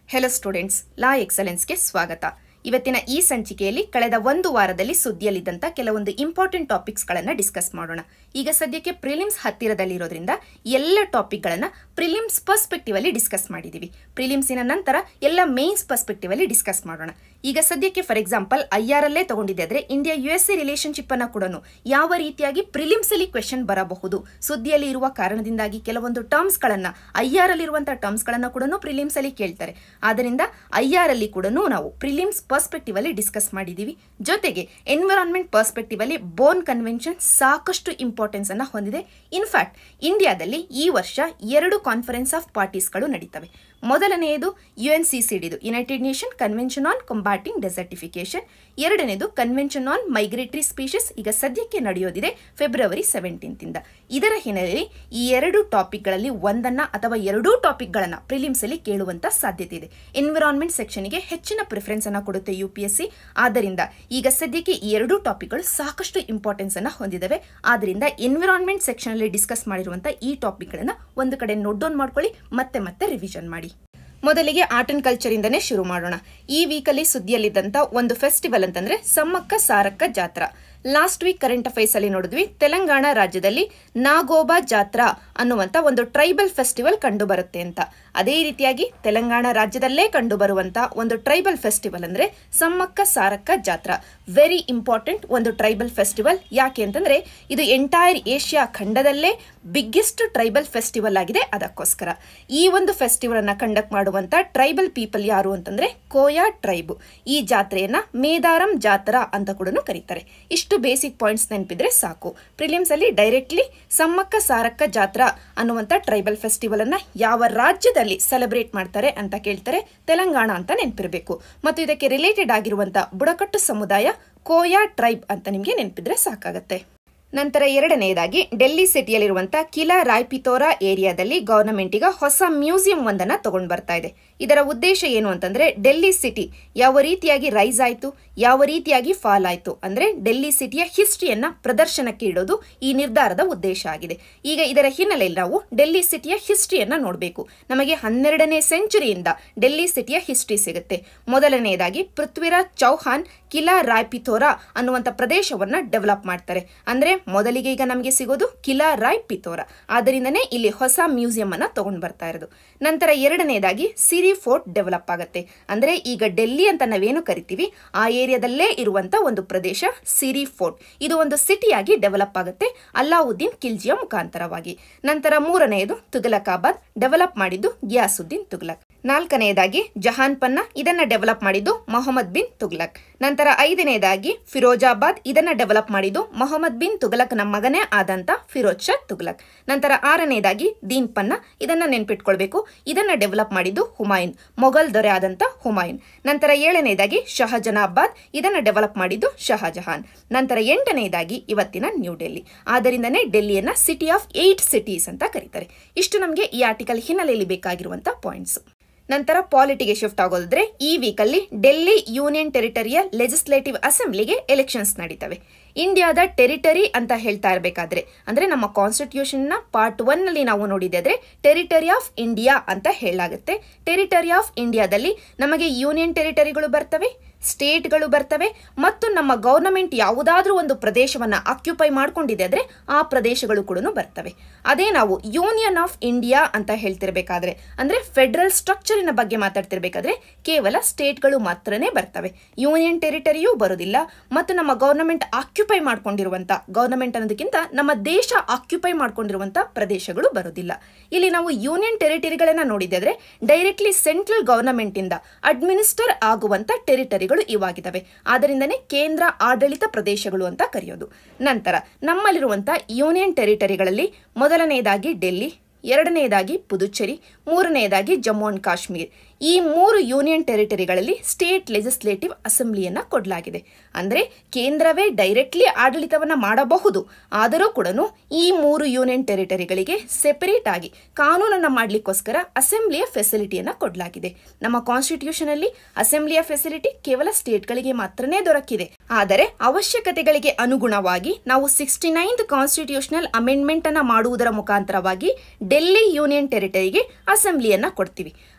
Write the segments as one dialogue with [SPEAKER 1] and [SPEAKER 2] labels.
[SPEAKER 1] hello students ಲಾ ಎಕ್ಸಲೆನ್ಸ್ಗೆ ಸ್ವಾಗತ ಇವತ್ತಿನ ಈ ಸಂಚಿಕೆಯಲ್ಲಿ ಕಳೆದ ಒಂದು ವಾರದಲ್ಲಿ ಸುದ್ದಿಯಲ್ಲಿದ್ದಂಥ ಕೆಲವೊಂದು ಇಂಪಾರ್ಟೆಂಟ್ ಟಾಪಿಕ್ಸ್ಗಳನ್ನು ಡಿಸ್ಕಸ್ ಮಾಡೋಣ ಈಗ ಸದ್ಯಕ್ಕೆ ಪ್ರಿಲಿಮ್ಸ್ ಹತ್ತಿರದಲ್ಲಿರೋದ್ರಿಂದ ಎಲ್ಲ ಟಾಪಿಕ್ಗಳನ್ನು ಪ್ರಿಲಿಮ್ಸ್ ಪರ್ಸ್ಪೆಕ್ಟಿವ್ ಅಲ್ಲಿ ಡಿಸ್ಕಸ್ ಮಾಡಿದ್ದೀವಿ ಪ್ರಿಲಿಮ್ಸಿನ ನಂತರ ಎಲ್ಲ ಮೇನ್ಸ್ ಪರ್ಸ್ಪೆಕ್ಟಿವ್ ಅಲ್ಲಿ ಡಿಸ್ಕಸ್ ಮಾಡೋಣ ಈಗ ಸದ್ಯಕ್ಕೆ ಫಾರ್ ಎಕ್ಸಾಂಪಲ್ ಐ ಆರ್ ಅಲ್ಲೇ ತಗೊಂಡಿದ್ದೆ ಆದರೆ India U S A relationship ಅನ್ನು ಕೂಡ ಯಾವ ರೀತಿಯಾಗಿ ಪ್ರಿಲಿಮ್ಸ್ ಅಲ್ಲಿ ಕ್ವೆಶನ್ ಬರಬಹುದು ಸುದ್ದಿಯಲ್ಲಿ ಇರುವ ಕಾರಣದಿಂದಾಗಿ ಕೆಲವೊಂದು ಟರ್ಮ್ಸ್ ಗಳನ್ನ ಐ ಆರ್ ಅಲ್ಲಿರುವಂತಹ ಟರ್ಮ್ಸ್ ಗಳನ್ನ ಕೂಡ ಪ್ರಿಲಿಮ್ಸ್ ಅಲ್ಲಿ ಕೇಳ್ತಾರೆ ಆದ್ದರಿಂದ ಐ ಆರ್ ಅಲ್ಲಿ ಕೂಡ ನಾವು ಪ್ರಿಲಿಮ್ಸ್ ಪರ್ಸ್ಪೆಕ್ಟಿವ್ ಅಲ್ಲಿ ಡಿಸ್ಕಸ್ ಮಾಡಿದೀವಿ ಜೊತೆಗೆ ಎನ್ವಿರಾನ್ಮೆಂಟ್ ಪರ್ಸ್ಪೆಕ್ಟಿವ್ ಅಲ್ಲಿ ಬೋನ್ ಕನ್ವೆನ್ಷನ್ ಸಾಕಷ್ಟು ಇಂಪಾರ್ಟೆನ್ಸ್ ಅನ್ನ ಹೊಂದಿದೆ ಇನ್ಫ್ಯಾಕ್ಟ್ ಇಂಡಿಯಾದಲ್ಲಿ ಈ ವರ್ಷ ಎರಡು ಕಾನ್ಫರೆನ್ಸ್ ಆಫ್ ಪಾರ್ಟೀಸ್ಗಳು ನಡೀತವೆ ಮೊದಲನೆಯದು ಯು ಎನ್ ಸಿ ಸಿ ಡಿದು United Nation convention on combating desertification ಎರಡನೇದು ಕನ್ವೆನ್ಷನ್ ಆನ್ ಮೈಗ್ರೇಟರಿ ಸ್ಪೀಷೀಸ್ ಈಗ ಸದ್ಯಕ್ಕೆ ನಡೆಯೋದಿದೆ ಫೆಬ್ರವರಿ ಸೆವೆಂಟೀನ್ತ್ ಇಂದ ಇದರ ಹಿನ್ನೆಲೆಯಲ್ಲಿ ಈ ಎರಡು ಟಾಪಿಕ್ಗಳಲ್ಲಿ ಒಂದನ್ನ ಅಥವಾ ಎರಡೂ ಟಾಪಿಕ್ಗಳನ್ನ ಪ್ರಿಲಿಮ್ಸ್ ಅಲ್ಲಿ ಕೇಳುವಂತ ಸಾಧ್ಯತೆ ಇದೆ ಎನ್ವಿರಾನ್ಮೆಂಟ್ ಸೆಕ್ಷನ್ಗೆ ಹೆಚ್ಚಿನ ಪ್ರಿಫರೆನ್ಸ್ ಅನ್ನ ಕೊಡುತ್ತೆ ಯು ಪಿ ಎಸ್ ಸಿ ಆದ್ದರಿಂದ ಈಗ ಸದ್ಯಕ್ಕೆ ಈ ಎರಡೂ ಟಾಪಿಕ್ಗಳು ಸಾಕಷ್ಟು ಇಂಪಾರ್ಟೆನ್ಸ್ ಅನ್ನ ಹೊಂದಿದವೆ ಆದ್ದರಿಂದ ಎನ್ವಿರಾನ್ಮೆಂಟ್ ಸೆಕ್ಷನ್ ಅಲ್ಲಿ ಡಿಸ್ಕಸ್ ಮಾಡಿರುವಂತ ಈ ಟಾಪಿಕ್ಗಳನ್ನ ಒಂದು ಕಡೆ ನೋಟ್ ಡೌನ್ ಮಾಡ್ಕೊಳ್ಳಿ ಮತ್ತೆ ಮತ್ತೆ ರಿವಿಷನ್ ಮಾಡಿ ಮೊದಲಿಗೆ ಆರ್ಟ್ ಅಂಡ್ ಕಲ್ಚರ್ ಇಂದನೇ ಶುರು ಮಾಡೋಣ ಈ ವೀಕಲ್ಲಿ ಸುದ್ದಿಯಲ್ಲಿದ್ದಂತ ಒಂದು ಫೆಸ್ಟಿವಲ್ ಅಂತಂದ್ರೆ ಸಮ್ಮಕ್ಕ ಸಾರಕ್ಕ ಜಾತ್ರಾ ಲಾಸ್ಟ್ ವೀಕ್ ಕರೆಂಟ್ ಅಫೈರ್ಸ್ ಅಲ್ಲಿ ನೋಡಿದ್ವಿ ತೆಲಂಗಾಣ ರಾಜ್ಯದಲ್ಲಿ ನಾಗೋಬಾ ಜಾತ್ರಾ ಅನ್ನುವಂತ ಒಂದು ಟ್ರೈಬಲ್ ಫೆಸ್ಟಿವಲ್ ಕಂಡು ಬರುತ್ತೆ ಅಂತ ಅದೇ ರೀತಿಯಾಗಿ ತೆಲಂಗಾಣ ರಾಜ್ಯದಲ್ಲೇ ಕಂಡು ಬರುವಂತ ಒಂದು ಟ್ರೈಬಲ್ ಫೆಸ್ಟಿವಲ್ ಅಂದ್ರೆ ಸಮ್ಮಕ್ಕ ಸಾರಕ್ಕ ಜಾತ್ರಾ ವೆರಿ ಇಂಪಾರ್ಟೆಂಟ್ ಒಂದು ಟ್ರೈಬಲ್ ಫೆಸ್ಟಿವಲ್ ಯಾಕೆ ಅಂತಂದ್ರೆ ಇದು ಎಂಟೈರ್ ಏಷ್ಯಾ ಖಂಡದಲ್ಲೇ ಬಿಗ್ಗೆಸ್ಟ್ ಟ್ರೈಬಲ್ ಫೆಸ್ಟಿವಲ್ ಆಗಿದೆ ಅದಕ್ಕೋಸ್ಕರ ಈ ಒಂದು ಫೆಸ್ಟಿವಲ್ ಅನ್ನ ಕಂಡಕ್ಟ್ ಮಾಡುವಂತ ಟ್ರೈಬಲ್ ಪೀಪಲ್ ಯಾರು ಅಂತಂದ್ರೆ ಕೋಯಾ ಟ್ರೈಬ್ ಈ ಜಾತ್ರೆಯನ್ನ ಮೇದಾರಂ ಜಾತ್ರಾ ಅಂತ ಕೂಡ ಕರೀತಾರೆ ಇಷ್ಟು ಬೇಸಿಕ್ ಪಾಯಿಂಟ್ಸ್ ನೆನಪಿದ್ರೆ ಸಾಕು ಪ್ರಿಲಿಮ್ಸ್ ಅಲ್ಲಿ ಡೈರೆಕ್ಟ್ಲಿ ಸಮ್ಮಕ್ಕ ಸಾರಕ್ಕ ಜಾತ್ರಾ ಅನ್ನುವಂತ ಟ್ರೈಬಲ್ ಫೆಸ್ಟಿವಲ್ ಅನ್ನ ಯಾವ ರಾಜ್ಯದಲ್ಲಿ ಸೆಲೆಬ್ರೇಟ್ ಮಾಡ್ತಾರೆ ಅಂತ ಕೇಳ್ತಾರೆ ತೆಲಂಗಾಣ ಅಂತ ನೆನಪಿರಬೇಕು ಮತ್ತು ಇದಕ್ಕೆ ರಿಲೇಟೆಡ್ ಆಗಿರುವಂತ ಬುಡಕಟ್ಟು ಸಮುದಾಯ ಕೋಯಾ ಟ್ರೈಬ್ ಅಂತ ನಿಮಗೆ ನೆನಪಿದ್ರೆ ಸಾಕಾಗತ್ತೆ ನಂತರ ಎರಡನೆಯದಾಗಿ ಡೆಲ್ಲಿ ಸಿಟಿಯಲ್ಲಿರುವಂತಹ ಕಿಲಾ ರಾಯ್ಪಿತೋರಾ ಏರಿಯಾದಲ್ಲಿ ಗವರ್ನಮೆಂಟ್ ಈಗ ಹೊಸ ಮ್ಯೂಸಿಯಂ ಒಂದನ್ನ ತಗೊಂಡು ಬರ್ತಾ ಇದೆ ಇದರ ಉದ್ದೇಶ ಏನು ಅಂತಂದ್ರೆ ಡೆಲ್ಲಿ ಸಿಟಿ ಯಾವ ರೀತಿಯಾಗಿ ರೈಸ್ ಆಯಿತು ಯಾವ ರೀತಿಯಾಗಿ ಫಾಲ್ ಆಯಿತು ಅಂದ್ರೆ ಡೆಲ್ಲಿ ಸಿಟಿಯ ಹಿಸ್ಟ್ರಿಯನ್ನ ಪ್ರದರ್ಶನಕ್ಕೆ ಇಡೋದು ಈ ನಿರ್ಧಾರದ ಉದ್ದೇಶ ಆಗಿದೆ ಈಗ ಇದರ ಹಿನ್ನೆಲೆಯಲ್ಲಿ ನಾವು ಡೆಲ್ಲಿ ಸಿಟಿಯ ಹಿಸ್ಟ್ರಿಯನ್ನ ನೋಡಬೇಕು ನಮಗೆ ಹನ್ನೆರಡನೇ ಸೆಂಚುರಿಯಿಂದ ಡೆಲ್ಲಿ ಸಿಟಿಯ ಹಿಸ್ಟ್ರಿ ಸಿಗುತ್ತೆ ಮೊದಲನೆಯದಾಗಿ ಪೃಥ್ವಿರಾಜ್ ಚೌಹಾನ್ ಕಿಲಾ ರಾಯ್ಪಿಥೋರಾ ಅನ್ನುವಂಥ ಪ್ರದೇಶವನ್ನ ಡೆವಲಪ್ ಮಾಡ್ತಾರೆ ಅಂದ್ರೆ ಮೊದಲಿಗೆ ಈಗ ನಮಗೆ ಸಿಗೋದು ಕಿಲಾ ರಾಯ್ ಪಿಥೋರಾ ಆದ್ದರಿಂದನೇ ಇಲ್ಲಿ ಹೊಸ ಮ್ಯೂಸಿಯಂ ಅನ್ನ ತಗೊಂಡು ಬರ್ತಾ ಇರೋದು ನಂತರ ಎರಡನೇದಾಗಿ ಸಿರಿ ಫೋರ್ಟ್ ಡೆವಲಪ್ ಆಗುತ್ತೆ ಅಂದ್ರೆ ಈಗ ಡೆಲ್ಲಿ ಅಂತ ನಾವೇನು ಕರಿತೀವಿ ಆ ಏರಿಯಾದಲ್ಲೇ ಇರುವಂತ ಒಂದು ಪ್ರದೇಶ ಸಿರಿ ಫೋರ್ಟ್ ಇದು ಒಂದು ಸಿಟಿಯಾಗಿ ಡೆವಲಪ್ ಆಗುತ್ತೆ ಅಲ್ಲಾವುದ್ದೀನ್ ಖಿಲ್ಜಿಯ ಮುಖಾಂತರವಾಗಿ ನಂತರ ಮೂರನೆಯದು ತುಗಲಕಾಬಾದ್ ಡೆವಲಪ್ ಮಾಡಿದ್ದು ಗ್ಯಾಸುದ್ದೀನ್ ತುಗ್ಲಕ್ ನಾಲ್ಕನೆಯದಾಗಿ ಜಹಾನ್ ಪನ್ನ ಇದನ್ನ ಡೆವಲಪ್ ಮಾಡಿದ್ದು ಮೊಹಮ್ಮದ್ ಬಿನ್ ತುಗ್ಲಕ್ ನಂತರ ಐದನೆಯದಾಗಿ ಫಿರೋಜಾಬಾದ್ ಇದನ್ನ ಡೆವಲಪ್ ಮಾಡಿದ್ದು ಮೊಹಮ್ಮದ್ ಬಿನ್ ತುಗಲಕ್ನ ಮಗನೇ ಆದಂತ ಫಿರೋಜ್ ಶಾ ತುಗ್ಲಕ್ ನಂತರ ಆರನೆಯದಾಗಿ ದೀನ್ ಪನ್ನ ಇದನ್ನ ನೆನ್ಪಿಟ್ಕೊಳ್ಬೇಕು ಇದನ್ನ ಡೆವಲಪ್ ಮಾಡಿದ್ದು ಹುಮಾಯೂನ್ ಮೊಘಲ್ ದೊರೆ ಆದಂತ ಹುಮಾಯೂನ್ ನಂತರ ಏಳನೆಯದಾಗಿ ಶಹಜನಾಬಾದ್ ಇದನ್ನ ಡೆವಲಪ್ ಮಾಡಿದ್ದು ಶಹಜಹಾನ್ ನಂತರ ಎಂಟನೆಯದಾಗಿ ಇವತ್ತಿನ ನ್ಯೂ ಡೆಲ್ಲಿ ಆದ್ದರಿಂದನೇ ಡೆಲ್ಲಿಯನ್ನ ಸಿಟಿ ಆಫ್ ಏಟ್ ಸಿಟೀಸ್ ಅಂತ ಕರೀತಾರೆ ಇಷ್ಟು ನಮಗೆ ಈ ಆರ್ಟಿಕಲ್ ಹಿನ್ನೆಲೆಯಲ್ಲಿ ಬೇಕಾಗಿರುವಂತಹ ಪಾಯಿಂಟ್ಸ್ ನಂತರ ಪಾಲಿಟಿಗೆ ಶಿಫ್ಟ್ ಆಗೋದಾದ್ರೆ ಈ ವೀಕಲ್ಲಿ ಡೆಲ್ಲಿ ಯೂನಿಯನ್ ಟೆರಿಟರಿಯ ಲೆಜಿಸ್ಲೇಟಿವ್ ಅಸೆಂಬ್ಲಿಗೆ ಎಲೆಕ್ಷನ್ಸ್ ನಡೀತವೆ ಇಂಡಿಯಾದ ಟೆರಿಟರಿ ಅಂತ ಹೇಳ್ತಾ ಇರಬೇಕಾದ್ರೆ ಅಂದ್ರೆ ನಮ್ಮ ಕಾನ್ಸ್ಟಿಟ್ಯೂಷನ್ನ ಪಾರ್ಟ್ ಒನ್ ನಲ್ಲಿ ನಾವು ನೋಡಿದ್ರೆ ಟೆರಿಟರಿ ಆಫ್ ಇಂಡಿಯಾ ಅಂತ ಹೇಳಲಾಗುತ್ತೆ ಟೆರಿಟರಿ ಆಫ್ ಇಂಡಿಯಾದಲ್ಲಿ ನಮಗೆ ಯೂನಿಯನ್ ಟೆರಿಟರಿಗಳು ಬರ್ತವೆ ಸ್ಟೇಟ್ಗಳು ಬರ್ತವೆ ಮತ್ತು ನಮ್ಮ ಗವರ್ನಮೆಂಟ್ ಯಾವುದಾದ್ರೂ ಒಂದು ಪ್ರದೇಶವನ್ನ ಆಕ್ಯುಪೈ ಮಾಡ್ಕೊಂಡಿದೆ ಅಂದ್ರೆ ಆ ಪ್ರದೇಶಗಳು ಕೂಡ ಬರ್ತವೆ ಅದೇ ನಾವು ಯೂನಿಯನ್ ಆಫ್ ಇಂಡಿಯಾ ಅಂತ ಹೇಳ್ತಿರ್ಬೇಕಾದ್ರೆ ಅಂದ್ರೆ ಫೆಡರಲ್ ಸ್ಟ್ರಕ್ಚರಿನ ಬಗ್ಗೆ ಮಾತಾಡ್ತಿರ್ಬೇಕಾದ್ರೆ ಕೇವಲ ಸ್ಟೇಟ್ಗಳು ಮಾತ್ರನೇ ಬರ್ತವೆ ಯೂನಿಯನ್ ಟೆರಿಟರಿಯೂ ಬರೋದಿಲ್ಲ ಮತ್ತು ನಮ್ಮ ಗವರ್ನಮೆಂಟ್ ಆಕ್ಯುಪೈ ಮಾಡ್ಕೊಂಡಿರುವಂತ ಗವರ್ನಮೆಂಟ್ ಅನ್ನೋದಕ್ಕಿಂತ ನಮ್ಮ ದೇಶ ಆಕ್ಯುಪೈ ಮಾಡ್ಕೊಂಡಿರುವಂತ ಪ್ರದೇಶಗಳು ಬರೋದಿಲ್ಲ ಇಲ್ಲಿ ನಾವು ಯೂನಿಯನ್ ಟೆರಿಟರಿಗಳನ್ನ ನೋಡಿದ್ರೆ ಡೈರೆಕ್ಟ್ಲಿ ಸೆಂಟ್ರಲ್ ಗವರ್ನಮೆಂಟ್ ಇಂದ ಅಡ್ಮಿನಿಸ್ಟರ್ ಆಗುವಂತ ಟೆರಿಟರಿಗಳು ಇವಾಗಿದ್ದಾವೆ ಆದ್ದರಿಂದನೇ ಕೇಂದ್ರ ಆಡಳಿತ ಪ್ರದೇಶಗಳು ಅಂತ ಕರೆಯೋದು ನಂತರ ನಮ್ಮಲ್ಲಿರುವಂತಹ ಯೂನಿಯನ್ ಟೆರಿಟರಿಗಳಲ್ಲಿ ಮೊದಲನೆಯದಾಗಿ ಡೆಲ್ಲಿ ಎರಡನೆಯದಾಗಿ ಪುದುಚೇರಿ ಮೂರನೆಯದಾಗಿ ಜಮ್ಮು ಅಂಡ್ ಕಾಶ್ಮೀರ್ ಈ ಮೂರು ಯೂನಿಯನ್ ಟೆರಿಟರಿಗಳಲ್ಲಿ ಸ್ಟೇಟ್ ಲೆಜಿಸ್ಲೇಟಿವ್ ಅಸೆಂಬ್ಲಿಯನ್ನ ಕೊಡಲಾಗಿದೆ ಅಂದ್ರೆ ಕೇಂದ್ರವೇ ಡೈರೆಕ್ಟ್ಲಿ ಆಡಳಿತವನ್ನ ಮಾಡಬಹುದು ಆದರೂ ಕೂಡ ಈ ಮೂರು ಯೂನಿಯನ್ ಟೆರಿಟರಿಗಳಿಗೆ ಸೆಪರೇಟ್ ಆಗಿ ಕಾನೂನನ್ನ ಮಾಡಲಿಕ್ಕೋಸ್ಕರ ಅಸೆಂಬ್ಲಿಯ ಫೆಸಿಲಿಟಿಯನ್ನ ಕೊಡಲಾಗಿದೆ ನಮ್ಮ ಕಾನ್ಸ್ಟಿಟ್ಯೂಷನ್ ಅಲ್ಲಿ ಅಸೆಂಬ್ಲಿಯ ಫೆಸಿಲಿಟಿ ಕೇವಲ ಸ್ಟೇಟ್ಗಳಿಗೆ ಮಾತ್ರನೇ ದೊರಕಿದೆ ಆದರೆ ಅವಶ್ಯಕತೆಗಳಿಗೆ ಅನುಗುಣವಾಗಿ ನಾವು ಸಿಕ್ಸ್ಟಿ ನೈನ್ತ್ ಕಾನ್ಸ್ಟಿಟ್ಯೂಷನಲ್ ಅಮೆಂಡ್ಮೆಂಟ್ ಅನ್ನ ಮಾಡುವುದರ ಮುಖಾಂತರವಾಗಿ ಡೆಲ್ಲಿ ಯೂನಿಯನ್ ಟೆರಿಟರಿಗೆ ಅಸೆಂಬ್ಲಿಯನ್ನ ಕೊಡ್ತೀವಿ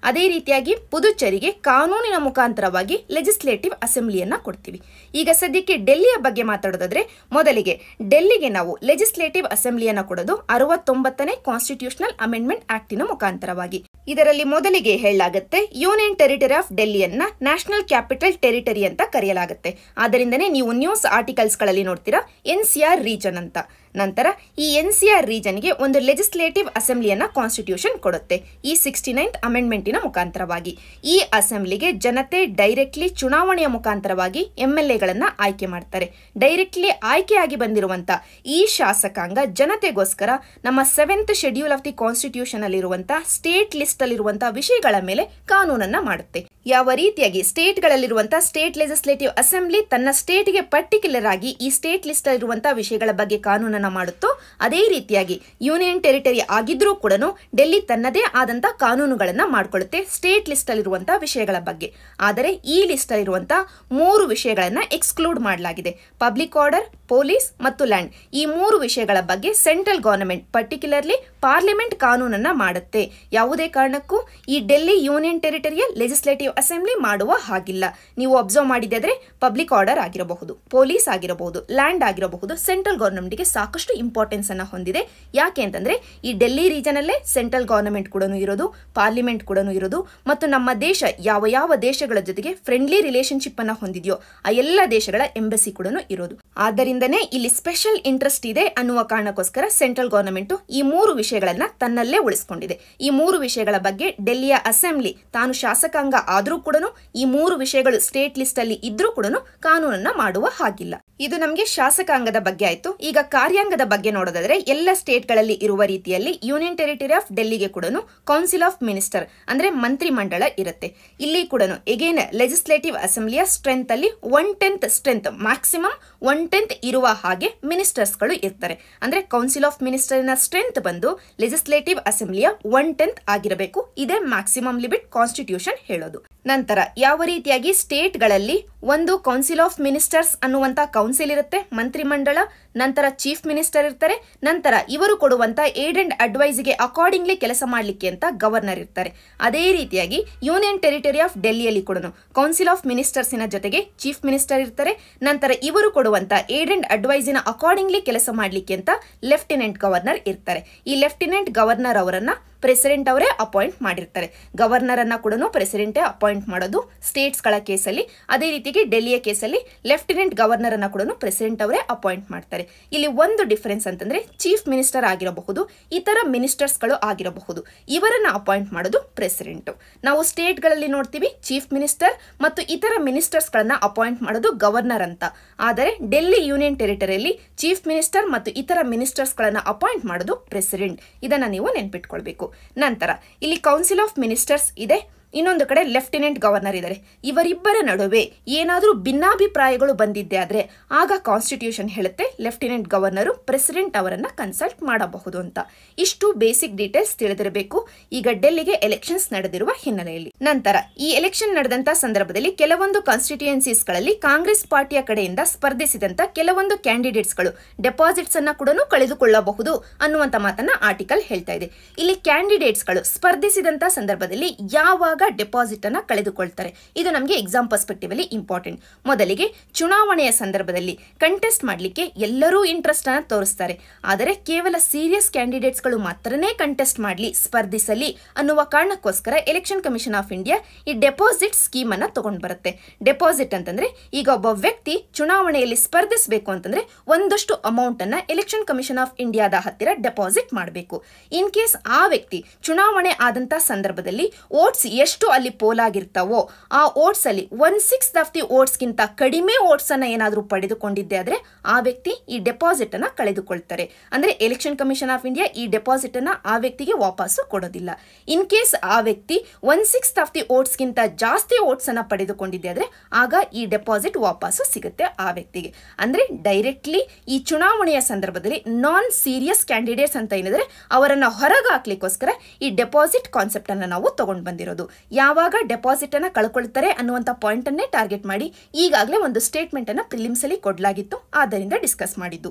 [SPEAKER 1] ಅದೇ ರೀತಿಯಾಗಿ ಪುದುಚೇರಿಗೆ ಕಾನೂನಿನ ಮುಖಾಂತರವಾಗಿ ಲೆಜಿಸ್ಲೇಟಿವ್ ಅಸೆಂಬ್ಲಿಯನ್ನ ಕೊಡ್ತೀವಿ ಈಗ ಸದ್ಯಕ್ಕೆ ಡೆಲ್ಲಿಯ ಬಗ್ಗೆ ಮಾತಾಡೋದಾದ್ರೆ ಮೊದಲಿಗೆ ಡೆಲ್ಲಿಗೆ ನಾವು ಲೆಜಿಸ್ಲೇಟಿವ್ ಅಸೆಂಬ್ಲಿಯನ್ನ ಕೊಡೋದು ಅರವತ್ತೊಂಬತ್ತನೇ ಕಾನ್ಸ್ಟಿಟ್ಯೂಷನಲ್ ಅಮೆಂಡ್ಮೆಂಟ್ ಆಕ್ಟಿನ ಮುಖಾಂತರವಾಗಿ ಇದರಲ್ಲಿ ಮೊದಲಿಗೆ ಹೇಳಲಾಗುತ್ತೆ ಯೂನಿಯನ್ ಟೆರಿಟರಿ ಆಫ್ ಡೆಲ್ಲಿಯನ್ನ ನ್ಯಾಷನಲ್ ಕ್ಯಾಪಿಟಲ್ ಟೆರಿಟರಿ ಅಂತ ಕರೆಯಲಾಗುತ್ತೆ ಆದ್ದರಿಂದನೇ ನೀವು ನ್ಯೂಸ್ ಆರ್ಟಿಕಲ್ಸ್ಗಳಲ್ಲಿ ನೋಡ್ತೀರಾ ಎನ್ ಸಿ ಆರ್ ರೀಜನ್ ಅಂತ ನಂತರ ಈ ಎನ್ ಸಿ ಆರ್ ರೀಜನ್ಗೆ ಒಂದು ಲೆಜಿಸ್ಲೇಟಿವ್ ಅಸೆಂಬ್ಲಿಯನ್ನ ಕಾನ್ಸ್ಟಿಟ್ಯೂಷನ್ ಕೊಡುತ್ತೆ ಈ ಸಿಕ್ಸ್ಟಿ ನೈನ್ತ್ ಅಮೆಂಡ್ಮೆಂಟಿನ ಮುಖಾಂತರವಾಗಿ ಈ ಅಸೆಂಬ್ಲಿಗೆ ಜನತೆ ಡೈರೆಕ್ಟ್ಲಿ ಚುನಾವಣೆಯ ಮುಖಾಂತರವಾಗಿ ಎಂ ಎಲ್ ಎಗಳನ್ನ ಆಯ್ಕೆ ಮಾಡ್ತಾರೆ ಡೈರೆಕ್ಟ್ಲಿ ಆಯ್ಕೆಯಾಗಿ ಬಂದಿರುವಂತ ಈ ಶಾಸಕಾಂಗ ಜನತೆಗೋಸ್ಕರ ನಮ್ಮ seventh schedule of the constitution ಅಲ್ಲಿರುವಂತಹ ಸ್ಟೇಟ್ ಲಿಸ್ಟ್ ಅಲ್ಲಿರುವಂತಹ ವಿಷಯಗಳ ಮೇಲೆ ಕಾನೂನನ್ನ ಮಾಡುತ್ತೆ ಯಾವ ರೀತಿಯಾಗಿ ಸ್ಟೇಟ್ಗಳಲ್ಲಿರುವಂತಹ ಸ್ಟೇಟ್ ಲೆಜಿಸ್ಲೇಟಿವ್ ಅಸೆಂಬ್ಲಿ ತನ್ನ ಸ್ಟೇಟ್ಗೆ ಪರ್ಟಿಕ್ಯುಲರ್ ಆಗಿ ಈ ಸ್ಟೇಟ್ ಲಿಸ್ಟ್ ಅಲ್ಲಿರುವಂತಹ ವಿಷಯಗಳ ಬಗ್ಗೆ ಕಾನೂನನ್ನ ಮಾಡುತ್ತೋ ಅದೇ ರೀತಿಯಾಗಿ ಯೂನಿಯನ್ ಟೆರಿಟರಿ ಆಗಿದ್ರೂ ಕೂಡ ಡೆಲ್ಲಿ ತನ್ನದೇ ಆದಂತಹ ಕಾನೂನುಗಳನ್ನ ಮಾಡ್ಕೊಳ್ಳುತ್ತೆ ಸ್ಟೇಟ್ ಲಿಸ್ಟ್ ಅಲ್ಲಿರುವಂತಹ ವಿಷಯಗಳ ಬಗ್ಗೆ ಆದರೆ ಈ ಲಿಸ್ಟ್ ಅಲ್ಲಿರುವಂತಹ ಮೂರು ವಿಷಯಗಳನ್ನ ಎಕ್ಸ್ಕ್ಲೂಡ್ ಮಾಡಲಾಗಿದೆ ಪಬ್ಲಿಕ್ ಆರ್ಡರ್ ಪೊಲೀಸ್ ಮತ್ತು ಲ್ಯಾಂಡ್ ಈ ಮೂರು ವಿಷಯಗಳ ಬಗ್ಗೆ ಸೆಂಟ್ರಲ್ ಗವರ್ನಮೆಂಟ್ ಪರ್ಟಿಕ್ಯುಲರ್ಲಿ ಪಾರ್ಲಿಮೆಂಟ್ ಕಾನೂನನ್ನ ಮಾಡುತ್ತೆ ಯಾವುದೇ ಕಾರಣಕ್ಕೂ ಈ ಡೆಲ್ಲಿ ಯೂನಿಯನ್ ಟೆರಿಟರಿಯ ಲೆಜಿಸ್ಲೇಟಿವ್ ಅಸೆಂಬ್ಲಿ ಮಾಡುವ ಹಾಗಿಲ್ಲ ನೀವು ಅಬ್ಸರ್ವ್ ಮಾಡಿದ್ರೆ ಪಬ್ಲಿಕ್ ಆರ್ಡರ್ ಆಗಿರಬಹುದು ಪೊಲೀಸ್ ಆಗಿರಬಹುದು ಲ್ಯಾಂಡ್ ಆಗಿರಬಹುದು ಸೆಂಟ್ರಲ್ ಗವರ್ನಮೆಂಟ್ಗೆ ಸಾಕಷ್ಟು ಇಂಪಾರ್ಟೆನ್ಸ್ ಅನ್ನ ಹೊಂದಿದೆ ಯಾಕೆ ಅಂತಂದ್ರೆ ಈ ಡೆಲ್ಲಿ ರೀಜನ್ ಅಲ್ಲೇ ಸೆಂಟ್ರಲ್ ಗವರ್ನಮೆಂಟ್ ಕೂಡ ಇರೋದು ಪಾರ್ಲಿಮೆಂಟ್ ಕೂಡ ಇರೋದು ಮತ್ತು ನಮ್ಮ ದೇಶ ಯಾವ ಯಾವ ದೇಶಗಳ ಜೊತೆಗೆ ಫ್ರೆಂಡ್ಲಿ ರಿಲೇಶನ್ಶಿಪ್ ಅನ್ನ ಹೊಂದಿದೆಯೋ ಆ ಎಲ್ಲ ದೇಶಗಳ ಎಂಬಸಿ ಕೂಡ ಇರೋದು ಆದ್ದರಿಂದನೇ ಇಲ್ಲಿ ಸ್ಪೆಷಲ್ ಇಂಟ್ರೆಸ್ಟ್ ಇದೆ ಅನ್ನುವ ಕಾರಣಕ್ಕೋಸ್ಕರ ಸೆಂಟ್ರಲ್ ಗವರ್ನಮೆಂಟ್ ಈ ಮೂರು ವಿಷಯಗಳನ್ನ ತನ್ನಲ್ಲೇ ಉಳಿಸ್ಕೊಂಡಿದೆ ಈ ಮೂರು ವಿಷಯಗಳ ಬಗ್ಗೆ ಡೆಲ್ಲಿಯ ಅಸೆಂಬ್ಲಿ ತಾನು ಶಾಸಕಾಂಗ ಆದರೂ ಕೂಡ ಈ ಮೂರು ವಿಷಯಗಳು ಸ್ಟೇಟ್ ಲಿಸ್ಟ್ ಅಲ್ಲಿ ಇದ್ರೂ ಕೂಡ ಕಾನೂನನ್ನ ಮಾಡುವ ಹಾಗಿಲ್ಲ ಇದು ನಮಗೆ ಶಾಸಕಾಂಗದ ಬಗ್ಗೆ ಆಯ್ತು ಈಗ ಕಾರ್ಯಾಂಗದ ಬಗ್ಗೆ ನೋಡೋದಾದ್ರೆ ಎಲ್ಲ ಸ್ಟೇಟ್ಗಳಲ್ಲಿ ಇರುವ ರೀತಿಯಲ್ಲಿ ಯೂನಿಯನ್ ಟೆರಿಟರಿ ಆಫ್ ಡೆಲ್ಲಿಗೆ ಕೂಡ ಕೌನ್ಸಿಲ್ ಆಫ್ ಮಿನಿಸ್ಟರ್ ಅಂದ್ರೆ ಮಂತ್ರಿ ಮಂಡಳ ಇರುತ್ತೆ ಇಲ್ಲಿ ಕೂಡ ಎಗೇನ್ ಲೆಜಿಸ್ಲೇಟಿವ್ ಅಸೆಂಬ್ಲಿಯ ಸ್ಟ್ರೆಂತ್ ಅಲ್ಲಿ one tenth strength maximum one tenth ಇರುವ ಹಾಗೆ ಮಿನಿಸ್ಟರ್ಸ್ಗಳು ಇರ್ತಾರೆ ಅಂದ್ರೆ ಕೌನ್ಸಿಲ್ ಆಫ್ ಮಿನಿಸ್ಟರ್ನ ಸ್ಟ್ರೆಂತ್ ಬಂದು ಲೆಜಿಸ್ಲೇಟಿವ್ ಅಸೆಂಬ್ಲಿಯ ಒನ್ ಟೆಂತ್ ಆಗಿರಬೇಕು ಇದೇ ಮ್ಯಾಕ್ಸಿಮಮ್ ಲಿಮಿಟ್ ಕಾನ್ಸ್ಟಿಟ್ಯೂಷನ್ ಹೇಳೋದು ನಂತರ ಯಾವ ರೀತಿಯಾಗಿ ಸ್ಟೇಟ್ಗಳಲ್ಲಿ ಒಂದು ಕೌನ್ಸಿಲ್ ಆಫ್ ಮಿನಿಸ್ಟರ್ಸ್ ಅನ್ನುವಂತ ಕೌನ್ಸಿಲ್ ಇರುತ್ತೆ ಮಂತ್ರಿಮಂಡಳ ನಂತರ ಚೀಫ್ ಮಿನಿಸ್ಟರ್ ಇರ್ತಾರೆ ನಂತರ ಇವರು ಕೊಡುವಂತ ಏಡ್ ಅಂಡ್ ಅಡ್ವೈಸ್ಗೆ ಅಕಾರ್ಡಿಂಗ್ಲಿ ಕೆಲಸ ಮಾಡಲಿಕ್ಕೆ ಅಂತ ಗವರ್ನರ್ ಇರ್ತಾರೆ ಅದೇ ರೀತಿಯಾಗಿ ಯೂನಿಯನ್ ಟೆರಿಟರಿ ಆಫ್ ಡೆಲ್ಲಿಯಲ್ಲಿ ಕೂಡ ಕೌನ್ಸಿಲ್ ಆಫ್ ಮಿನಿಸ್ಟರ್ಸಿನ ಜೊತೆಗೆ ಚೀಫ್ ಮಿನಿಸ್ಟರ್ ಇರ್ತಾರೆ ನಂತರ ಇವರು ಕೊಡುವಂತ ಏಡ್ ಅಂಡ್ ಅಡ್ವೈಸಿನ ಅಕಾರ್ಡಿಂಗ್ಲಿ ಕೆಲಸ ಮಾಡಲಿಕ್ಕೆ ಅಂತ ಲೆಫ್ಟಿನೆಂಟ್ ಗವರ್ನರ್ ಇರ್ತಾರೆ ಈ ಲೆಫ್ಟಿನೆಂಟ್ ಗವರ್ನರ್ ಅವರನ್ನ ಪ್ರೆಸಿಡೆಂಟ್ ಅವರೇ ಅಪಾಯಿಂಟ್ ಮಾಡಿರ್ತಾರೆ ಗವರ್ನರ್ ಅನ್ನ ಕೂಡ ಪ್ರೆಸಿಡೆಂಟೇ ಅಪಾಯಿಂಟ್ ಮಾಡೋದು ಸ್ಟೇಟ್ಸ್ಗಳ ಕೇಸಲ್ಲಿ ಅದೇ ರೀತಿಗೆ ಡೆಲ್ಲಿಯ ಕೇಸಲ್ಲಿ ಲೆಫ್ಟಿನೆಂಟ್ ಗವರ್ನರ್ ಅನ್ನ ಕೂಡ ಪ್ರೆಸಿಡೆಂಟ್ ಅವರೇ ಅಪಾಯಿಂಟ್ ಮಾಡ್ತಾರೆ ಇಲ್ಲಿ ಒಂದು ಡಿಫರೆನ್ಸ್ ಅಂತಂದ್ರೆ ಚೀಫ್ ಮಿನಿಸ್ಟರ್ ಆಗಿರಬಹುದು ಇತರ ಮಿನಿಸ್ಟರ್ಸ್ಗಳು ಆಗಿರಬಹುದು ಇವರನ್ನ ಅಪಾಯಿಂಟ್ ಮಾಡೋದು ಪ್ರೆಸಿಡೆಂಟ್ ನಾವು ಸ್ಟೇಟ್ಗಳಲ್ಲಿ ನೋಡ್ತೀವಿ ಚೀಫ್ ಮಿನಿಸ್ಟರ್ ಮತ್ತು ಇತರ ಮಿನಿಸ್ಟರ್ಸ್ಗಳನ್ನ ಅಪಾಯಿಂಟ್ ಮಾಡೋದು ಗವರ್ನರ್ ಅಂತ ಆದರೆ ಡೆಲ್ಲಿ ಯೂನಿಯನ್ ಟೆರಿಟರಿಯಲ್ಲಿ ಚೀಫ್ ಮಿನಿಸ್ಟರ್ ಮತ್ತು ಇತರ ಮಿನಿಸ್ಟರ್ಸ್ಗಳನ್ನ ಅಪಾಯಿಂಟ್ ಮಾಡೋದು ಪ್ರೆಸಿಡೆಂಟ್ ಇದನ್ನ ನೀವು ನೆನ್ಪಿಟ್ಕೊಳ್ಬೇಕು ನಂತರ ಇಲ್ಲಿ ಕೌನ್ಸಿಲ್ ಆಫ್ ಮಿನಿಸ್ಟರ್ಸ್ ಇದೆ ಇನ್ನೊಂದು ಕಡೆ ಲೆಫ್ಟಿನೆಂಟ್ ಗವರ್ನರ್ ಇದ್ದಾರೆ ಇವರಿಬ್ಬರ ನಡುವೆ ಏನಾದರೂ ಭಿನ್ನಾಭಿಪ್ರಾಯಗಳು ಬಂದಿದ್ದೆ ಆದರೆ ಆಗ ಕಾನ್ಸ್ಟಿಟ್ಯೂಷನ್ ಹೇಳುತ್ತೆ ಲೆಫ್ಟಿನೆಂಟ್ ಗವರ್ನರು ಪ್ರೆಸಿಡೆಂಟ್ ಅವರನ್ನ ಕನ್ಸಲ್ಟ್ ಮಾಡಬಹುದು ಅಂತ ಇಷ್ಟು ಬೇಸಿಕ್ ಡೀಟೇಲ್ಸ್ ತಿಳಿದಿರಬೇಕು ಈಗ ಡೆಲ್ಲಿಗೆ ಎಲೆಕ್ಷನ್ಸ್ ನಡೆದಿರುವ ಹಿನ್ನೆಲೆಯಲ್ಲಿ ನಂತರ ಈ ಎಲೆಕ್ಷನ್ ನಡೆದಂತ ಸಂದರ್ಭದಲ್ಲಿ ಕೆಲವೊಂದು ಕಾನ್ಸ್ಟಿಟ್ಯೂಯೆನ್ಸೀಸ್ಗಳಲ್ಲಿ ಕಾಂಗ್ರೆಸ್ ಪಾರ್ಟಿಯ ಕಡೆಯಿಂದ ಸ್ಪರ್ಧಿಸಿದಂತ ಕೆಲವೊಂದು ಕ್ಯಾಂಡಿಡೇಟ್ಸ್ಗಳು ಡೆಪಾಸಿಟ್ಸ್ ಅನ್ನ ಕೂಡ ಕಳೆದುಕೊಳ್ಳಬಹುದು ಅನ್ನುವಂತ ಮಾತನ್ನ ಆರ್ಟಿಕಲ್ ಹೇಳ್ತಾ ಇದೆ ಇಲ್ಲಿ ಕ್ಯಾಂಡಿಡೇಟ್ಸ್ಗಳು ಸ್ಪರ್ಧಿಸಿದಂತ ಸಂದರ್ಭದಲ್ಲಿ ಯಾವಾಗ ಡೆಪಾಸಿಟ್ ಅನ್ನ ಕಳೆದುಕೊಳ್ತಾರೆ ಇದು ನಮಗೆ ಎಕ್ಸಾಮ್ ಪರ್ಸ್ಪೆಕ್ಟಿವ್ ಅಲ್ಲಿ ಇಂಪಾರ್ಟೆಂಟ್ ಮೊದಲಿಗೆ ಚುನಾವಣೆಯ ಸಂದರ್ಭದಲ್ಲಿ ಕಂಟೆಸ್ಟ್ ಮಾಡಲಿಕ್ಕೆ ಎಲ್ಲರೂ ಇಂಟ್ರೆಸ್ಟ್ ಅನ್ನ ತೋರಿಸ್ತಾರೆ ಆದರೆ ಕೇವಲ ಸೀರಿಯಸ್ ಕ್ಯಾಂಡಿಡೇಟ್ಸ್ಗಳು ಮಾತ್ರನೇ ಕಂಟೆಸ್ಟ್ ಮಾಡಲಿ ಸ್ಪರ್ಧಿಸಲಿ ಅನ್ನುವ ಕಾರಣಕ್ಕೋಸ್ಕರ ಎಲೆಕ್ಷನ್ ಕಮಿಷನ್ ಆಫ್ ಇಂಡಿಯಾ ಈ ಡೆಪಾಸಿಟ್ ಸ್ಕೀಮ್ ಅನ್ನ ತಗೊಂಡ್ ಬರುತ್ತೆ ಡೆಪಾಸಿಟ್ ಅಂತಂದ್ರೆ ಈಗ ಒಬ್ಬ ವ್ಯಕ್ತಿ ಚುನಾವಣೆಯಲ್ಲಿ ಸ್ಪರ್ಧಿಸಬೇಕು ಅಂತಂದ್ರೆ ಒಂದಷ್ಟು ಅಮೌಂಟ್ ಅನ್ನ ಎಲೆಕ್ಷನ್ ಕಮಿಷನ್ ಆಫ್ ಇಂಡಿಯಾದ ಹತ್ತಿರ ಡೆಪಾಸಿಟ್ ಮಾಡಬೇಕು ಇನ್ ಕೇಸ್ ಆ ವ್ಯಕ್ತಿ ಚುನಾವಣೆ ಆದಂತ ಸಂದರ್ಭದಲ್ಲಿ ಓಟ್ಸ್ ಎಷ್ಟು ಅಲ್ಲಿ ಪೋಲಾಗಿರ್ತಾವೋ ಆ ಓಟ್ಸ್ ಅಲ್ಲಿ ಒನ್ ಸಿಕ್ಸ್ ಆಫ್ ದಿ ಓಟ್ಸ್ಗಿಂತ ಕಡಿಮೆ ಓಟ್ಸ್ ಅನ್ನ ಏನಾದರೂ ಪಡೆದುಕೊಂಡಿದ್ದೆ ಆದ್ರೆ ಆ ವ್ಯಕ್ತಿ ಈ ಡೆಪಾಸಿಟ್ ಅನ್ನ ಕಳೆದುಕೊಳ್ತಾರೆ ಅಂದ್ರೆ ಎಲೆಕ್ಷನ್ ಕಮಿಷನ್ ಆಫ್ ಇಂಡಿಯಾ ಈ ಡೆಪಾಸಿಟ್ ಅನ್ನ ಆ ವ್ಯಕ್ತಿಗೆ ವಾಪಸ್ಸು ಕೊಡೋದಿಲ್ಲ ಇನ್ ಕೇಸ್ ಆ ವ್ಯಕ್ತಿ ಒನ್ ಸಿಕ್ಸ್ ಆಫ್ ದಿ ಓಟ್ಸ್ಗಿಂತ ಜಾಸ್ತಿ ಓಟ್ಸ್ ಅನ್ನ ಪಡೆದುಕೊಂಡಿದ್ದೆ ಆದ್ರೆ ಆಗ ಈ ಡೆಪಾಸಿಟ್ ವಾಪಸ್ಸು ಸಿಗುತ್ತೆ ಆ ವ್ಯಕ್ತಿಗೆ ಅಂದ್ರೆ ಡೈರೆಕ್ಟ್ಲಿ ಈ ಚುನಾವಣೆಯ ಸಂದರ್ಭದಲ್ಲಿ ನಾನ್ ಸೀರಿಯಸ್ ಕ್ಯಾಂಡಿಡೇಟ್ಸ್ ಅಂತ ಏನಿದ್ರೆ ಅವರನ್ನ ಹೊರಗೆ ಹಾಕ್ಲಿಕ್ಕೋಸ್ಕರ ಈ ಡೆಪಾಸಿಟ್ ಕಾನ್ಸೆಪ್ಟ್ ಅನ್ನ ನಾವು ತಗೊಂಡು ಬಂದಿರೋದು ಯಾವಾಗ ಡೆಪಾಸಿಟ್ ಅನ್ನ ಕಳ್ಕೊಳ್ತಾರೆ ಅನ್ನುವಂಥ ಪಾಯಿಂಟ್ ಅನ್ನೇ ಟಾರ್ಗೆಟ್ ಮಾಡಿ ಈಗಾಗಲೇ ಒಂದು ಸ್ಟೇಟ್ಮೆಂಟ್ ಅನ್ನ ಪ್ರಿಲಿಮ್ಸ್ ಅಲ್ಲಿ ಕೊಡಲಾಗಿತ್ತು ಆದ್ದರಿಂದ ಡಿಸ್ಕಸ್ ಮಾಡಿದ್ದು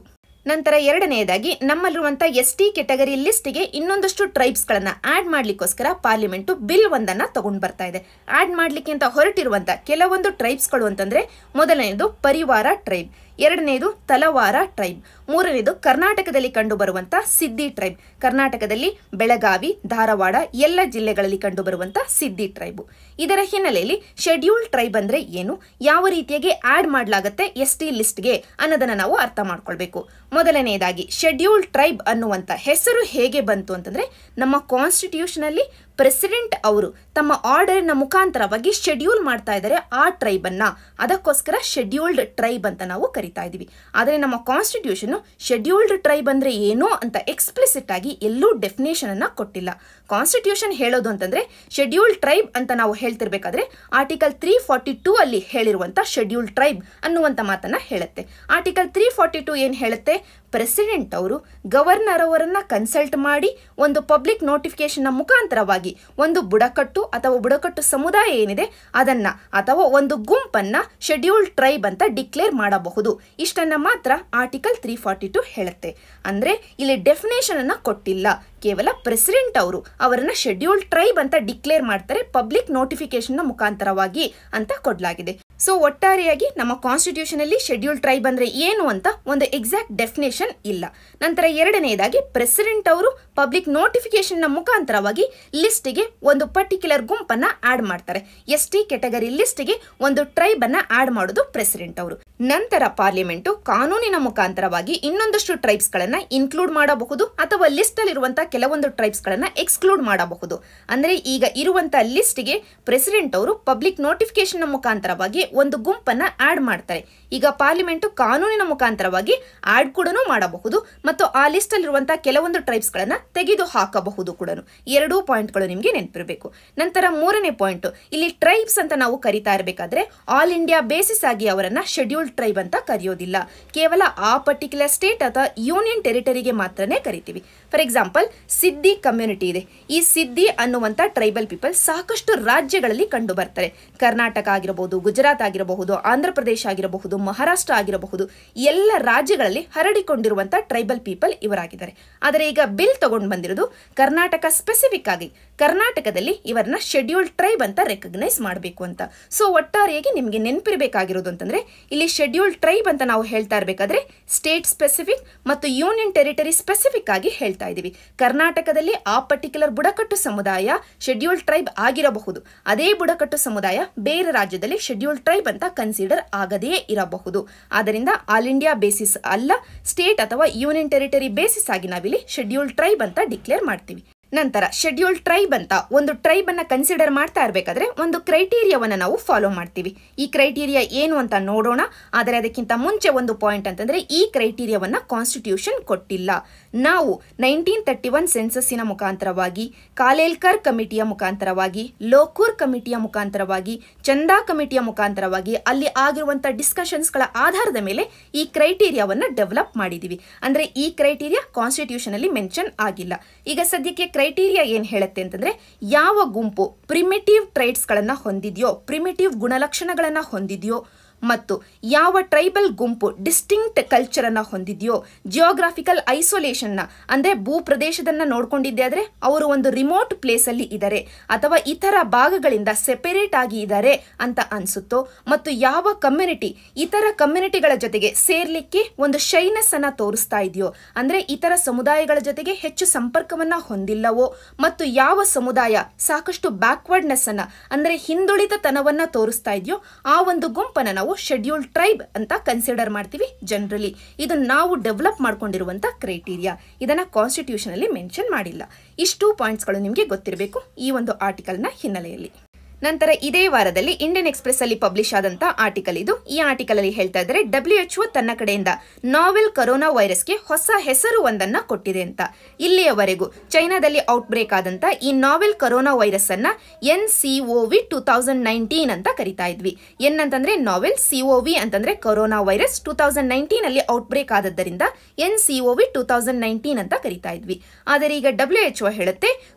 [SPEAKER 1] ನಂತರ ಎರಡನೆಯದಾಗಿ ನಮ್ಮಲ್ಲಿರುವಂಥ ಎಸ್ ಟಿ ಕೆಟಗರಿ ಲಿಸ್ಟ್ಗೆ ಇನ್ನೊಂದಷ್ಟು ಟ್ರೈಬ್ಸ್ಗಳನ್ನು ಆಡ್ ಮಾಡಲಿಕ್ಕೋಸ್ಕರ ಪಾರ್ಲಿಮೆಂಟು ಬಿಲ್ ಒಂದನ್ನು ತಗೊಂಡು ಬರ್ತಾ ಇದೆ ಆಡ್ ಮಾಡಲಿಕ್ಕೆ ಅಂತ ಹೊರಟಿರುವಂಥ ಕೆಲವೊಂದು ಟ್ರೈಬ್ಸ್ಗಳು ಅಂತಂದರೆ ಮೊದಲನೆಯದು ಪರಿವಾರ ಟ್ರೈಬ್ ಎರಡನೇದು ತಲವಾರ ಟ್ರೈಬ್ ಮೂರನೇದು ಕರ್ನಾಟಕದಲ್ಲಿ ಕಂಡುಬರುವಂಥ ಸಿದ್ದಿ ಟ್ರೈಬ್ ಕರ್ನಾಟಕದಲ್ಲಿ ಬೆಳಗಾವಿ ಧಾರವಾಡ ಎಲ್ಲ ಜಿಲ್ಲೆಗಳಲ್ಲಿ ಕಂಡುಬರುವಂಥ ಸಿದ್ದಿ ಟ್ರೈಬು ಇದರ ಹಿನ್ನೆಲೆಯಲ್ಲಿ ಶೆಡ್ಯೂಲ್ಡ್ ಟ್ರೈಬ್ ಅಂದರೆ ಏನು ಯಾವ ರೀತಿಯಾಗಿ ಆಡ್ ಮಾಡಲಾಗುತ್ತೆ ಎಸ್ ಟಿ ಲಿಸ್ಟ್ಗೆ ಅನ್ನೋದನ್ನು ನಾವು ಅರ್ಥ ಮಾಡ್ಕೊಳ್ಬೇಕು ಮೊದಲನೆಯದಾಗಿ ಶೆಡ್ಯೂಲ್ಡ್ ಟ್ರೈಬ್ ಅನ್ನುವಂಥ ಹೆಸರು ಹೇಗೆ ಬಂತು ಅಂತಂದರೆ ನಮ್ಮ ಕಾನ್ಸ್ಟಿಟ್ಯೂಷನಲ್ಲಿ ಪ್ರೆಸಿಡೆಂಟ್ ಅವರು ತಮ್ಮ ಆರ್ಡರ್ನ ಮುಖಾಂತರವಾಗಿ ಶೆಡ್ಯೂಲ್ ಮಾಡ್ತಾ ಇದ್ದಾರೆ ಆ ಟ್ರೈಬನ್ನ ಅದಕ್ಕೋಸ್ಕರ ಶೆಡ್ಯೂಲ್ಡ್ ಟ್ರೈಬ್ ಅಂತ ನಾವು ಕರಿತಾ ಇದ್ದೀವಿ ಆದರೆ ನಮ್ಮ ಕಾನ್ಸ್ಟಿಟ್ಯೂಷನ್ ಶೆಡ್ಯೂಲ್ಡ್ ಟ್ರೈಬ್ ಅಂದ್ರೆ ಏನು ಅಂತ ಎಕ್ಸ್ಪ್ಲಿಸಿಟ್ ಆಗಿ ಎಲ್ಲೂ ಡೆಫಿನೇಷನ್ ಅನ್ನ ಕೊಟ್ಟಿಲ್ಲ ಕಾನ್ಸ್ಟಿಟ್ಯೂಷನ್ ಹೇಳೋದು ಅಂತಂದ್ರೆ ಶೆಡ್ಯೂಲ್ಡ್ ಟ್ರೈಬ್ ಅಂತ ನಾವು ಹೇಳ್ತಿರ್ಬೇಕಾದ್ರೆ ಆರ್ಟಿಕಲ್ ತ್ರೀ ಫಾರ್ಟಿ ಟೂ ಅಲ್ಲಿ ಹೇಳಿರುವಂತ ಶೆಡ್ಯೂಲ್ಡ್ ಟ್ರೈಬ್ ಅನ್ನುವಂತ ಮಾತನ್ನ ಹೇಳುತ್ತೆ ಆರ್ಟಿಕಲ್ ತ್ರೀ ಫಾರ್ಟಿ ಟೂ ಏನ್ ಹೇಳುತ್ತೆ ಪ್ರೆಸಿಡೆಂಟ್ ಅವರು ಗವರ್ನರ್ ಅವರನ್ನ ಕನ್ಸಲ್ಟ್ ಮಾಡಿ ಒಂದು ಪಬ್ಲಿಕ್ ನೋಟಿಫಿಕೇಶನ್ ಮುಖಾಂತರವಾಗಿ ಒಂದು ಬುಡಕಟ್ಟು ಅಥವಾ ಬುಡಕಟ್ಟು ಸಮುದಾಯ ಏನಿದೆ ಅದನ್ನ ಅಥವಾ ಒಂದು ಗುಂಪನ್ನ ಶೆಡ್ಯೂಲ್ಡ್ ಟ್ರೈಬ್ ಅಂತ ಡಿಕ್ಲೇರ್ ಮಾಡಬಹುದು ಇಷ್ಟನ್ನ ಮಾತ್ರ ಆರ್ಟಿಕಲ್ ತ್ರೀ ಫಾರ್ಟಿ ಟು ಹೇಳುತ್ತೆ ಅಂದ್ರೆ ಇಲ್ಲಿ ಡೆಫಿನೇಷನ್ ಅನ್ನ ಕೊಟ್ಟಿಲ್ಲ ಕೇವಲ ಪ್ರೆಸಿಡೆಂಟ್ ಅವರು ಅವರನ್ನ ಶೆಡ್ಯೂಲ್ಡ್ ಟ್ರೈಬ್ ಅಂತ ಡಿಕ್ಲೇರ್ ಮಾಡ್ತಾರೆ ಪಬ್ಲಿಕ್ ನೋಟಿಫಿಕೇಶನ್ ಮುಖಾಂತರವಾಗಿ ಅಂತ ಕೊಡಲಾಗಿದೆ ಸೊ ಒಟ್ಟಾರೆಯಾಗಿ ನಮ್ಮ ಕಾನ್ಸ್ಟಿಟ್ಯೂಷನ್ ಅಲ್ಲಿ ಶೆಡ್ಯೂಲ್ಡ್ ಟ್ರೈಬ್ ಅಂದ್ರೆ ಏನು ಅಂತ ಒಂದು ಎಕ್ಸಾಕ್ಟ್ ಡೆಫಿನೇಷನ್ ಇಲ್ಲ ನಂತರ ಎರಡನೆಯದಾಗಿ ಪ್ರೆಸಿಡೆಂಟ್ ಅವರು ಪಬ್ಲಿಕ್ ನೋಟಿಫಿಕೇಶನ್ ನ ಮುಖಾಂತರವಾಗಿ ಲಿಸ್ಟ್ಗೆ ಒಂದು ಪರ್ಟಿಕ್ಯುಲರ್ ಗುಂಪನ್ನ ಆಡ್ ಮಾಡ್ತಾರೆ ಎಸ್ ಟಿ ಕೆಟಗರಿ ಲಿಸ್ಟ್ಗೆ ಒಂದು ಟ್ರೈಬ್ ಅನ್ನ ಆಡ್ ಮಾಡೋದು ಪ್ರೆಸಿಡೆಂಟ್ ಅವರು ನಂತರ ಪಾರ್ಲಿಮೆಂಟ್ ಕಾನೂನಿನ ಮುಖಾಂತರವಾಗಿ ಇನ್ನೊಂದಷ್ಟು ಟ್ರೈಬ್ಸ್ ಗಳನ್ನ ಇನ್ಕ್ಲೂಡ್ ಮಾಡಬಹುದು ಅಥವಾ ಲಿಸ್ಟ್ ಅಲ್ಲಿರುವಂತಹ ಕೆಲವೊಂದು ಟ್ರೈಬ್ಸ್ ಗಳನ್ನ ಎಕ್ಸ್ಕ್ಲೂಡ್ ಮಾಡಬಹುದು ಅಂದ್ರೆ ಈಗ ಇರುವಂತಹ ಲಿಸ್ಟ್ಗೆ ಪ್ರೆಸಿಡೆಂಟ್ ಅವರು ಪಬ್ಲಿಕ್ ನೋಟಿಫಿಕೇಶನ್ ಮುಖಾಂತರವಾಗಿ ಒಂದು ಗುಂಪನ್ನ ಆಡ್ ಮಾಡ್ತಾರೆ ಈಗ ಪಾರ್ಲಿಮೆಂಟ್ ಕಾನೂನಿನ ಮುಖಾಂತರವಾಗಿ ಆಡ್ ಕೂಡ ಮಾಡಬಹುದು ಮತ್ತು ಆ ಲಿಸ್ಟ್ ಅಲ್ಲಿರುವಂತಹ ಕೆಲವೊಂದು ಟ್ರೈಬ್ಸ್ ಗಳನ್ನ ತೆಗೆದು ಹಾಕಬಹುದು ಕೂಡ ಎರಡೂ ಪಾಯಿಂಟ್ಗಳು ನಿಮಗೆ ನೆನಪಿರಬೇಕು ನಂತರ ಮೂರನೇ ಪಾಯಿಂಟ್ ಇಲ್ಲಿ ಟ್ರೈಬ್ಸ್ ಅಂತ ನಾವು ಕರಿತಾ ಇರಬೇಕಾದ್ರೆ ಆಲ್ ಇಂಡಿಯಾ ಬೇಸಿಸ್ ಆಗಿ ಅವರನ್ನ ಶೆಡ್ಯೂಲ್ಡ್ ಟ್ರೈಬ್ ಅಂತ ಕರೆಯೋದಿಲ್ಲ ಕೇವಲ ಆ ಪರ್ಟಿಕ್ಯುಲರ್ ಸ್ಟೇಟ್ ಅಥವಾ ಯೂನಿಯನ್ ಟೆರಿಟರಿಗೆ ಮಾತ್ರನೇ ಕರಿತೀವಿ ಫಾರ್ ಎಕ್ಸಾಂಪಲ್ ಸಿದ್ದಿ ಕಮ್ಯುನಿಟಿ ಇದೆ ಈ ಸಿದ್ದಿ ಅನ್ನುವಂಥ ಟ್ರೈಬಲ್ ಪೀಪಲ್ ಸಾಕಷ್ಟು ರಾಜ್ಯಗಳಲ್ಲಿ ಕಂಡು ಬರ್ತಾರೆ ಕರ್ನಾಟಕ ಆಗಿರಬಹುದು ಗುಜರಾತ್ ಆಗಿರಬಹುದು ಆಂಧ್ರ ಪ್ರದೇಶ ಆಗಿರಬಹುದು ಮಹಾರಾಷ್ಟ್ರ ಆಗಿರಬಹುದು ಎಲ್ಲ ರಾಜ್ಯಗಳಲ್ಲಿ ಹರಡಿಕೊಂಡಿರುವಂಥ ಟ್ರೈಬಲ್ ಪೀಪಲ್ ಇವರಾಗಿದ್ದಾರೆ ಆದರೆ ಈಗ ಬಿಲ್ ತಗೊಂಡು ಬಂದಿರೋದು ಕರ್ನಾಟಕ ಸ್ಪೆಸಿಫಿಕ್ ಆಗಿ ಕರ್ನಾಟಕದಲ್ಲಿ ಇವರನ್ನ ಶೆಡ್ಯೂಲ್ಡ್ ಟ್ರೈಬ್ ಅಂತ ರೆಕಗ್ನೈಸ್ ಮಾಡಬೇಕು ಅಂತ ಸೊ ಒಟ್ಟಾರೆಯಾಗಿ ನಿಮಗೆ ನೆನಪಿರಬೇಕಾಗಿರೋದು ಅಂತಂದ್ರೆ ಇಲ್ಲಿ ಶೆಡ್ಯೂಲ್ಡ್ ಟ್ರೈಬ್ ಅಂತ ನಾವು ಹೇಳ್ತಾ ಇರಬೇಕಾದ್ರೆ ಸ್ಟೇಟ್ ಸ್ಪೆಸಿಫಿಕ್ ಮತ್ತು ಯೂನಿಯನ್ ಟೆರಿಟರಿ ಸ್ಪೆಸಿಫಿಕ್ ಆಗಿ ಹೇಳ್ತಾ ಇದ್ದೀವಿ ಕರ್ನಾಟಕದಲ್ಲಿ ಆ ಪರ್ಟಿಕ್ಯುಲರ್ ಬುಡಕಟ್ಟು ಸಮುದಾಯ ಶೆಡ್ಯೂಲ್ಡ್ ಟ್ರೈಬ್ ಆಗಿರಬಹುದು ಅದೇ ಬುಡಕಟ್ಟು ಸಮುದಾಯ ಬೇರೆ ರಾಜ್ಯದಲ್ಲಿ ಶೆಡ್ಯೂಲ್ಡ್ ಟ್ರೈಬ್ ಅಂತ ಕನ್ಸಿಡರ್ ಆಗದೇ ಇರಬಹುದು ಆದ್ದರಿಂದ ಆಲ್ ಇಂಡಿಯಾ ಬೇಸಿಸ್ ಅಲ್ಲ ಸ್ಟೇಟ್ ಅಥವಾ ಯೂನಿಯನ್ ಟೆರಿಟರಿ ಬೇಸಿಸ್ ಆಗಿ ನಾವಿಲ್ಲಿ ಶೆಡ್ಯೂಲ್ಡ್ ಟ್ರೈಬ್ ಅಂತ ಡಿಕ್ಲೇರ್ ಮಾಡ್ತೀವಿ ನಂತರ ಶೆಡ್ಯೂಲ್ಡ್ ಟ್ರೈಬ್ ಅಂತ ಒಂದು ಟ್ರೈಬ್ ಅನ್ನ ಕನ್ಸಿಡರ್ ಮಾಡ್ತಾ ಇರಬೇಕಾದ್ರೆ ಒಂದು ಕ್ರೈಟೀರಿಯಾವನ್ನ ನಾವು ಫಾಲೋ ಮಾಡ್ತೀವಿ ಈ ಕ್ರೈಟೀರಿಯಾ ಏನು ಅಂತ ನೋಡೋಣ ಆದರೆ ಅದಕ್ಕಿಂತ ಮುಂಚೆ ಒಂದು ಪಾಯಿಂಟ್ ಅಂತಂದ್ರೆ ಈ ಕ್ರೈಟೀರಿಯಾವನ್ನ ಕಾನ್ಸ್ಟಿಟ್ಯೂಷನ್ ಕೊಟ್ಟಿಲ್ಲ ನಾವು ನೈನ್ಟೀನ್ ತರ್ಟಿ ಒನ್ ಸೆನ್ಸಸ್ಸಿನ ಮುಖಾಂತರವಾಗಿ ಕಾಲೇಲ್ಕರ್ ಕಮಿಟಿಯ ಮುಖಾಂತರವಾಗಿ ಲೋಕೂರ್ ಕಮಿಟಿಯ ಮುಖಾಂತರವಾಗಿ ಚಂದಾ ಕಮಿಟಿಯ ಮುಖಾಂತರವಾಗಿ ಅಲ್ಲಿ ಆಗಿರುವಂಥ ಡಿಸ್ಕಷನ್ಸ್ಗಳ ಆಧಾರದ ಮೇಲೆ ಈ ಕ್ರೈಟೀರಿಯಾವನ್ನ ಡೆವಲಪ್ ಮಾಡಿದೀವಿ ಅಂದ್ರೆ ಈ ಕ್ರೈಟೀರಿಯಾ ಕಾನ್ಸ್ಟಿಟ್ಯೂಷನ್ ಅಲ್ಲಿ ಮೆನ್ಷನ್ ಆಗಿಲ್ಲ ಈಗ ಸದ್ಯಕ್ಕೆ ಕ್ರೈಟೀರಿಯಾ ಏನ್ ಹೇಳುತ್ತೆ ಅಂತಂದ್ರೆ ಯಾವ ಗುಂಪು ಪ್ರಿಮಿಟಿವ್ ಟ್ರೈಟ್ಸ್ಗಳನ್ನ ಹೊಂದಿದೆಯೋ ಪ್ರಿಮಿಟಿವ್ ಗುಣಲಕ್ಷಣಗಳನ್ನ ಹೊಂದಿದೆಯೋ ಮತ್ತು ಯಾವ ಟ್ರೈಬಲ್ ಗುಂಪು ಡಿಸ್ಟಿಂಕ್ಟ್ ಕಲ್ಚರ್ ಅನ್ನ ಹೊಂದಿದೆಯೋ ಜಿಯೋಗ್ರಾಫಿಕಲ್ ಐಸೋಲೇಷನ್ನ ಅಂದ್ರೆ ಭೂ ಪ್ರದೇಶದನ್ನ ನೋಡ್ಕೊಂಡಿದ್ದೆ ಆದ್ರೆ ಅವರು ಒಂದು ರಿಮೋಟ್ ಪ್ಲೇಸ್ ಅಲ್ಲಿ ಇದ್ದಾರೆ ಅಥವಾ ಇತರ ಭಾಗಗಳಿಂದ ಸೆಪರೇಟ್ ಆಗಿ ಇದ್ದಾರೆ ಅಂತ ಅನ್ಸುತ್ತೋ ಮತ್ತು ಯಾವ ಕಮ್ಯುನಿಟಿ ಇತರ ಕಮ್ಯುನಿಟಿಗಳ ಜೊತೆಗೆ ಸೇರ್ಲಿಕ್ಕೆ ಒಂದು ಶೈನೆಸ್ ಅನ್ನ ತೋರಿಸ್ತಾ ಇದೆಯೋ ಅಂದ್ರೆ ಇತರ ಸಮುದಾಯಗಳ ಜೊತೆಗೆ ಹೆಚ್ಚು ಸಂಪರ್ಕವನ್ನ ಹೊಂದಿಲ್ಲವೋ ಮತ್ತು ಯಾವ ಸಮುದಾಯ ಸಾಕಷ್ಟು ಬ್ಯಾಕ್ವರ್ಡ್ನೆಸ್ ಅನ್ನ ಅಂದ್ರೆ ಹಿಂದುಳಿತತನವನ್ನ ತೋರಿಸ್ತಾ ಇದೆಯೋ ಆ ಒಂದು ಗುಂಪನ್ನ ನಾವು ಶೆಡ್ಯೂಲ್ಡ್ ಟ್ರೈಬ್ ಅಂತ ಕನ್ಸಿಡರ್ ಮಾಡ್ತೀವಿ ಜನರಲಿ ಇದು ನಾವು ಡೆವಲಪ್ ಮಾಡ್ಕೊಂಡಿರುವಂತ ಕ್ರೈಟೀರಿಯಾ ಇದನ್ನ ಕಾನ್ಸ್ಟಿಟ್ಯೂಷನ್ ಅಲ್ಲಿ ಮೆನ್ಷನ್ ಮಾಡಿಲ್ಲ ಇಷ್ಟು ಪಾಯಿಂಟ್ಸ್ಗಳು ನಿಮಗೆ ಗೊತ್ತಿರಬೇಕು ಈ ಒಂದು ಆರ್ಟಿಕಲ್ನ ಹಿನ್ನೆಲೆಯಲ್ಲಿ ನಂತರ ಇದೇ ವಾರದಲ್ಲಿ ಇಂಡಿಯನ್ ಎಕ್ಸ್ಪ್ರೆಸ್ ಅಲ್ಲಿ ಪಬ್ಲಿಷ್ ಆದಂತ ಆರ್ಟಿಕಲ್ ಇದು ಈ ಆರ್ಟಿಕಲ್ ಅಲ್ಲಿ ಹೇಳ್ತಾ ಇದ್ದಾರೆ ಡಬ್ಲ್ಯೂ ಎಚ್ ತನ್ನ ಕಡೆಯಿಂದ ನಾವೆಲ್ ಕರೋನಾ ವೈರಸ್ಗೆ ಹೊಸ ಹೆಸರು ಒಂದನ್ನ ಕೊಟ್ಟಿದೆ ಅಂತ ಇಲ್ಲಿಯವರೆಗೂ ಚೈನಾದಲ್ಲಿ ಔಟ್ ಬ್ರೇಕ್ ಆದಂತ ಈ ನಾವೆಲ್ ಕರೋನಾ ವೈರಸ್ ಅನ್ನ N C O V two thousand nineteen ಅಂತ ಕರಿತಾ ಇದ್ವಿ ಎನ್ ಅಂತಂದ್ರೆ ನಾವೆಲ್ ಸಿ ಒ ವಿ ಅಂತಂದ್ರೆ corona virus two thousand nineteen ಅಲ್ಲಿ ಔಟ್ ಬ್ರೇಕ್ ಆದದ್ದರಿಂದ N C O V two thousand nineteen ಅಂತ ಕರಿತಾ ಇದ್ವಿ ಆದರೆ ಈಗ ಡಬ್ಲ್ಯೂ ಎಚ್ ಹೇಳುತ್ತೆ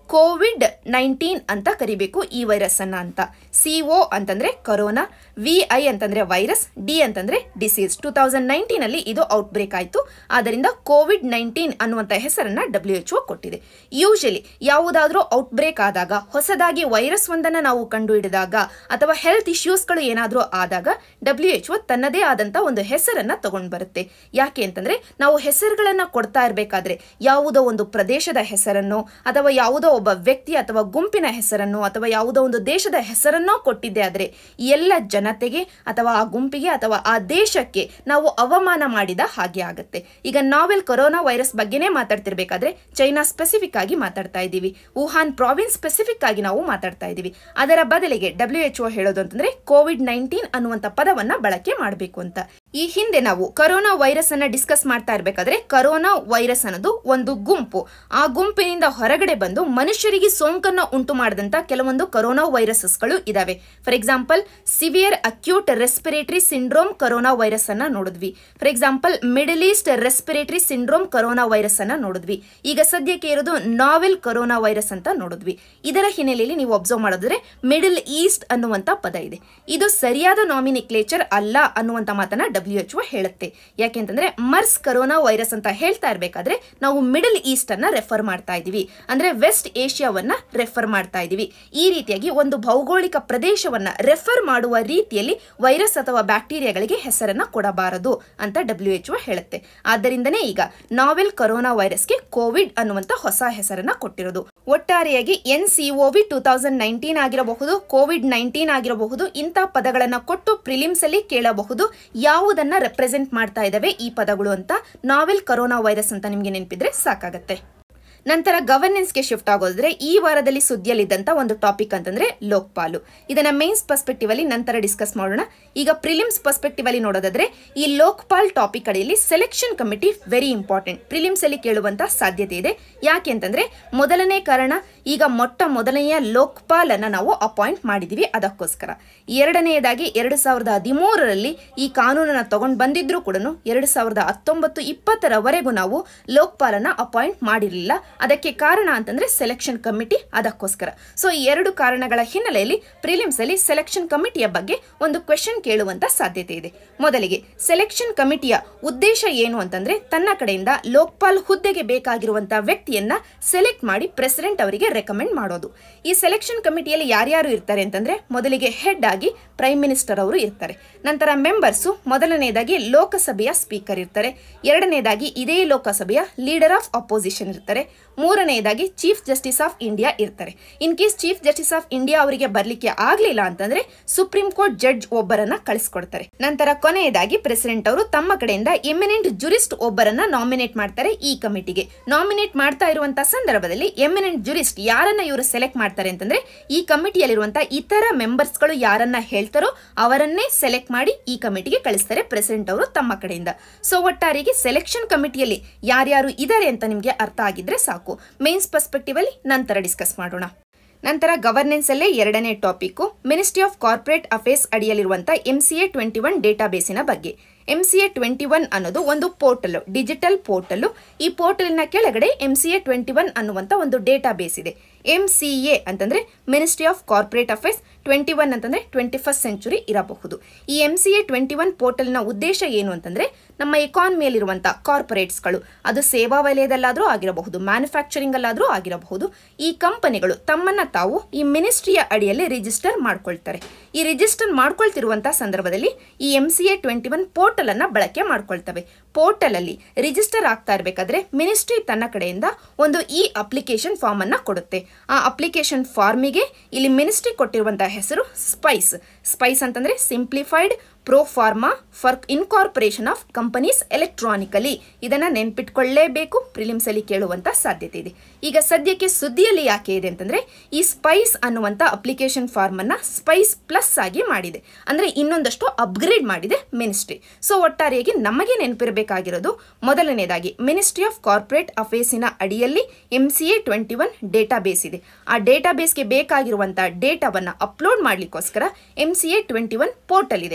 [SPEAKER 1] ಕೋವಿಡ್ ನೈನ್ಟೀನ್ ಅಂತ ಕರಿಬೇಕು ಈ ವೈರಸ್ ಅನ್ನ ಅಂತ ಸಿ ಒ ಅಂತಂದ್ರೆ ಕೊರೋನಾ ವಿ ಐ ಅಂತಂದ್ರೆ ವೈರಸ್ ಡಿ ಅಂತಂದ್ರೆ ಡಿಸೀಸ್ ಟೂ ತೌಸಂಡ್ ನೈನ್ಟೀನ್ ಅಲ್ಲಿ ಇದು ಔಟ್ ಬ್ರೇಕ್ ಆಯಿತು ಆದ್ದರಿಂದ ಕೋವಿಡ್ ನೈನ್ಟೀನ್ ಅನ್ನುವಂಥ ಹೆಸರನ್ನ ಡಬ್ಲ್ಯೂ ಎಚ್ ಒ ಕೊಟ್ಟಿದೆ ಯೂಶಲಿ ಯಾವುದಾದ್ರೂ ಔಟ್ ಬ್ರೇಕ್ ಆದಾಗ ಹೊಸದಾಗಿ ವೈರಸ್ ಒಂದನ್ನು ನಾವು ಕಂಡುಹಿಡಿದಾಗ ಅಥವಾ ಹೆಲ್ತ್ ಇಶ್ಯೂಸ್ಗಳು ಏನಾದರೂ ಆದಾಗ ಡಬ್ಲ್ಯೂ ಎಚ್ ಒ ತನ್ನದೇ ಆದಂಥ ಒಂದು ಹೆಸರನ್ನ ತಗೊಂಡು ಬರುತ್ತೆ ಯಾಕೆ ಅಂತಂದ್ರೆ ನಾವು ಹೆಸರುಗಳನ್ನ ಕೊಡ್ತಾ ಇರಬೇಕಾದ್ರೆ ಯಾವುದೋ ಒಂದು ಪ್ರದೇಶದ ಹೆಸರನ್ನು ಅಥವಾ ಯಾವುದೋ ಒಬ್ಬ ವ್ಯಕ್ತಿ ಅಥವಾ ಗುಂಪಿನ ಹೆಸರನ್ನು ಅಥವಾ ಯಾವುದೋ ಒಂದು ದೇಶದ ಹೆಸರನ್ನೋ ಕೊಟ್ಟಿದ್ದೆ ಆದರೆ ಎಲ್ಲ ಜನತೆಗೆ ಅಥವಾ ಆ ಗುಂಪಿಗೆ ಅಥವಾ ಆ ದೇಶಕ್ಕೆ ನಾವು ಅವಮಾನ ಮಾಡಿದ ಹಾಗೆ ಆಗುತ್ತೆ ಈಗ ನಾವೆಲ್ ಕೊರೋನಾ ವೈರಸ್ ಬಗ್ಗೆನೇ ಮಾತಾಡ್ತಿರ್ಬೇಕಾದ್ರೆ ಚೈನಾ ಸ್ಪೆಸಿಫಿಕ್ ಆಗಿ ಮಾತಾಡ್ತಾ ಇದ್ದೀವಿ ವುಹಾನ್ ಪ್ರಾವಿನ್ಸ್ ಸ್ಪೆಸಿಫಿಕ್ ಆಗಿ ನಾವು ಮಾತಾಡ್ತಾ ಇದ್ದೀವಿ ಅದರ ಬದಲಿಗೆ ಡಬ್ಲ್ಯೂ ಎಚ್ ಒ ಹೇಳೋದು ಅಂತಂದ್ರೆ ಕೋವಿಡ್ ನೈನ್ಟೀನ್ ಅನ್ನುವಂಥ ಪದವನ್ನ ಬಳಕೆ ಮಾಡಬೇಕು ಅಂತ ಈ ಹಿಂದೆ ನಾವು ಕರೋನಾ ವೈರಸ್ ಅನ್ನ ಡಿಸ್ಕಸ್ ಮಾಡ್ತಾ ಇರಬೇಕಾದ್ರೆ ಕರೋನಾ ವೈರಸ್ ಅನ್ನೋದು ಒಂದು ಗುಂಪು ಆ ಗುಂಪಿನಿಂದ ಹೊರಗಡೆ ಬಂದು ಮನುಷ್ಯರಿಗೆ ಸೋಂಕನ್ನು ಉಂಟು ಮಾಡಿದಂತ ಕೆಲವೊಂದು ಕರೋನಾ ವೈರಸಸ್ಗಳು ಇದಾವೆ for example severe acute respiratory syndrome corona virus ಅನ್ನ ನೋಡಿದ್ವಿ for example Middle East respiratory syndrome corona virus ಅನ್ನ ನೋಡಿದ್ವಿ ಈಗ ಸದ್ಯಕ್ಕೆ ಇರೋದು ನಾವೆಲ್ ಕರೋನಾ ವೈರಸ್ ಅಂತ ನೋಡಿದ್ವಿ ಇದರ ಹಿನ್ನೆಲೆಯಲ್ಲಿ ನೀವು ಅಬ್ಸರ್ವ್ ಮಾಡಿದ್ರೆ ಮಿಡಲ್ ಈಸ್ಟ್ ಅನ್ನುವಂತ ಪದ ಇದೆ ಇದು ಸರಿಯಾದ ನಾಮಿನಿಕ್ಲೇಚರ್ ಅಲ್ಲ ಅನ್ನುವಂತ ಮಾತನ್ನ ಡಬ್ಲ್ಯೂ ಎಚ್ ಒ ಹೇಳುತ್ತೆ ಯಾಕೆಂತಂದ್ರೆ ಮರ್ಸ್ ಕರೋನಾ ವೈರಸ್ ಅಂತ ಹೇಳ್ತಾ ಇರಬೇಕಾದ್ರೆ ನಾವು ಮಿಡಲ್ ಈಸ್ಟ್ ಅನ್ನ ರೆಫರ್ ಮಾಡ್ತಾ ಇದೀವಿ ಅಂದ್ರೆ ವೆಸ್ಟ್ ಏಷ್ಯಾವನ್ನ ರೆಫರ್ ಮಾಡ್ತಾ ಇದೀವಿ ಈ ರೀತಿಯಾಗಿ ಒಂದು ಭೌಗೋಳಿಕ ಪ್ರದೇಶವನ್ನ ರೆಫರ್ ಮಾಡುವ ರೀತಿಯಲ್ಲಿ ವೈರಸ್ ಅಥವಾ ಬ್ಯಾಕ್ಟೀರಿಯಾಗಳಿಗೆ ಹೆಸರನ್ನ ಕೊಡಬಾರದು ಅಂತ ಡಬ್ಲ್ಯೂ ಎಚ್ ಒ ಹೇಳುತ್ತೆ ಆದ್ದರಿಂದನೇ ಈಗ ನಾವೆಲ್ ಕರೋನಾ ವೈರಸ್ಗೆ ಕೋವಿಡ್ ಅನ್ನುವಂತ ಹೊಸ ಹೆಸರನ್ನ ಕೊಟ್ಟಿರೋದು ಒಟ್ಟಾರೆಯಾಗಿ N V two thousand nineteen ಆಗಿರಬಹುದು ಕೋವಿಡ್ ನೈನ್ಟೀನ್ ಆಗಿರಬಹುದು ಇಂಥ ಪದಗಳನ್ನ ಕೊಟ್ಟು ಪ್ರಿಲಿಮ್ಸ್ ಅಲ್ಲಿ ಕೇಳಬಹುದು ಯಾವುದನ್ನ ರೆಪ್ರೆಸೆಂಟ್ ಮಾಡ್ತಾ ಇದಾವೆ ಈ ಪದಗಳು ಅಂತ ನಾವೆಲ್ ಕರೋನಾ ವೈರಸ್ ಅಂತ ನಿಮ್ಗೆ ನೆನಪಿದ್ರೆ ಸಾಕಾಗತ್ತೆ ನಂತರ ಗವರ್ನೆನ್ಸ್ಗೆ ಶಿಫ್ಟ್ ಆಗೋದ್ರೆ ಈ ವಾರದಲ್ಲಿ ಸುದ್ದಿಯಲ್ಲಿದ್ದಂಥ ಒಂದು ಟಾಪಿಕ್ ಅಂತಂದ್ರೆ ಲೋಕ್ಪಾಲು ಇದನ್ನ ಮೇನ್ಸ್ ಪರ್ಸ್ಪೆಕ್ಟಿವ್ ಅಲ್ಲಿ ನಂತರ ಡಿಸ್ಕಸ್ ಮಾಡೋಣ ಈಗ ಪ್ರಿಲಿಮ್ಸ್ ಪರ್ಸ್ಪೆಕ್ಟಿವ್ ಅಲ್ಲಿ ನೋಡೋದಾದ್ರೆ ಈ ಲೋಕ್ಪಾಲ್ ಟಾಪಿಕ್ ಅಡಿಯಲ್ಲಿ selection committee very important prelims ಅಲ್ಲಿ ಕೇಳುವಂತ ಸಾಧ್ಯತೆ ಇದೆ ಯಾಕೆ ಅಂತಂದ್ರೆ ಮೊದಲನೇ ಕಾರಣ ಈಗ ಮೊಟ್ಟ ಮೊದಲನೆಯ ಲೋಕ್ಪಾಲ್ ಅನ್ನ ನಾವು ಅಪಾಯಿಂಟ್ ಮಾಡಿದೀವಿ ಅದಕ್ಕೋಸ್ಕರ ಎರಡನೆಯದಾಗಿ ಎರಡು ಸಾವಿರದ ಹದಿಮೂರರಲ್ಲಿ ಈ ಕಾನೂನನ್ನ ತಗೊಂಡು ಬಂದಿದ್ರು ಕೂಡ ಎರಡು ಸಾವಿರದ ಹತ್ತೊಂಬತ್ತು ಇಪ್ಪತ್ತರವರೆಗೂ ನಾವು ಲೋಕ್ಪಾಲನ್ನ ಅಪಾಯಿಂಟ್ ಮಾಡಿರಲಿಲ್ಲ ಅದಕ್ಕೆ ಕಾರಣ ಅಂತಂದ್ರೆ ಸೆಲೆಕ್ಷನ್ ಕಮಿಟಿ ಅದಕ್ಕೋಸ್ಕರ ಸೊ ಈ ಎರಡು ಕಾರಣಗಳ ಹಿನ್ನೆಲೆಯಲ್ಲಿ ಪ್ರಿಲಿಮ್ಸ್ ಅಲ್ಲಿ ಸೆಲೆಕ್ಷನ್ ಕಮಿಟಿಯ ಬಗ್ಗೆ ಒಂದು ಕ್ವೆಶನ್ ಕೇಳುವಂತ ಸಾಧ್ಯತೆ ಇದೆ ಮೊದಲಿಗೆ ಸೆಲೆಕ್ಷನ್ ಕಮಿಟಿಯ ಉದ್ದೇಶ ಏನು ಅಂತಂದ್ರೆ ತನ್ನ ಕಡೆಯಿಂದ ಲೋಕ್ಪಾಲ್ ಹುದ್ದೆಗೆ ಬೇಕಾಗಿರುವಂತಹ ವ್ಯಕ್ತಿಯನ್ನ ಸೆಲೆಕ್ಟ್ ಮಾಡಿ ಪ್ರೆಸಿಡೆಂಟ್ ಅವರಿಗೆ ರೆಕಮೆಂಡ್ ಮಾಡೋದು ಈ ಸೆಲೆಕ್ಷನ್ ಕಮಿಟಿಯಲ್ಲಿ ಯಾರ್ಯಾರು ಇರ್ತಾರೆ ಅಂತಂದ್ರೆ ಮೊದಲಿಗೆ ಹೆಡ್ ಆಗಿ ಪ್ರೈಮ್ ಮಿನಿಸ್ಟರ್ ಅವರು ಇರ್ತಾರೆ ನಂತರ ಮೆಂಬರ್ಸು ಮೊದಲನೇದಾಗಿ ಲೋಕಸಭೆಯ ಸ್ಪೀಕರ್ ಇರ್ತಾರೆ ಎರಡನೇದಾಗಿ ಇದೇ ಲೋಕಸಭೆಯ ಲೀಡರ್ ಆಫ್ ಅಪೋಸಿಷನ್ ಇರ್ತಾರೆ ಮೂರನೆಯದಾಗಿ ಚೀಫ್ ಜಸ್ಟಿಸ್ ಆಫ್ ಇಂಡಿಯಾ ಇರ್ತಾರೆ in case chief justice of India ಅವರಿಗೆ ಬರ್ಲಿಕ್ಕೆ ಆಗ್ಲಿಲ್ಲ ಅಂತಂದ್ರೆ ಸುಪ್ರೀಂ ಕೋರ್ಟ್ ಜಡ್ಜ್ ಒಬ್ಬರನ್ನ ಕಳಿಸ್ಕೊಡ್ತಾರೆ ನಂತರ ಕೊನೆಯದಾಗಿ ಪ್ರೆಸಿಡೆಂಟ್ ಅವರು ತಮ್ಮ ಕಡೆಯಿಂದ ಎಮಿನೆಂಟ್ ಜುರಿಸ್ಟ್ ಒಬ್ಬರನ್ನ ನಾಮಿನೇಟ್ ಮಾಡ್ತಾರೆ ಈ ಕಮಿಟಿಗೆ ನಾಮಿನೇಟ್ ಮಾಡ್ತಾ ಇರುವಂತಹ ಸಂದರ್ಭದಲ್ಲಿ ಎಮಿನೆಂಟ್ ಜುರಿಸ್ಟ್ ಯಾರನ್ನ ಇವರು ಸೆಲೆಕ್ಟ್ ಮಾಡ್ತಾರೆ ಅಂತಂದ್ರೆ ಈ ಕಮಿಟಿಯಲ್ಲಿರುವಂತಹ ಇತರ ಮೆಂಬರ್ಸ್ಗಳು ಯಾರನ್ನ ಹೇಳ್ತಾರೋ ಅವರನ್ನೇ ಸೆಲೆಕ್ಟ್ ಮಾಡಿ ಈ ಕಮಿಟಿಗೆ ಕಳಿಸ್ತಾರೆ ಪ್ರೆಸಿಡೆಂಟ್ ಅವರು ತಮ್ಮ ಕಡೆಯಿಂದ ಸೊ ಒಟ್ಟಾರೆಗೆ ಸೆಲೆಕ್ಷನ್ ಕಮಿಟಿಯಲ್ಲಿ ಯಾರ್ಯಾರು ಇದ್ದಾರೆ ಅಂತ ನಿಮಗೆ ಅರ್ಥ ಆಗಿದ್ರೆ ಸಾಕು ಮೇನ್ಸ್ ಪರ್ಸ್ಪೆಕ್ಟಿವ್ ಅಲ್ಲಿ ನಂತರ ಡಿಸ್ಕಸ್ ಮಾಡೋಣ ನಂತರ ಗವರ್ನೆನ್ಸ್ ಅಲ್ಲೇ ಎರಡನೇ topic ministry of corporate affairs ಅಡಿಯಲ್ಲಿರುವಂತಹ M C A twenty one ಡೇಟಾಬೇಸಿನ ಬಗ್ಗೆ M C A twenty one ಅನ್ನೋದು ಒಂದು ಪೋರ್ಟಲ್ ಡಿಜಿಟಲ್ ಪೋರ್ಟಲ್ ಈ ಪೋರ್ಟಲಿನ ಕೆಳಗಡೆ M C A twenty one ಅನ್ನುವಂಥ ಒಂದು ಡೇಟಾ ಬೇಸ್ ಇದೆ ಎಂ ಸಿ ಎ ಅಂತಂದ್ರೆ ministry of corporate affairs twenty one ಅಂತಂದ್ರೆ ಟ್ವೆಂಟಿ ಫಸ್ಟ್ ಸೆಂಚುರಿ ಇರಬಹುದು ಈ M C A twenty one ಪೋರ್ಟಲ್ನ ಉದ್ದೇಶ ಏನು ಅಂತಂದ್ರೆ ನಮ್ಮ ಎಕಾನಮಿಯಲ್ಲಿರುವಂಥ ಕಾರ್ಪೊರೇಟ್ಸ್ಗಳು ಅದು ಸೇವಾ ವಲಯದಲ್ಲಾದರೂ ಆಗಿರಬಹುದು ಮ್ಯಾನುಫ್ಯಾಕ್ಚರಿಂಗ್ ಅಲ್ಲಾದರೂ ಆಗಿರಬಹುದು ಈ ಕಂಪನಿಗಳು ತಮ್ಮನ್ನ ತಾವು ಈ ಮಿನಿಸ್ಟ್ರಿಯ ಅಡಿಯಲ್ಲಿ ರಿಜಿಸ್ಟರ್ ಮಾಡ್ಕೊಳ್ತಾರೆ ಈ ರಿಜಿಸ್ಟರ್ ಮಾಡ್ಕೊಳ್ತಿರುವಂಥ ಸಂದರ್ಭದಲ್ಲಿ ಈ M C A twenty one portal ಅನ್ನ ಬಳಕೆ ಮಾಡ್ಕೊಳ್ತವೆ ಪೋರ್ಟಲ್ ಅಲ್ಲಿ ರಿಜಿಸ್ಟರ್ ಆಗ್ತಾ ಇರಬೇಕಾದ್ರೆ ಮಿನಿಸ್ಟ್ರಿ ತನ್ನ ಕಡೆಯಿಂದ ಒಂದು ಈ ಅಪ್ಲಿಕೇಶನ್ ಫಾರ್ಮ್ ಅನ್ನ ಕೊಡುತ್ತೆ ಆ ಅಪ್ಲಿಕೇಶನ್ ಫಾರ್ಮಿಗೆ ಇಲ್ಲಿ ಮಿನಿಸ್ಟ್ರಿ ಕೊಟ್ಟಿರುವಂತಹ ಹೆಸರು ಸ್ಪೈಸ್ ಸ್ಪೈಸ್ ಅಂತಂದ್ರೆ simplified proforma for incorporation of companies electronically ಇದನ್ನ ನೆನ್ಪಿಟ್ಕೊಳ್ಳೇಬೇಕು ಪ್ರಿಲಿಮ್ಸ್ ಅಲ್ಲಿ ಕೇಳುವಂತ ಸಾಧ್ಯತೆ ಇದೆ ಈಗ ಸದ್ಯಕ್ಕೆ ಸುದ್ದಿಯಲ್ಲಿ ಯಾಕೆ ಇದೆ ಅಂತಂದ್ರೆ ಈ ಸ್ಪೈಸ್ ಅನ್ನುವಂತ ಅಪ್ಲಿಕೇಶನ್ ಫಾರ್ಮ್ ಅನ್ನ ಸ್ಪೈಸ್ ಪ್ಲಸ್ ಆಗಿ ಮಾಡಿದೆ ಅಂದ್ರೆ ಇನ್ನೊಂದಷ್ಟು ಅಪ್ಗ್ರೇಡ್ ಮಾಡಿದೆ ಮಿನಿಸ್ಟ್ರಿ ಸೊ ಒಟ್ಟಾರೆಯಾಗಿ ನಮಗೆ ನೆನಪಿರಬೇಕಾಗಿರೋದು ಮೊದಲನೇದಾಗಿ ಮಿನಿಸ್ಟ್ರಿ ಆಫ್ ಕಾರ್ಪೊರೇಟ್ ಅಫೇರ್ಸಿನ ಅಡಿಯಲ್ಲಿ M C A twenty one database ಇದೆ ಆ ಡೇಟಾ ಬೇಸ್ಗೆ ಬೇಕಾಗಿರುವಂತಹ ಡೇಟಾವನ್ನ ಅಪ್ಲೋಡ್ ಮಾಡ್ಲಿಕ್ಕೋಸ್ಕರ M C A twenty one portal ಇದೆ ಇಲ್ಲಿ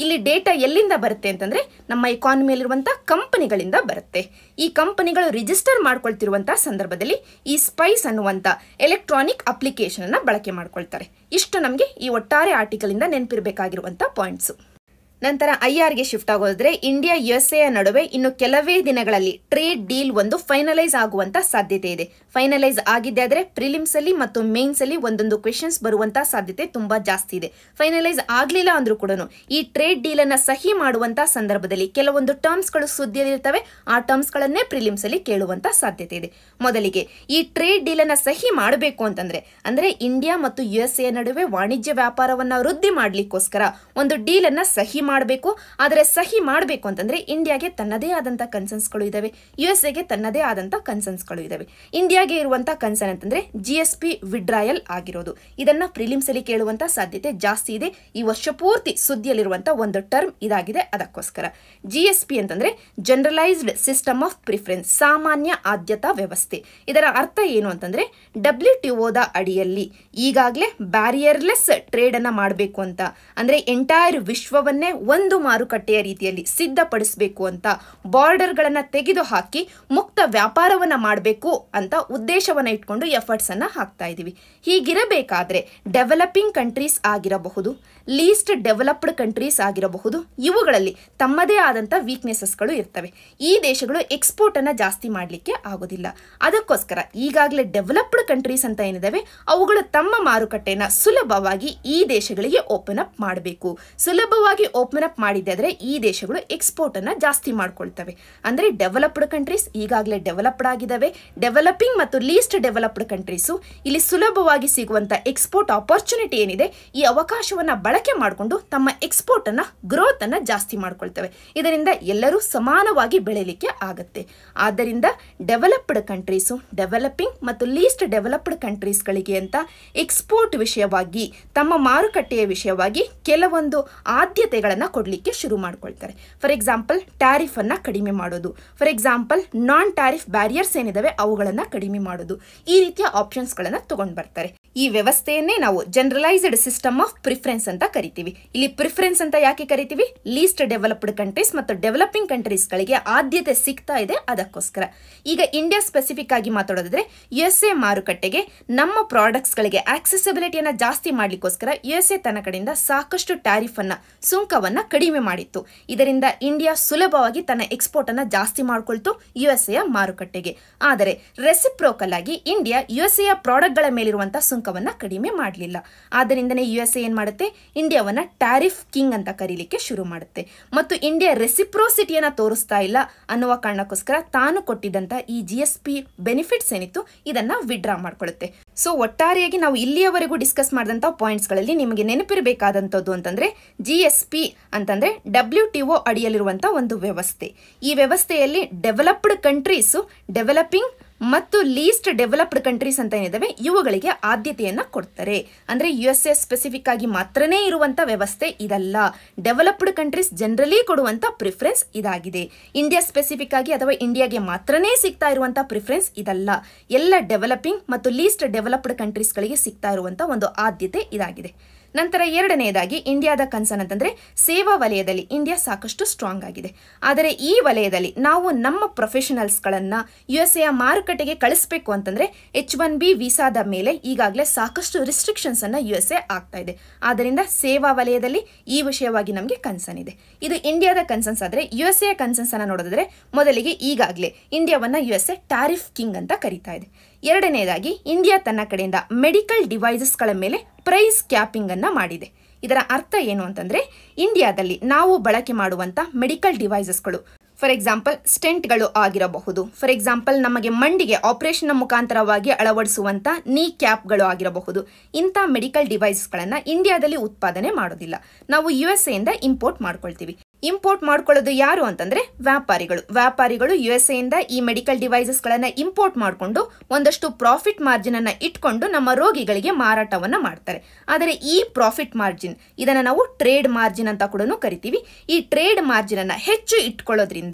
[SPEAKER 1] ಇಲ್ಲಿ ಡೇಟಾ ಎಲ್ಲಿಂದ ಬರುತ್ತೆ ಅಂತಂದ್ರೆ ನಮ್ಮ ಎಕಾನಮಿಯಲ್ಲಿರುವಂಥ ಕಂಪನಿಗಳಿಂದ ಬರುತ್ತೆ ಈ ಕಂಪನಿಗಳು ರಿಜಿಸ್ಟರ್ ಮಾಡ್ಕೊಳ್ತಿರುವಂತಹ ಸಂದರ್ಭದಲ್ಲಿ ಈ ಸ್ಪೈಸ್ ಅನ್ನುವಂಥ ಎಲೆಕ್ಟ್ರಾನಿಕ್ ಅಪ್ಲಿಕೇಶನ್ ಅನ್ನ ಬಳಕೆ ಮಾಡ್ಕೊಳ್ತಾರೆ ಇಷ್ಟು ನಮಗೆ ಈ ಒಟ್ಟಾರೆ ಆರ್ಟಿಕಲ್ ಇಂದ ನೆನಪಿರಬೇಕಾಗಿರುವಂಥ ಪಾಯಿಂಟ್ಸು ನಂತರ ಐ ಆರ್ಗೆ ಶಿಫ್ಟ್ ಆಗೋದ್ರೆ ಇಂಡಿಯಾ ಯು ಎಸ್ ಎ ನಡುವೆ ಇನ್ನು ಕೆಲವೇ ದಿನಗಳಲ್ಲಿ ಟ್ರೇಡ್ ಡೀಲ್ ಒಂದು ಫೈನಲೈಸ್ ಆಗುವಂತ ಸಾಧ್ಯತೆ ಇದೆ ಫೈನಲೈಸ್ ಆಗಿದ್ದೆ ಆದರೆ ಪ್ರಿಲಿಮ್ಸ್ ಅಲ್ಲಿ ಮತ್ತು ಮೇನ್ಸ್ ಅಲ್ಲಿ ಒಂದೊಂದು ಕ್ವೆಶನ್ಸ್ ಬರುವಂತ ಸಾಧ್ಯತೆ ತುಂಬಾ ಜಾಸ್ತಿ ಇದೆ ಫೈನಲೈಸ್ ಆಗ್ಲಿಲ್ಲ ಅಂದ್ರೂ ಕೂಡ ಈ ಟ್ರೇಡ್ ಡೀಲ್ ಅನ್ನ ಸಹಿ ಮಾಡುವಂತ ಸಂದರ್ಭದಲ್ಲಿ ಕೆಲವೊಂದು ಟರ್ಮ್ಸ್ ಗಳು ಸುದ್ದಿಯಲ್ಲಿರ್ತವೆ ಆ ಟರ್ಮ್ಸ್ ಗಳನ್ನೇ ಪ್ರಿಲಿಮ್ಸ್ ಅಲ್ಲಿ ಕೇಳುವಂತ ಸಾಧ್ಯತೆ ಇದೆ ಮೊದಲಿಗೆ ಈ ಟ್ರೇಡ್ ಡೀಲ್ ಅನ್ನ ಸಹಿ ಮಾಡಬೇಕು ಅಂತಂದ್ರೆ ಅಂದ್ರೆ ಇಂಡಿಯಾ ಮತ್ತು ಯು ಎಸ್ ಎ ನಡುವೆ ವಾಣಿಜ್ಯ ವ್ಯಾಪಾರವನ್ನ ವೃದ್ಧಿ ಮಾಡ್ಲಿಕ್ಕೋಸ್ಕರ ಒಂದು ಡೀಲ್ ಅನ್ನ ಸಹಿ ಮಾಡಬೇಕು ಆದರೆ ಸಹಿ ಮಾಡಬೇಕು ಅಂತಂದ್ರೆ ಇಂಡಿಯಾಗೆ ತನ್ನದೇ ಆದಂತ ಕನ್ಸರ್ನ್ಸ್ಗಳು ಇದಾವೆ ಯು ಎಸ್ ಎಗೆ ತನ್ನದೇ ಆದಂತ ಕನ್ಸರ್ನ್ಸ್ಗಳು ಇದಾವೆ ಇಂಡಿಯಾಗೆ ಇರುವಂತ ಕನ್ಸರ್ನ್ ಅಂತಂದ್ರೆ ಜಿ ಎಸ್ ಪಿ ವಿಡ್ರಾಯಲ್ ಆಗಿರೋದು ಇದನ್ನ ಪ್ರಿಲಿಮ್ಸ್ ಅಲ್ಲಿ ಕೇಳುವಂತ ಸಾಧ್ಯತೆ ಜಾಸ್ತಿ ಇದೆ ಈ ವರ್ಷ ಪೂರ್ತಿ ಸುದ್ದಿಯಲ್ಲಿರುವಂತ ಒಂದು ಟರ್ಮ್ ಇದಾಗಿದೆ ಅದಕ್ಕೋಸ್ಕರ ಜಿ ಎಸ್ ಪಿ ಅಂತಂದ್ರೆ ಜನರಲೈಸ್ಡ್ ಸಿಸ್ಟಮ್ ಆಫ್ ಪ್ರಿಫರೆನ್ಸ್ ಸಾಮಾನ್ಯ ಆದ್ಯತಾ ವ್ಯವಸ್ಥೆ ಇದರ ಅರ್ಥ ಏನು ಅಂತಂದ್ರೆ ಡಬ್ಲ್ಯೂ ಟಿ ಒದ ಅಡಿಯಲ್ಲಿ ಈಗಾಗಲೇ ಬ್ಯಾರಿಯರ್ಲೆಸ್ ಟ್ರೇಡ್ ಅನ್ನ ಮಾಡಬೇಕು ಅಂತ ಅಂದ್ರೆ ಎಂಟೈರ್ ವಿಶ್ವವನ್ನೇ ಒಂದು ಮಾರುಕಟ್ಟೆಯ ರೀತಿಯಲ್ಲಿ ಸಿದ್ಧಪಡಿಸಬೇಕು ಅಂತ ಬಾರ್ಡರ್ಗಳನ್ನ ತೆಗೆದು ಹಾಕಿ ಮುಕ್ತ ವ್ಯಾಪಾರವನ್ನ ಮಾಡಬೇಕು ಅಂತ ಉದ್ದೇಶವನ್ನ ಇಟ್ಕೊಂಡು ಎಫರ್ಟ್ಸ್ ಅನ್ನ ಹಾಕ್ತಾ ಇದೀವಿ ಹೀಗಿರಬೇಕಾದ್ರೆ ಡೆವಲಪಿಂಗ್ ಕಂಟ್ರೀಸ್ ಆಗಿರಬಹುದು ಲೀಸ್ಟ್ ಡೆವಲಪ್ಡ್ ಕಂಟ್ರೀಸ್ ಆಗಿರಬಹುದು ಇವುಗಳಲ್ಲಿ ತಮ್ಮದೇ ಆದಂಥ ವೀಕ್ನೆಸಸ್ಗಳು ಇರ್ತವೆ ಈ ದೇಶಗಳು ಎಕ್ಸ್ಪೋರ್ಟ್ ಅನ್ನ ಜಾಸ್ತಿ ಮಾಡಲಿಕ್ಕೆ ಆಗೋದಿಲ್ಲ ಅದಕ್ಕೋಸ್ಕರ ಈಗಾಗಲೇ ಡೆವಲಪ್ಡ್ ಕಂಟ್ರೀಸ್ ಅಂತ ಏನಿದಾವೆ ಅವುಗಳು ತಮ್ಮ ಮಾರುಕಟ್ಟೆನ ಸುಲಭವಾಗಿ ಈ ದೇಶಗಳಿಗೆ ಓಪನ್ ಅಪ್ ಮಾಡಬೇಕು ಸುಲಭವಾಗಿ ಓಪನ್ ಅಪ್ ಮಾಡಿದ್ದಾದ್ರೆ ಈ ದೇಶಗಳು ಎಕ್ಸ್ಪೋರ್ಟ್ ಅನ್ನ ಜಾಸ್ತಿ ಮಾಡ್ಕೊಳ್ತವೆ ಅಂದ್ರೆ ಡೆವಲಪ್ಡ್ ಕಂಟ್ರೀಸ್ ಈಗಾಗಲೇ ಡೆವಲಪ್ಡ್ ಆಗಿದ್ದಾವೆ ಡೆವಲಪಿಂಗ್ ಮತ್ತು ಲೀಸ್ಟ್ ಡೆವಲಪ್ಡ್ ಕಂಟ್ರೀಸು ಇಲ್ಲಿ ಸುಲಭವಾಗಿ ಸಿಗುವಂತ ಎಕ್ಸ್ಪೋರ್ಟ್ ಆಪರ್ಚುನಿಟಿ ಏನಿದೆ ಈ ಅವಕಾಶವನ್ನ ಬಳಕೆ ಮಾಡಿಕೊಂಡು ತಮ್ಮ ಎಕ್ಸ್ಪೋರ್ಟ್ ಅನ್ನ ಗ್ರೋತ್ ಅನ್ನ ಜಾಸ್ತಿ ಮಾಡ್ಕೊಳ್ತವೆ ಇದರಿಂದ ಎಲ್ಲರೂ ಸಮಾನವಾಗಿ ಬೆಳೆಯಲಿಕ್ಕೆ ಆಗತ್ತೆ ಆದ್ದರಿಂದ ಡೆವಲಪ್ಡ್ ಕಂಟ್ರೀಸು ಡೆವಲಪಿಂಗ್ ಮತ್ತು ಲೀಸ್ಟ್ ಡೆವಲಪ್ಡ್ ಕಂಟ್ರೀಸ್ಗಳಿಗೆ ಅಂತ ಎಕ್ಸ್ಪೋರ್ಟ್ ವಿಷಯವಾಗಿ ತಮ್ಮ ಮಾರುಕಟ್ಟೆಯ ವಿಷಯವಾಗಿ ಕೆಲವೊಂದು ಆದ್ಯತೆಗಳನ್ನು ಕೊಡಲಿಕ್ಕೆ ಶುರು ಮಾಡ್ಕೊಳ್ತಾರೆ ಫಾರ್ ಎಕ್ಸಾಂಪಲ್ ಟ್ಯಾರಿಫ್ ಅನ್ನ ಕಡಿಮೆ ಮಾಡೋದು for example non tariff barriers ಏನಿದಾವೆ ಅವುಗಳನ್ನ ಕಡಿಮೆ ಮಾಡೋದು ಈ ರೀತಿಯ ಆಪ್ಷನ್ಸ್ಗಳನ್ನು ತಗೊಂಡು ಬರ್ತಾರೆ ಈ ವ್ಯವಸ್ಥೆಯನ್ನೇ ನಾವು ಜನರಲೈಸ್ಡ್ ಸಿಸ್ಟಮ್ ಆಫ್ ಪ್ರಿಫರೆನ್ಸ್ ಅಂತ ಕರಿತೀವಿ ಇಲ್ಲಿ ಪ್ರಿಫರೆನ್ಸ್ ಅಂತ ಯಾಕೆ ಕರಿತೀವಿ ಲೀಸ್ಟ್ ಡೆವಲಪ್ಡ್ ಕಂಟ್ರೀಸ್ ಮತ್ತು ಡೆವಲಪಿಂಗ್ ಕಂಟ್ರೀಸ್ಗಳಿಗೆ ಆದ್ಯತೆ ಸಿಗ್ತಾ ಇದೆ ಅದಕ್ಕೋಸ್ಕರ ಈಗ ಇಂಡಿಯಾ ಸ್ಪೆಸಿಫಿಕ್ ಆಗಿ ಮಾತಾಡೋದಾದ್ರೆ ಯು ಎಸ್ ಎ ಮಾರುಕಟ್ಟೆಗೆ ನಮ್ಮ ಪ್ರಾಡಕ್ಟ್ಸ್ಗಳಿಗೆ ಆಕ್ಸೆಸಿಬಿಲಿಟಿಯನ್ನು ಜಾಸ್ತಿ ಮಾಡಲಿಕ್ಕೋಸ್ಕರ ಯು ಎಸ್ ಎ ತನ್ನ ಕಡೆಯಿಂದ ಸಾಕಷ್ಟು ಟ್ಯಾರಿಫ್ ಅನ್ನ ಸುಂಕವನ್ನ ಕಡಿಮೆ ಮಾಡಿತ್ತು ಇದರಿಂದ ಇಂಡಿಯಾ ಸುಲಭವಾಗಿ ತನ್ನ ಎಕ್ಸ್ಪೋರ್ಟ್ ಅನ್ನ ಜಾಸ್ತಿ ಮಾಡ್ಕೊಳ್ತು ಯು ಎಸ್ ಎಯ ಮಾರುಕಟ್ಟೆಗೆ ಆದರೆ ರೆಸಿಪ್ರೋಕಲ್ ಆಗಿ ಇಂಡಿಯಾ ಯು ಎಸ್ ಎಯ ಪ್ರಾಡಕ್ಟ್ಗಳ ಮೇಲಿರುವಂತಹ ಸುಂಕವನ್ನ ಕಡಿಮೆ ಮಾಡಲಿಲ್ಲ ಆದ್ದರಿಂದನೇ ಯು ಎಸ್ ಎ ಏನ್ ಮಾಡುತ್ತೆ ಇಂಡಿಯಾವನ್ನ ಟ್ಯಾರಿಫ್ ಕಿಂಗ್ ಅಂತ ಕರೀಲಿಕ್ಕೆ ಶುರು ಮಾಡುತ್ತೆ ಮತ್ತು ಇಂಡಿಯಾ ರೆಸಿಪ್ರೋಸಿಟಿಯನ್ನ ತೋರಿಸ್ತಾ ಇಲ್ಲ ಅನ್ನುವ ಕಾರಣಕ್ಕೋಸ್ಕರ ತಾನು ಕೊಟ್ಟಿದ್ದಂತ ಈ ಜಿ ಎಸ್ ಪಿ ಬೆನಿಫಿಟ್ಸ್ ಏನಿತ್ತು ಇದನ್ನ ವಿಡ್ರಾ ಮಾಡ್ಕೊಳ್ಳುತ್ತೆ ಸೊ ಒಟ್ಟಾರೆಯಾಗಿ ನಾವು ಇಲ್ಲಿಯವರೆಗೂ ಡಿಸ್ಕಸ್ ಮಾಡಿದಂಥ ಪಾಯಿಂಟ್ಸ್ಗಳಲ್ಲಿ ನಿಮಗೆ ನೆನಪಿರಬೇಕಾದಂಥದ್ದು ಅಂತಂದ್ರೆ ಜಿ ಎಸ್ ಪಿ ಅಂತಂದ್ರೆ ಡಬ್ಲ್ಯೂ ಟಿ ಒ ಅಡಿಯಲ್ಲಿರುವಂಥ ಒಂದು ವ್ಯವಸ್ಥೆ ಈ ವ್ಯವಸ್ಥೆಯಲ್ಲಿ ಡೆವಲಪ್ಡ್ ಕಂಟ್ರೀಸು ಡೆವಲಪಿಂಗ್ ಮತ್ತು ಲೀಸ್ಟ್ ಡೆವಲಪ್ಡ್ ಕಂಟ್ರೀಸ್ ಅಂತ ಏನಿದಾವೆ ಇವುಗಳಿಗೆ ಆದ್ಯತೆಯನ್ನ ಕೊಡ್ತಾರೆ ಅಂದ್ರೆ ಯು ಎಸ್ ಎ ಸ್ಪೆಸಿಫಿಕ್ ಆಗಿ ಮಾತ್ರನೇ ಇರುವಂತ ವ್ಯವಸ್ಥೆ ಇದಲ್ಲ ಡೆವಲಪ್ಡ್ ಕಂಟ್ರೀಸ್ ಜನರಲಿ ಕೊಡುವಂತ ಪ್ರಿಫರೆನ್ಸ್ ಇದಾಗಿದೆ ಇಂಡಿಯಾ ಸ್ಪೆಸಿಫಿಕ್ ಆಗಿ ಅಥವಾ ಇಂಡಿಯಾಗೆ ಮಾತ್ರನೇ ಸಿಗ್ತಾ ಇರುವಂತ ಪ್ರಿಫರೆನ್ಸ್ ಇದಲ್ಲ ಎಲ್ಲ ಡೆವಲಪಿಂಗ್ ಮತ್ತು ಲೀಸ್ಟ್ ಡೆವಲಪ್ಡ್ ಕಂಟ್ರೀಸ್ಗಳಿಗೆ ಸಿಗ್ತಾ ಇರುವಂತ ಒಂದು ಆದ್ಯತೆ ಇದಾಗಿದೆ ನಂತರ ಎರಡನೆಯದಾಗಿ ಇಂಡಿಯಾದ ಕನ್ಸರ್ನ್ ಅಂತಂದ್ರೆ ಸೇವಾ ವಲಯದಲ್ಲಿ ಇಂಡಿಯಾ ಸಾಕಷ್ಟು ಸ್ಟ್ರಾಂಗ್ ಆಗಿದೆ ಆದರೆ ಈ ವಲಯದಲ್ಲಿ ನಾವು ನಮ್ಮ ಪ್ರೊಫೆಷನಲ್ಸ್ಗಳನ್ನ ಯು ಎಸ್ ಎಯ ಮಾರುಕಟ್ಟೆಗೆ ಕಳಿಸ್ಬೇಕು ಅಂತಂದ್ರೆ ಎಚ್ ಒನ್ ಬಿ ವೀಸಾದ ಮೇಲೆ ಈಗಾಗಲೇ ಸಾಕಷ್ಟು ರಿಸ್ಟ್ರಿಕ್ಷನ್ಸ್ ಅನ್ನ ಯು ಎಸ್ ಎ ಆಗ್ತಾ ಇದೆ ಆದ್ದರಿಂದ ಸೇವಾ ವಲಯದಲ್ಲಿ ಈ ವಿಷಯವಾಗಿ ನಮಗೆ ಕನ್ಸರ್ನ್ ಇದೆ ಇದು ಇಂಡಿಯಾದ ಕನ್ಸರ್ನ್ಸ್ ಆದ್ರೆ ಯು ಎಸ್ ಎ ಕನ್ಸರ್ನ್ಸ್ ಅನ್ನ ನೋಡಿದ್ರೆ ಮೊದಲಿಗೆ ಈಗಾಗಲೇ ಇಂಡಿಯಾವನ್ನ U S A tariff king ಅಂತ ಕರೀತಾ ಇದೆ ಎರಡನೆಯದಾಗಿ ಇಂಡಿಯಾ ತನ್ನ ಕಡೆಯಿಂದ ಮೆಡಿಕಲ್ ಡಿವೈಸಸ್ಗಳ ಮೇಲೆ ಪ್ರೈಸ್ ಕ್ಯಾಪಿಂಗ್ ಅನ್ನ ಮಾಡಿದೆ ಇದರ ಅರ್ಥ ಏನು ಅಂತಂದ್ರೆ ಇಂಡಿಯಾದಲ್ಲಿ ನಾವು ಬಳಕೆ ಮಾಡುವಂತ ಮೆಡಿಕಲ್ ಡಿವೈಸಸ್ಗಳು ಫಾರ್ ಎಕ್ಸಾಂಪಲ್ ಸ್ಟೆಂಟ್ಗಳು ಆಗಿರಬಹುದು ಫಾರ್ ಎಕ್ಸಾಂಪಲ್ ನಮಗೆ ಮಂಡಿಗೆ ಆಪರೇಷನ್ ಮುಖಾಂತರವಾಗಿ ಅಳವಡಿಸುವಂತ ನೀ ಕ್ಯಾಪ್ಗಳು ಆಗಿರಬಹುದು ಇಂಥ ಮೆಡಿಕಲ್ ಡಿವೈಸ್ಗಳನ್ನು ಇಂಡಿಯಾದಲ್ಲಿ ಉತ್ಪಾದನೆ ಮಾಡೋದಿಲ್ಲ ನಾವು ಯು ಎಸ್ ಎಯಿಂದ ಇಂಪೋರ್ಟ್ ಮಾಡ್ಕೊಳ್ತೀವಿ ಇಂಪೋರ್ಟ್ ಮಾಡ್ಕೊಳ್ಳೋದು ಯಾರು ಅಂತಂದ್ರೆ ವ್ಯಾಪಾರಿಗಳು ವ್ಯಾಪಾರಿಗಳು ಯು ಎಸ್ ಎಯಿಂದ ಈ ಮೆಡಿಕಲ್ ಡಿವೈಸಸ್ಗಳನ್ನ ಇಂಪೋರ್ಟ್ ಮಾಡಿಕೊಂಡು ಒಂದಷ್ಟು ಪ್ರಾಫಿಟ್ ಮಾರ್ಜಿನ್ ಅನ್ನ ಇಟ್ಕೊಂಡು ನಮ್ಮ ರೋಗಿಗಳಿಗೆ ಮಾರಾಟವನ್ನ ಮಾಡ್ತಾರೆ ಆದರೆ ಈ ಪ್ರಾಫಿಟ್ ಮಾರ್ಜಿನ್ ಇದನ್ನ ನಾವು ಟ್ರೇಡ್ ಮಾರ್ಜಿನ್ ಅಂತ ಕೂಡ ಕರಿತೀವಿ ಈ ಟ್ರೇಡ್ ಮಾರ್ಜಿನ್ ಅನ್ನ ಹೆಚ್ಚು ಇಟ್ಕೊಳ್ಳೋದ್ರಿಂದ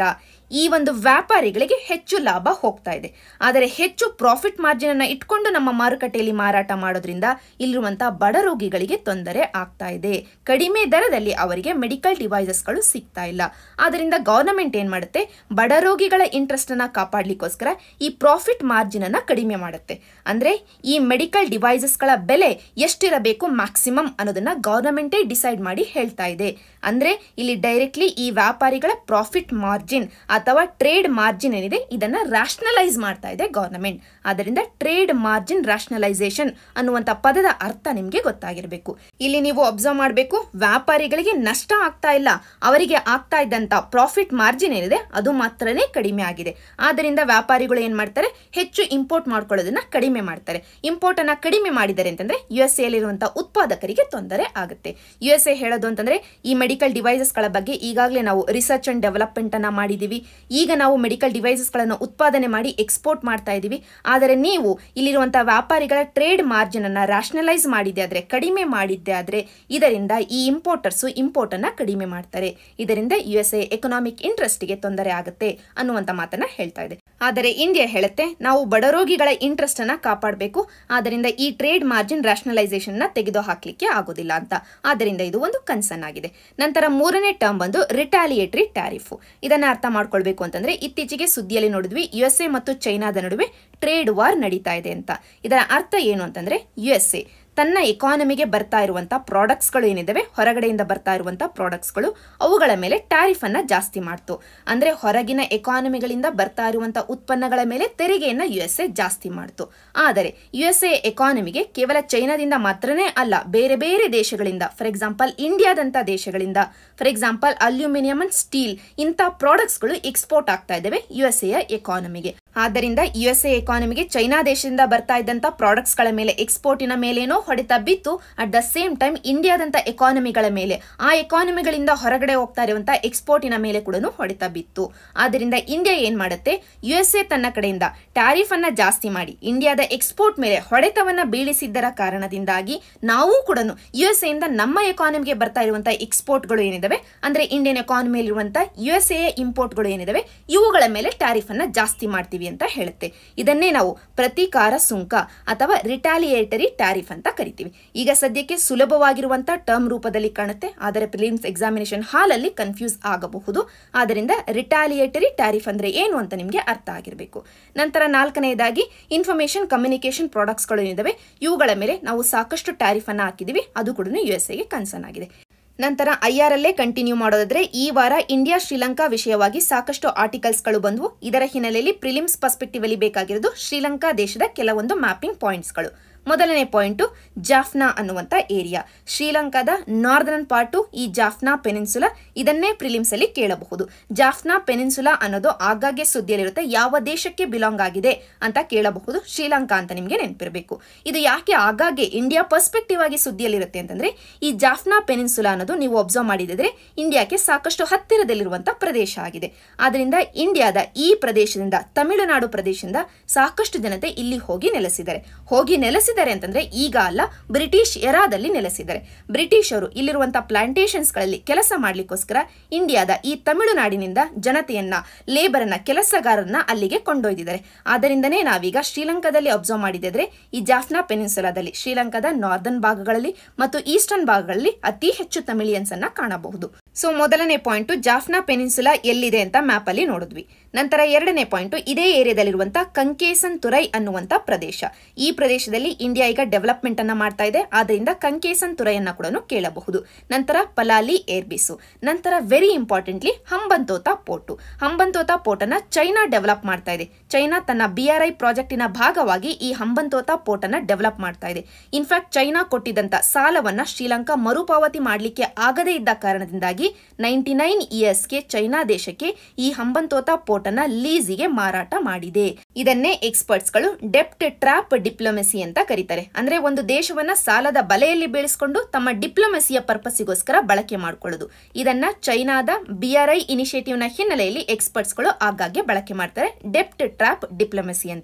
[SPEAKER 1] ಈ ಒಂದು ವ್ಯಾಪಾರಿಗಳಿಗೆ ಹೆಚ್ಚು ಲಾಭ ಹೋಗ್ತಾ ಇದೆ ಆದರೆ ಹೆಚ್ಚು ಪ್ರಾಫಿಟ್ ಮಾರ್ಜಿನ್ ಅನ್ನ ಇಟ್ಕೊಂಡು ನಮ್ಮ ಮಾರುಕಟ್ಟೆಯಲ್ಲಿ ಮಾರಾಟ ಮಾಡೋದ್ರಿಂದ ಇಲ್ಲಿರುವಂತಹ ಬಡ ರೋಗಿಗಳಿಗೆ ತೊಂದರೆ ಆಗ್ತಾ ಇದೆ ಕಡಿಮೆ ದರದಲ್ಲಿ ಅವರಿಗೆ ಮೆಡಿಕಲ್ ಡಿವೈಸಸ್ಗಳು ಸಿಗ್ತಾ ಇಲ್ಲ ಆದ್ದರಿಂದ ಗವರ್ನಮೆಂಟ್ ಏನ್ ಮಾಡುತ್ತೆ ಬಡ ರೋಗಿಗಳ ಇಂಟ್ರೆಸ್ಟ್ ಅನ್ನ ಕಾಪಾಡ್ಲಿಕ್ಕೋಸ್ಕರ ಈ ಪ್ರಾಫಿಟ್ ಮಾರ್ಜಿನ್ ಅನ್ನ ಕಡಿಮೆ ಮಾಡುತ್ತೆ ಅಂದ್ರೆ ಈ ಮೆಡಿಕಲ್ ಡಿವೈಸಸ್ಗಳ ಬೆಲೆ ಎಷ್ಟಿರಬೇಕು ಮ್ಯಾಕ್ಸಿಮಮ್ ಅನ್ನೋದನ್ನ ಗವರ್ನಮೆಂಟೇ ಡಿಸೈಡ್ ಮಾಡಿ ಹೇಳ್ತಾ ಇದೆ ಅಂದ್ರೆ ಇಲ್ಲಿ ಡೈರೆಕ್ಟ್ಲಿ ಈ ವ್ಯಾಪಾರಿಗಳ ಪ್ರಾಫಿಟ್ ಮಾರ್ಜಿನ್ ಅಥವಾ ಟ್ರೇಡ್ ಮಾರ್ಜಿನ್ ಏನಿದೆ ಇದನ್ನ ರಾಷನಲೈಸ್ ಮಾಡ್ತಾ ಇದೆ ಗವರ್ನಮೆಂಟ್ ಆದ್ದರಿಂದ ಟ್ರೇಡ್ ಮಾರ್ಜಿನ್ ರಾಷನಲೈಸೇಷನ್ ಅನ್ನುವಂಥ ಪದದ ಅರ್ಥ ನಿಮಗೆ ಗೊತ್ತಾಗಿರಬೇಕು ಇಲ್ಲಿ ನೀವು ಅಬ್ಸರ್ವ್ ಮಾಡಬೇಕು ವ್ಯಾಪಾರಿಗಳಿಗೆ ನಷ್ಟ ಆಗ್ತಾ ಇಲ್ಲ ಅವರಿಗೆ ಆಗ್ತಾ ಇದ್ದಂತ ಪ್ರಾಫಿಟ್ ಮಾರ್ಜಿನ್ ಏನಿದೆ ಅದು ಮಾತ್ರನೇ ಕಡಿಮೆ ಆಗಿದೆ ಆದ್ದರಿಂದ ವ್ಯಾಪಾರಿಗಳು ಏನ್ ಮಾಡ್ತಾರೆ ಹೆಚ್ಚು ಇಂಪೋರ್ಟ್ ಮಾಡ್ಕೊಳ್ಳೋದನ್ನ ಕಡಿಮೆ ಮಾಡ್ತಾರೆ ಇಂಪೋರ್ಟ್ ಅನ್ನ ಕಡಿಮೆ ಮಾಡಿದ್ದಾರೆ ಅಂತಂದ್ರೆ ಯು ಎಸ್ ಎಲ್ಲಿರುವಂತಹ ಉತ್ಪಾದಕರಿಗೆ ತೊಂದರೆ ಆಗುತ್ತೆ ಯು ಎಸ್ ಎ ಹೇಳೋದು ಅಂತಂದ್ರೆ ಈ ಮೆಡಿಕಲ್ ಡಿವೈಸಸ್ಗಳ ಬಗ್ಗೆ ಈಗಾಗಲೇ ನಾವು ರಿಸರ್ಚ್ ಅಂಡ್ ಡೆವಲಪ್ಮೆಂಟ್ ಅನ್ನ ಮಾಡಿದೀವಿ ಈಗ ನಾವು ಮೆಡಿಕಲ್ ಡಿವೈಸಸ್ಗಳನ್ನು ಉತ್ಪಾದನೆ ಮಾಡಿ ಎಕ್ಸ್ಪೋರ್ಟ್ ಮಾಡ್ತಾ ಇದ್ದೀವಿ ಆದರೆ ನೀವು ಇಲ್ಲಿರುವಂತಹ ವ್ಯಾಪಾರಿಗಳ ಟ್ರೇಡ್ ಮಾರ್ಜಿನ್ ಅನ್ನ ರಾಷನಲೈಸ್ ಮಾಡಿದ್ದೆ ಆದ್ರೆ ಕಡಿಮೆ ಮಾಡಿದ್ದೆ ಆದ್ರೆ ಇದರಿಂದ ಈ ಇಂಪೋರ್ಟರ್ಸ್ ಇಂಪೋರ್ಟ್ ಅನ್ನ ಕಡಿಮೆ ಮಾಡ್ತಾರೆ ಇದರಿಂದ ಯು ಎಸ್ ಎ ಎಕನಾಮಿಕ್ ಇಂಟ್ರೆಸ್ಟ್ಗೆ ತೊಂದರೆ ಆಗುತ್ತೆ ಅನ್ನುವಂತ ಮಾತನ್ನ ಹೇಳ್ತಾ ಇದೆ ಆದರೆ ಇಂಡಿಯಾ ಹೇಳುತ್ತೆ ನಾವು ಬಡರೋಗಿಗಳ ಇಂಟ್ರೆಸ್ಟ್ ಅನ್ನ ಕಾಪಾಡಬೇಕು ಆದ್ದರಿಂದ ಈ ಟ್ರೇಡ್ ಮಾರ್ಜಿನ್ ರಾಷನಲೈಸೇಷನ್ ನ ತೆಗೆದು ಹಾಕ್ಲಿಕ್ಕೆ ಆಗೋದಿಲ್ಲ ಅಂತ ಆದ್ದರಿಂದ ಇದು ಒಂದು ಕನ್ಸರ್ನ್ ಆಗಿದೆ ನಂತರ ಮೂರನೇ ಟರ್ಮ್ ಬಂದು ರಿಟಾಲಿಯೇಟರಿ ಟ್ಯಾರಿಫ್ ಇದನ್ನ ಅರ್ಥ ಮಾಡ್ಕೊಳ್ಬೇಕು ಅಂತಂದ್ರೆ ಇತ್ತೀಚೆಗೆ ಸುದ್ದಿಯಲ್ಲಿ ನೋಡಿದ್ವಿ ಯು ಎಸ್ ಎ ಮತ್ತು ಚೈನಾದ ನಡುವೆ ಟ್ರೇಡ್ ವಾರ್ ನಡೀತಾ ಇದೆ ಅಂತ ಇದರ ಅರ್ಥ ಏನು ಅಂತಂದ್ರೆ ಯು ಎಸ್ ಎ ತನ್ನ ಎಕಾನಮಿಗೆ ಬರ್ತಾ ಇರುವಂತ ಪ್ರಾಡಕ್ಟ್ಸ್ಗಳು ಏನಿದಾವೆ ಹೊರಗಡೆಯಿಂದ ಬರ್ತಾ ಇರುವಂತ ಪ್ರಾಡಕ್ಟ್ಸ್ಗಳು ಅವುಗಳ ಮೇಲೆ ಟ್ಯಾರಿಫ್ ಅನ್ನ ಜಾಸ್ತಿ ಮಾಡ್ತು ಅಂದ್ರೆ ಹೊರಗಿನ ಎಕಾನಮಿಗಳಿಂದ ಬರ್ತಾ ಇರುವಂತ ಉತ್ಪನ್ನಗಳ ಮೇಲೆ ತೆರಿಗೆಯನ್ನ ಯು ಎಸ್ ಎ ಜಾಸ್ತಿ ಮಾಡ್ತು ಆದರೆ ಯು ಎಸ್ ಎ ಎಕಾನಮಿಗೆ ಕೇವಲ ಚೈನಾದಿಂದ ಮಾತ್ರನೇ ಅಲ್ಲ ಬೇರೆ ಬೇರೆ ದೇಶಗಳಿಂದ ಫಾರ್ ಎಕ್ಸಾಂಪಲ್ ಇಂಡಿಯಾದಂತ ದೇಶಗಳಿಂದ for example aluminium and steel ಇಂಥ ಪ್ರಾಡಕ್ಟ್ಸ್ಗಳು ಎಕ್ಸ್ಪೋರ್ಟ್ ಆಗ್ತಾ ಇದ್ದಾವೆ ಯು ಎಸ್ ಎಯ ಎಕಾನಮಿಗೆ ಆದ್ದರಿಂದ ಯು ಎಸ್ ಎ ಎಕಾನಮಿಗೆ ಚೈನಾ ದೇಶದಿಂದ ಬರ್ತಾ ಇದ್ದಂತ ಪ್ರಾಡಕ್ಟ್ಸ್ಗಳ ಮೇಲೆ ಎಕ್ಸ್ಪೋರ್ಟಿನ ಮೇಲೇನೋ ಹೊಡೆತ ಬಿತ್ತು ಅಟ್ ದ ಸೇಮ್ ಟೈಮ್ ಇಂಡಿಯಾದಂತ ಎಕಾನಮಿಗಳ ಮೇಲೆ ಆ ಎಕಾನಮಿಗಳಿಂದ ಹೊರಗಡೆ ಹೋಗ್ತಾ ಇರುವಂತ ಎಕ್ಸ್ಪೋರ್ಟಿನ ಮೇಲೆ ಕೂಡ ಹೊಡೆತ ಬಿತ್ತು ಆದ್ದರಿಂದ ಇಂಡಿಯಾ ಏನ್ ಮಾಡುತ್ತೆ ಯು ಎಸ್ ಎ ತನ್ನ ಕಡೆಯಿಂದ ಟ್ಯಾರಿಫ್ ಅನ್ನ ಜಾಸ್ತಿ ಮಾಡಿ ಇಂಡಿಯಾದ ಎಕ್ಸ್ಪೋರ್ಟ್ ಮೇಲೆ ಹೊಡೆತವನ್ನ ಬೀಳಿಸಿದ್ದರ ಕಾರಣದಿಂದಾಗಿ ನಾವು ಕೂಡ ಯು ಎಸ್ ಎಯಿಂದ ನಮ್ಮ ಎಕಾನಮಿಗೆ ಬರ್ತಾ ಇರುವಂತಹ ಎಕ್ಸ್ಪೋರ್ಟ್ಗಳು ಏನಿದಾವೆ ಅಂದ್ರೆ ಇಂಡಿಯನ್ ಎಕಾನಮಿಯಲ್ಲಿರುವಂತಹ ಯು ಎಸ್ ಎ ಇಂಪೋರ್ಟ್ಗಳು ಏನಿದಾವೆ ಇವುಗಳ ಮೇಲೆ ಟ್ಯಾರಿಫ್ ಅನ್ನ ಜಾಸ್ತಿ ಮಾಡ್ತೀವಿ ಅಂತ ಹೇಳುತ್ತೆ ಇದನ್ನೇ ನಾವು ಪ್ರತೀಕಾರ ಸುಂಕ ಅಥವಾ ರಿಟಾಲಿಯೇಟರಿ ಟ್ಯಾರಿಫ್ ಅಂತ ಕರಿತೀವಿ ಈಗ ಸದ್ಯಕ್ಕೆ ಸುಲಭವಾಗಿರುವಂತಹ ಟರ್ಮ್ ರೂಪದಲ್ಲಿ ಕಾಣುತ್ತೆ ಆದರೆ ಪ್ರಿಲಿಮ್ಸ್ ಎಕ್ಸಾಮಿನೇಷನ್ ಹಾಲಲ್ಲಿ ಕನ್ಫ್ಯೂಸ್ ಆಗಬಹುದು ಆದ್ದರಿಂದ ರಿಟಾಲಿಯೇಟರಿ ಟ್ಯಾರಿಫ್ ಅಂದ್ರೆ ಏನು ಅಂತ ನಿಮಗೆ ಅರ್ಥ ಆಗಿರಬೇಕು ನಂತರ ನಾಲ್ಕನೆಯದಾಗಿ ಇನ್ಫಾರ್ಮೇಶನ್ ಕಮ್ಯುನಿಕೇಶನ್ ಪ್ರಾಡಕ್ಟ್ಸ್ಗಳು ಏನಿದಾವೆ ಇವುಗಳ ಮೇಲೆ ನಾವು ಸಾಕಷ್ಟು ಟ್ಯಾರಿಫ್ ಅನ್ನ ಹಾಕಿದೀವಿ ಅದು ಕೂಡ ಯು ಎಸ್ ಎಗೆ ಕನ್ಸರ್ನ್ ಆಗಿದೆ ನಂತರ ಐ ಆರ್ ಅಲ್ಲೇ ಕಂಟಿನ್ಯೂ ಮಾಡೋದಾದ್ರೆ ಈ ವಾರ ಇಂಡಿಯಾ ಶ್ರೀಲಂಕಾ ವಿಷಯವಾಗಿ ಸಾಕಷ್ಟು ಆರ್ಟಿಕಲ್ಸ್ಗಳು ಬಂದವು ಇದರ ಹಿನ್ನೆಲೆಯಲ್ಲಿ ಪ್ರಿಲಿಮ್ಸ್ ಪರ್ಸ್ಪೆಕ್ಟಿವ್ ಅಲ್ಲಿ ಬೇಕಾಗಿರೋದು ಶ್ರೀಲಂಕಾ ದೇಶದ ಕೆಲವೊಂದು ಮ್ಯಾಪಿಂಗ್ ಪಾಯಿಂಟ್ಸ್ಗಳು ಮೊದಲನೇ ಪಾಯಿಂಟು ಜಾಫ್ನಾ ಅನ್ನುವಂಥ ಏರಿಯಾ ಶ್ರೀಲಂಕಾದ ನಾರ್ದರ್ನ್ ಪಾರ್ಟು ಈ ಜಾಫ್ನಾ ಪೆನಿನ್ಸುಲಾ ಇದನ್ನೇ ಪ್ರಿಲಿಮ್ಸ್ ಅಲ್ಲಿ ಕೇಳಬಹುದು ಜಾಫ್ನಾ ಪೆನಿನ್ಸುಲಾ ಅನ್ನೋದು ಆಗಾಗ್ಗೆ ಸುದ್ದಿಯಲ್ಲಿರುತ್ತೆ ಯಾವ ದೇಶಕ್ಕೆ ಬಿಲಾಂಗ್ ಆಗಿದೆ ಅಂತ ಕೇಳಬಹುದು ಶ್ರೀಲಂಕಾ ಅಂತ ನಿಮಗೆ ನೆನಪಿರಬೇಕು ಇದು ಯಾಕೆ ಆಗಾಗ್ಗೆ ಇಂಡಿಯಾ ಪರ್ಸ್ಪೆಕ್ಟಿವ್ ಆಗಿ ಸುದ್ದಿಯಲ್ಲಿರುತ್ತೆ ಅಂತಂದ್ರೆ ಈ ಜಾಫ್ನಾ ಪೆನಿನ್ಸುಲಾ ಅನ್ನೋದು ನೀವು ಒಬ್ಸರ್ವ್ ಮಾಡಿದ್ರೆ ಇಂಡಿಯಾಕ್ಕೆ ಸಾಕಷ್ಟು ಹತ್ತಿರದಲ್ಲಿರುವಂತಹ ಪ್ರದೇಶ ಆಗಿದೆ ಆದ್ರಿಂದ ಇಂಡಿಯಾದ ಈ ಪ್ರದೇಶದಿಂದ ತಮಿಳುನಾಡು ಪ್ರದೇಶದಿಂದ ಸಾಕಷ್ಟು ಜನತೆ ಇಲ್ಲಿ ಹೋಗಿ ನೆಲೆಸಿದ್ದಾರೆ ಹೋಗಿ ನೆಲೆಸಿದ ಅಂತಂದ್ರೆ ಈಗ ಅಲ್ಲ ಬ್ರಿಟಿಷ್ ಎರಾದಲ್ಲಿ ನೆಲೆಸಿದ್ದಾರೆ ಬ್ರಿಟಿಷರು ಇಲ್ಲಿರುವಂತಹ ಪ್ಲಾಂಟೇಶನ್ಸ್ಗಳಲ್ಲಿ ಕೆಲಸ ಮಾಡ್ಲಿಕ್ಕೋಸ್ಕರ ಇಂಡಿಯಾದ ಈ ತಮಿಳುನಾಡಿನಿಂದ ಜನತೆಯನ್ನ ಲೇಬರ್ ಅನ್ನ ಕೆಲಸಗಾರರನ್ನ ಅಲ್ಲಿಗೆ ಕೊಂಡೊಯ್ದಿದ್ದಾರೆ ಆದ್ದರಿಂದನೇ ನಾವೀಗ ಶ್ರೀಲಂಕಾದಲ್ಲಿ ಅಬ್ಸರ್ವ್ ಮಾಡಿದ್ರೆ ಈ ಜಾಫ್ನಾ ಪೆನಿನ್ಸುಲಾದಲ್ಲಿ ಶ್ರೀಲಂಕಾದ ನಾರ್ದರ್ನ್ ಭಾಗಗಳಲ್ಲಿ ಮತ್ತು ಈಸ್ಟರ್ನ್ ಭಾಗಗಳಲ್ಲಿ ಅತಿ ಹೆಚ್ಚು ತಮಿಳಿಯನ್ಸ್ ಅನ್ನ ಕಾಣಬಹುದು ಸೊ ಮೊದಲನೇ ಪಾಯಿಂಟ್ ಜಾಫ್ನಾ ಪೆನಿನ್ಸುಲಾ ಎಲ್ಲಿದೆ ಅಂತ ಮ್ಯಾಪ್ ಅಲ್ಲಿ ನೋಡಿದ್ವಿ ನಂತರ ಎರಡನೇ ಪಾಯಿಂಟ್ ಇದೇ ಏರಿಯಾದಲ್ಲಿರುವಂತಹ ಕಂಕೇಸನ್ ತುರೈ ಅನ್ನುವಂತ ಪ್ರದೇಶ ಈ ಪ್ರದೇಶದಲ್ಲಿ ಇಂಡಿಯಾ ಈಗ ಡೆವಲಪ್ಮೆಂಟ್ ಅನ್ನ ಮಾಡ್ತಾ ಇದೆ ಆದ್ರಿಂದ ಕಂಕೇಸನ್ ತುರೈಯನ್ನ ಕೂಡ ಕೇಳಬಹುದು ನಂತರ ಪಲಾಲಿ ಏರ್ಬಿಸು ನಂತರ very importantly Hambantota port Hambantota port ಅನ್ನ ಚೈನಾ ಡೆವಲಪ್ ಮಾಡ್ತಾ ಇದೆ ಚೈನಾ ತನ್ನ ಬಿ ಆರ್ ಐ ಪ್ರಾಜೆಕ್ಟಿನ ಭಾಗವಾಗಿ ಈ ಹಂಬಂತೋತಾ ಪೋರ್ಟ್ ಅನ್ನ ಡೆವಲಪ್ ಮಾಡ್ತಾ ಇದೆ ಇನ್ಫ್ಯಾಕ್ಟ್ ಚೈನಾ ಕೊಟ್ಟಿದ್ದಂತ ಸಾಲವನ್ನ ಶ್ರೀಲಂಕಾ ಮರುಪಾವತಿ ಮಾಡಲಿಕ್ಕೆ ಆಗದೇ ಇದ್ದ ಕಾರಣದಿಂದಾಗಿ ನೈಂಟಿ ನೈನ್ ಇಯರ್ಸ್ಗೆ ಚೈನಾ ದೇಶಕ್ಕೆ ಈ ಹಂಬಂತೋತಾ ಪೋರ್ಟ್ ಅನ್ನ ಲೀಸಿಗೆ ಮಾರಾಟ ಮಾಡಿದೆ ಇದನ್ನೇ ಎಕ್ಸ್ಪರ್ಟ್ಸ್ಗಳು ಡೆಪ್ಟ್ ಟ್ರಾಪ್ ಡಿಪ್ಲೊಮೆಸಿ ಅಂತ ಕರೀತಾರೆ ಅಂದ್ರೆ ಒಂದು ದೇಶವನ್ನ ಸಾಲದ ಬಲೆಯಲ್ಲಿ ಬೀಳಿಸಿಕೊಂಡು ತಮ್ಮ ಡಿಪ್ಲೊಮೆಸಿಯ ಪರ್ಪಸ್ಸಿಗೋಸ್ಕರ ಬಳಕೆ ಮಾಡಿಕೊಳ್ಳೋದು ಇದನ್ನ ಚೈನಾದ ಬಿಆರ್ಐ ಇನಿಷಿಯೇಟಿವ್ ನ ಹಿನ್ನೆಲೆಯಲ್ಲಿ ಎಕ್ಸ್ಪರ್ಟ್ಸ್ಗಳು ಆಗಾಗ್ಗೆ ಬಳಕೆ ಮಾಡ್ತಾರೆ ಡೆಪ್ಟ್ ಟ್ರಾಪ್ ಡಿಪ್ಲೊಮೆಸಿ ಅಂತ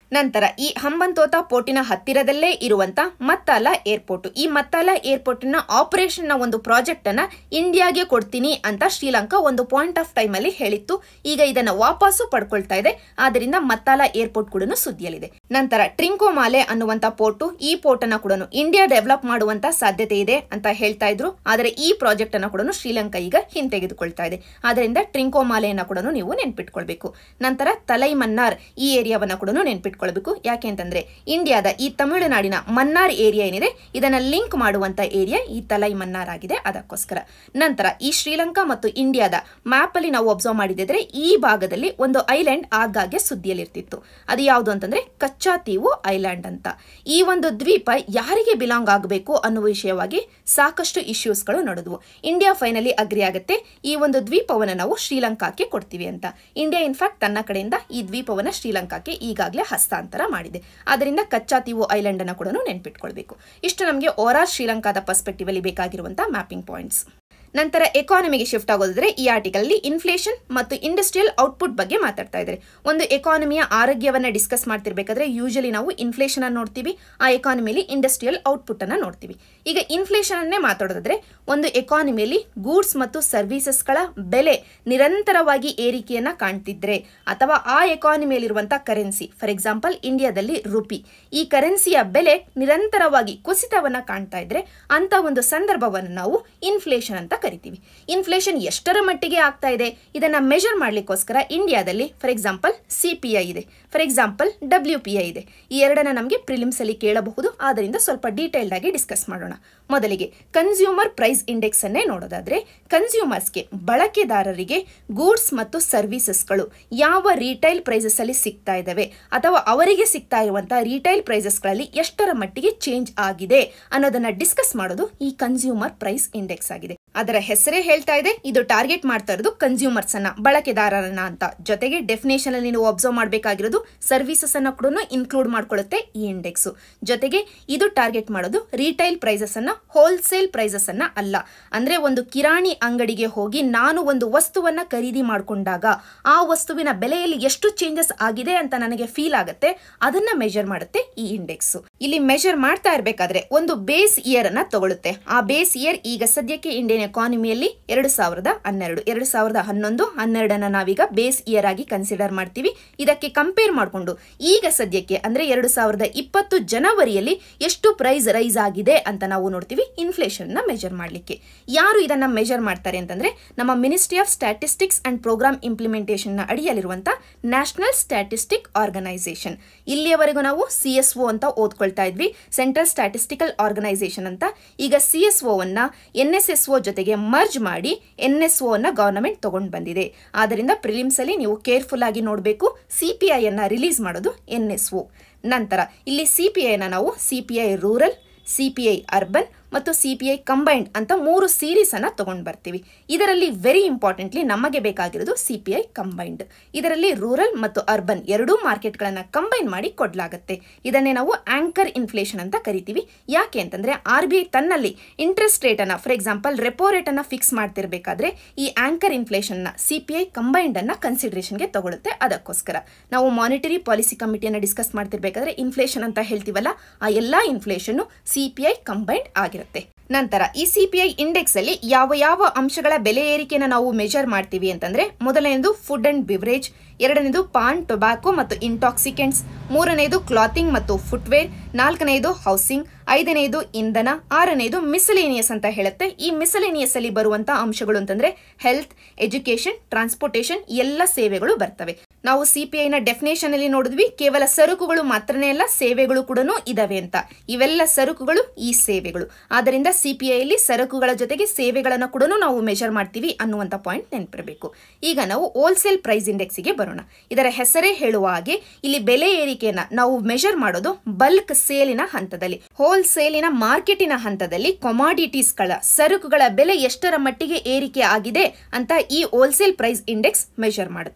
[SPEAKER 1] ನಂತರ ಈ ಹಂಬಂತೋತ ಪೋರ್ಟಿನ ಹತ್ತಿರದಲ್ಲೇ ಇರುವಂತ ಮತ್ತಾಲ ಏರ್ಪೋರ್ಟ್ ಈ ಮತ್ತಾಲ ಏರ್ಪೋರ್ಟಿನ ಆಪರೇಷನ್ ನ ಒಂದು ಪ್ರಾಜೆಕ್ಟ್ ಅನ್ನ ಇಂಡಿಯಾಗೆ ಕೊಡ್ತೀನಿ ಅಂತ ಶ್ರೀಲಂಕಾ ಒಂದು ಪಾಯಿಂಟ್ ಆಫ್ ಟೈಮ್ ಅಲ್ಲಿ ಹೇಳಿತ್ತು ಈಗ ಇದನ್ನ ವಾಪಸ್ಸು ಪಡ್ಕೊಳ್ತಾ ಇದೆ ಆದ್ರಿಂದ ಮತ್ತಾಲ ಏರ್ಪೋರ್ಟ್ ಕೂಡ ಸುದ್ದಿಯಲ್ಲಿದೆ ನಂತರ ಟ್ರಿಂಕೋಮಾಲೆ ಅನ್ನುವಂತ ಪೋರ್ಟು ಈ ಪೋರ್ಟ್ ಅನ್ನ ಕೂಡ ಇಂಡಿಯಾ ಡೆವಲಪ್ ಮಾಡುವಂತ ಸಾಧ್ಯತೆ ಇದೆ ಅಂತ ಹೇಳ್ತಾ ಇದ್ರು ಆದರೆ ಈ ಪ್ರಾಜೆಕ್ಟ್ ಅನ್ನ ಕೂಡ ಶ್ರೀಲಂಕಾ ಈಗ ಹಿಂತೆಗೆದುಕೊಳ್ತಾ ಇದೆ ಆದ್ರಿಂದ ಟ್ರಿಂಕೋಮಾಲೆಯನ್ನ ಕೂಡ ನೀವು ನೆನ್ಪಿಟ್ಕೊಳ್ಬೇಕು ನಂತರ ತಲೈ ಮನ್ನಾರ್ ಈ ಏರಿಯಾವನ್ನ ಕೂಡ ನೆನ್ಪಿಟ್ಕೊಳ್ಬೇಕು ಯಾಕೆ ಅಂತಂದ್ರೆ ಇಂಡಿಯಾದ ಈ ತಮಿಳುನಾಡಿನ ಮನ್ನಾರ್ ಏರಿಯಾ ಏನಿದೆ ಇದನ್ನ ಲಿಂಕ್ ಮಾಡುವಂತ ಏರಿಯಾ ಈ ತಲೈ ಮನ್ನಾರ್ ಆಗಿದೆ ಅದಕ್ಕೋಸ್ಕರ ನಂತರ ಈ ಶ್ರೀಲಂಕಾ ಮತ್ತು ಇಂಡಿಯಾದ ಮ್ಯಾಪ್ ಅಲ್ಲಿ ನಾವು ಅಬ್ಸರ್ವ್ ಮಾಡಿದ್ರೆ ಈ ಭಾಗದಲ್ಲಿ ಒಂದು ಐಲ್ಯಾಂಡ್ ಆಗಾಗ್ಗೆ ಸುದ್ದಿಯಲ್ಲಿರ್ತಿತ್ತು ಅದು ಯಾವುದು ಅಂತಂದ್ರೆ ಕಚ್ಚಾ ತೀವು ಐಲ್ಯಾಂಡ್ ಅಂತ ಈ ಒಂದು ದ್ವೀಪ ಯಾರಿಗೆ ಬಿಲಾಂಗ್ ಆಗಬೇಕು ಅನ್ನುವ ವಿಷಯವಾಗಿ ಸಾಕಷ್ಟು ಇಶ್ಯೂಸ್ಗಳು ನಡೆದವು ಇಂಡಿಯಾ ಫೈನಲಿ ಅಗ್ರಿ ಆಗುತ್ತೆ ಈ ಒಂದು ದ್ವೀಪವನ್ನು ನಾವು ಶ್ರೀಲಂಕಾಕ್ಕೆ ಕೊಡ್ತೀವಿ ಅಂತ ಇಂಡಿಯಾ ಇನ್ಫ್ಯಾಕ್ಟ್ ತನ್ನ ಕಡೆಯಿಂದ ಈ ದ್ವೀಪವನ್ನು ಶ್ರೀಲಂಕಾಕ್ಕೆ ಈಗಾಗಲೇ ಹಸ್ತಾಂತರ ಮಾಡಿದೆ ಅದರಿಂದ ಕಚ್ಚಾ ತೀವು ಐಲ್ಯಾಂಡ್ ಅನ್ನು ಕೂಡ ನೆನ್ಪಿಟ್ಕೊಳ್ಬೇಕು ಇಷ್ಟು ನಮಗೆ ಓವರಾಲ್ ಶ್ರೀಲಂಕಾದ ಪರ್ಸ್ಪೆಕ್ಟಿವ್ ಅಲ್ಲಿ ಬೇಕಾಗಿರುವಂತಹ ಮ್ಯಾಪಿಂಗ್ ಪಾಯಿಂಟ್ಸ್ ನಂತರ ಎಕಾನಮಿಗೆ ಶಿಫ್ಟ್ ಆಗೋದಾದ್ರೆ ಈ ಆರ್ಟಿಕಲ್ ಅಲ್ಲಿ ಇನ್ಫ್ಲೇಷನ್ ಮತ್ತು ಇಂಡಸ್ಟ್ರಿಯಲ್ ಔಟ್ಪುಟ್ ಬಗ್ಗೆ ಮಾತಾಡ್ತಾ ಇದ್ದಾರೆ ಒಂದು ಎಕಾನಮಿಯ ಆರೋಗ್ಯವನ್ನ ಡಿಸ್ಕಸ್ ಮಾಡ್ತಿರ್ಬೇಕಾದ್ರೆ ಯೂಶಲಿ ನಾವು ಇನ್ಫ್ಲೇಷನ್ ಅನ್ನು ನೋಡ್ತೀವಿ ಆ ಎಕಾನಮಿಯಲ್ಲಿ ಇಂಡಸ್ಟ್ರಿಯಲ್ ಔಟ್ಪುಟ್ ಅನ್ನ ನೋಡ್ತೀವಿ ಈಗ ಇನ್ಫ್ಲೇಷನ್ ಅನ್ನೇ ಮಾತಾಡೋದಾದ್ರೆ ಒಂದು ಎಕಾನಮಿಯಲ್ಲಿ ಗೂಡ್ಸ್ ಮತ್ತು ಸರ್ವಿಸಸ್ಗಳ ಬೆಲೆ ನಿರಂತರವಾಗಿ ಏರಿಕೆಯನ್ನ ಕಾಣ್ತಿದ್ರೆ ಅಥವಾ ಆ ಎಕಾನಮಿಯಲ್ಲಿರುವಂತಹ ಕರೆನ್ಸಿ ಫಾರ್ ಎಕ್ಸಾಂಪಲ್ ಇಂಡಿಯಾದಲ್ಲಿ ರುಪಿ ಈ ಕರೆನ್ಸಿಯ ಬೆಲೆ ನಿರಂತರವಾಗಿ ಕುಸಿತವನ್ನ ಕಾಣ್ತಾ ಇದ್ರೆ ಅಂತ ಒಂದು ಸಂದರ್ಭವನ್ನು ನಾವು ಇನ್ಫ್ಲೇಷನ್ ಅಂತ ಕರಿತೀವಿ ಇನ್ಫ್ಲೇಷನ್ ಎಷ್ಟರ ಮಟ್ಟಿಗೆ ಆಗ್ತಾ ಇದೆ ಇದನ್ನ ಮೆಜರ್ ಮಾಡ್ಲಿಕ್ಕೋಸ್ಕರ ಇಂಡಿಯಾದಲ್ಲಿ for example C P I ಇದೆ for example W P I ಇದೆ ಈ ಎರಡನ್ನ ನಮಗೆ ಪ್ರಿಲಿಮ್ಸ್ ಅಲ್ಲಿ ಕೇಳಬಹುದು ಆದ್ದರಿಂದ ಸ್ವಲ್ಪ ಡೀಟೇಲ್ಡ್ ಆಗಿ ಡಿಸ್ಕಸ್ ಮಾಡೋಣ ಮೊದಲಿಗೆ ಕನ್ಸ್ಯೂಮರ್ ಪ್ರೈಸ್ ಇಂಡೆಕ್ಸ್ ಅನ್ನೇ ನೋಡೋದಾದ್ರೆ ಕನ್ಸ್ಯೂಮರ್ಸ್ಗೆ ಬಳಕೆದಾರರಿಗೆ ಗೂಡ್ಸ್ ಮತ್ತು ಸರ್ವಿಸಸ್ಗಳು ಯಾವ ರೀಟೈಲ್ ಪ್ರೈಸಸ್ ಅಲ್ಲಿ ಸಿಗ್ತಾ ಇದ್ದಾವೆ ಅಥವಾ ಅವರಿಗೆ ಸಿಗ್ತಾ ಇರುವಂತಹ ರೀಟೈಲ್ ಪ್ರೈಸಸ್ಗಳಲ್ಲಿ ಎಷ್ಟರ ಮಟ್ಟಿಗೆ ಚೇಂಜ್ ಆಗಿದೆ ಅನ್ನೋದನ್ನ ಡಿಸ್ಕಸ್ ಮಾಡೋದು ಈ ಕನ್ಸ್ಯೂಮರ್ ಪ್ರೈಸ್ ಇಂಡೆಕ್ಸ್ ಆಗಿದೆ ಅದರ ಹೆಸರೇ ಹೇಳ್ತಾ ಇದೆ ಇದು ಟಾರ್ಗೆಟ್ ಮಾಡ್ತಾ ಇರೋದು ಕನ್ಸ್ಯೂಮರ್ಸ್ ಅನ್ನ ಬಳಕೆದಾರರನ್ನ ಅಂತ ಜೊತೆಗೆ ಡೆಫಿನೇಷನ್ ಅಲ್ಲಿ ನೀವು ಅಬ್ಸರ್ವ್ ಮಾಡಬೇಕಾಗಿರೋದು ಸರ್ವಿಸಸ್ ಅನ್ನ ಕೂಡ ಇನ್ಕ್ಲೂಡ್ ಮಾಡ್ಕೊಳ್ಳುತ್ತೆ ಈ ಇಂಡೆಕ್ಸ್ ಜೊತೆಗೆ ಇದು ಟಾರ್ಗೆಟ್ ಮಾಡೋದು ರೀಟೈಲ್ ಪ್ರೈಸಸ್ ಅನ್ನ ಹೋಲ್ಸೇಲ್ ಪ್ರೈಸಸ್ ಅನ್ನ ಅಲ್ಲ ಅಂದ್ರೆ ಒಂದು ಕಿರಾಣಿ ಅಂಗಡಿಗೆ ಹೋಗಿ ನಾನು ಒಂದು ವಸ್ತುವನ್ನ ಖರೀದಿ ಮಾಡಿಕೊಂಡಾಗ ಆ ವಸ್ತುವಿನ ಬೆಲೆಯಲ್ಲಿ ಎಷ್ಟು ಚೇಂಜಸ್ ಆಗಿದೆ ಅಂತ ನನಗೆ ಫೀಲ್ ಆಗುತ್ತೆ ಅದನ್ನ ಮೆಜರ್ ಮಾಡುತ್ತೆ ಈ ಇಂಡೆಕ್ಸ್ ಇಲ್ಲಿ ಮೆಜರ್ ಮಾಡ್ತಾ ಇರಬೇಕಾದ್ರೆ ಒಂದು ಬೇಸ್ ಇಯರ್ ಅನ್ನ ತಗೊಳುತ್ತೆ ಆ ಬೇಸ್ ಇಯರ್ ಈಗ ಸದ್ಯಕ್ಕೆ ಇಂಡಿಯನ್ ಎಕಾನಮಿಯಲ್ಲಿ ಎರಡು ಸಾವಿರದ ಹನ್ನೆರಡು ಎರಡು ಸಾವಿರದ ಹನ್ನೊಂದು ಹನ್ನೆರಡನ್ನ ನಾವೀಗ ಬೇಸ್ ಇಯರ್ ಆಗಿ ಕನ್ಸಿಡರ್ ಮಾಡ್ತೀವಿ ಇದಕ್ಕೆ ಕಂಪೇರ್ ಮಾಡಿಕೊಂಡು ಈಗ ಸದ್ಯಕ್ಕೆ ಅಂದ್ರೆ ಎರಡು ಸಾವಿರದ ಇಪ್ಪತ್ತು ಜನವರಿಯಲ್ಲಿ ಎಷ್ಟು ಪ್ರೈಸ್ ರೈಸ್ ಆಗಿದೆ ಅಂತ ನಾವು ನೋಡ್ತೀವಿ ಇನ್ಫ್ಲೇಷನ್ ನ ಮೆಜರ್ ಮಾಡಲಿಕ್ಕೆ ಯಾರು ಇದನ್ನ ಮೆಜರ್ ಮಾಡ್ತಾರೆ ಅಂತಂದ್ರೆ ನಮ್ಮ ministry of statistics and programme implementation ನ ಅಡಿಯಲ್ಲಿರುವಂತ ನ್ಯಾಷನಲ್ ಸ್ಟ್ಯಾಟಿಸ್ಟಿಕ್ ಆರ್ಗನೈಸೇಷನ್ ಇಲ್ಲಿಯವರೆಗೂ ನಾವು ಸಿ ಎಸ್ ಒ ಅಂತ ಓದ್ಕೊಳ್ತಾ ಇದ್ವಿ ಸೆಂಟ್ರಲ್ ಸ್ಟ್ಯಾಟಿಸ್ಟಿಕಲ್ ಆರ್ಗನೈಸೇಷನ್ ಅಂತ ಈಗ ಸಿ ಎಸ್ ಒನ್ನ ಎನ್ ಎಸ್ ಎಸ್ ಒ ಜೊತೆಗೆ ಮರ್ಜ್ ಮಾಡಿ ಎನ್ ಎಸ್ ಒ ಅನ್ನ ಗವರ್ನಮೆಂಟ್ ತಗೊಂಡು ಬಂದಿದೆ ಆದ್ದರಿಂದ ಪ್ರಿಲಿಮ್ಸ್ ಅಲ್ಲಿ ನೀವು ಕೇರ್ಫುಲ್ ಆಗಿ ನೋಡಬೇಕು ಸಿ ಪಿ ಐ ಅನ್ನ ರಿಲೀಸ್ ಮಾಡೋದು ಎನ್ ಎಸ್ ಒ ನಂತರ ಇಲ್ಲಿ ಸಿ ಪಿ ಐನ ನಾವು C P I rural C P I urban ಮತ್ತು ಸಿ ಪಿ ಐ ಕಂಬೈನ್ಡ್ ಅಂತ ಮೂರು ಸೀರೀಸ್ ಅನ್ನ ತಗೊಂಡು ಬರ್ತೀವಿ ಇದರಲ್ಲಿ ವೆರಿ ಇಂಪಾರ್ಟೆಂಟ್ಲಿ ನಮಗೆ ಬೇಕಾಗಿರೋದು ಸಿ ಪಿ ಐ ಕಂಬೈನ್ಡ್ ಇದರಲ್ಲಿ ರೂರಲ್ ಮತ್ತು ಅರ್ಬನ್ ಎರಡೂ ಮಾರ್ಕೆಟ್ಗಳನ್ನು ಕಂಬೈನ್ ಮಾಡಿ ಕೊಡಲಾಗುತ್ತೆ ಇದನ್ನೇ ನಾವು ಆಂಕರ್ ಇನ್ಫ್ಲೇಷನ್ ಅಂತ ಕರಿತೀವಿ ಯಾಕೆ ಅಂತಂದ್ರೆ ಆರ್ ಬಿ ಐ ತನ್ನಲ್ಲಿ ಇಂಟ್ರೆಸ್ಟ್ ರೇಟ್ ಅನ್ನ ಫಾರ್ ಎಕ್ಸಾಂಪಲ್ ರೆಪೋ ರೇಟ್ ಅನ್ನ ಫಿಕ್ಸ್ ಮಾಡ್ತಿರ್ಬೇಕಾದ್ರೆ ಈ ಆಂಕರ್ ಇನ್ಫ್ಲೇಷನ್ ನ ಸಿ ಪಿ ಐ ಕಂಬೈನ್ಡ್ ಅನ್ನ ಕನ್ಸಿಡರೇಷನ್ಗೆ ತಗೊಳುತ್ತೆ ಅದಕ್ಕೋಸ್ಕರ ನಾವು ಮಾನಿಟರಿ ಪಾಲಿಸಿ ಕಮಿಟಿಯನ್ನು ಡಿಸ್ಕಸ್ ಮಾಡ್ತಿರ್ಬೇಕಾದ್ರೆ ಇನ್ಫ್ಲೇಷನ್ ಅಂತ ಹೇಳ್ತೀವಲ್ಲ ಆ ಎಲ್ಲಾ inflation C P I combined ಆಗಿರುತ್ತೆ ನಂತರ ಈ ಸಿ ಪಿ ಐ ಇಂಡೆಕ್ಸ್ ಅಲ್ಲಿ ಯಾವ ಯಾವ ಅಂಶಗಳ ಬೆಲೆ ಏರಿಕೆಯನ್ನು ನಾವು ಮೆಜರ್ ಮಾಡ್ತೀವಿ ಅಂತಂದ್ರೆ ಮೊದಲನೇದು ಫುಡ್ ಅಂಡ್ ಬಿವರೇಜ್ ಎರಡನೇದು ಪಾನ್ ಟೊಬ್ಯಾಕೊ ಮತ್ತು ಇಂಟಾಕ್ಸಿಕೆಂಟ್ಸ್ ಮೂರನೇದು ಕ್ಲಾತಿಂಗ್ ಮತ್ತು ಫುಟ್ವೇರ್ ನಾಲ್ಕನೇದು ಹೌಸಿಂಗ್ ಐದನೇದು ಇಂಧನ ಆರನೇದು ಮಿಸಲೇನಿಯಸ್ ಅಂತ ಹೇಳುತ್ತೆ ಈ ಮಿಸಲೇನಿಯಸ್ ಅಲ್ಲಿ ಬರುವಂತಹ ಅಂಶಗಳು ಅಂತಂದ್ರೆ ಹೆಲ್ತ್ ಎಜುಕೇಶನ್ ಟ್ರಾನ್ಸ್ಪೋರ್ಟೇಷನ್ ಎಲ್ಲ ಸೇವೆಗಳು ಬರ್ತವೆ ನಾವು ಸಿ ಪಿ ಐನ ಡೆಫಿನೇಷನ್ ಅಲ್ಲಿ ನೋಡಿದ್ವಿ ಕೇವಲ ಸರಕುಗಳು ಮಾತ್ರನೇ ಅಲ್ಲ ಸೇವೆಗಳು ಕೂಡ ಇದಾವೆ ಅಂತ ಇವೆಲ್ಲ ಸರಕುಗಳು ಈ ಸೇವೆಗಳು ಆದ್ದರಿಂದ ಸಿ ಪಿ ಐಲಿ ಸರಕುಗಳ ಜೊತೆಗೆ ಸೇವೆಗಳನ್ನು ಕೂಡ ನಾವು ಮೆಜರ್ ಮಾಡ್ತೀವಿ ಅನ್ನುವಂಥ ಪಾಯಿಂಟ್ ನೆನಪಿರಬೇಕು ಈಗ ನಾವು ಹೋಲ್ಸೇಲ್ ಪ್ರೈಸ್ ಇಂಡೆಕ್ಸ್ಗೆ ಬರೋಣ ಇದರ ಹೆಸರೇ ಹೇಳುವ ಹಾಗೆ ಇಲ್ಲಿ ಬೆಲೆ ಏರಿಕೆಯನ್ನ ನಾವು ಮೆಜರ್ ಮಾಡೋದು ಬಲ್ಕ್ ಸೇಲಿನ ಹಂತದಲ್ಲಿ ಹೋಲ್ಸೇಲಿನ ಮಾರ್ಕೆಟಿನ ಹಂತದಲ್ಲಿ ಕೊಮಾಡಿಟೀಸ್ಗಳ ಸರಕುಗಳ ಬೆಲೆ ಎಷ್ಟರ ಮಟ್ಟಿಗೆ ಏರಿಕೆ ಆಗಿದೆ ಅಂತ ಈ ಹೋಲ್ಸೇಲ್ ಪ್ರೈಸ್ ಇಂಡೆಕ್ಸ್ ಮೆಜರ್ ಮಾಡುತ್ತೆ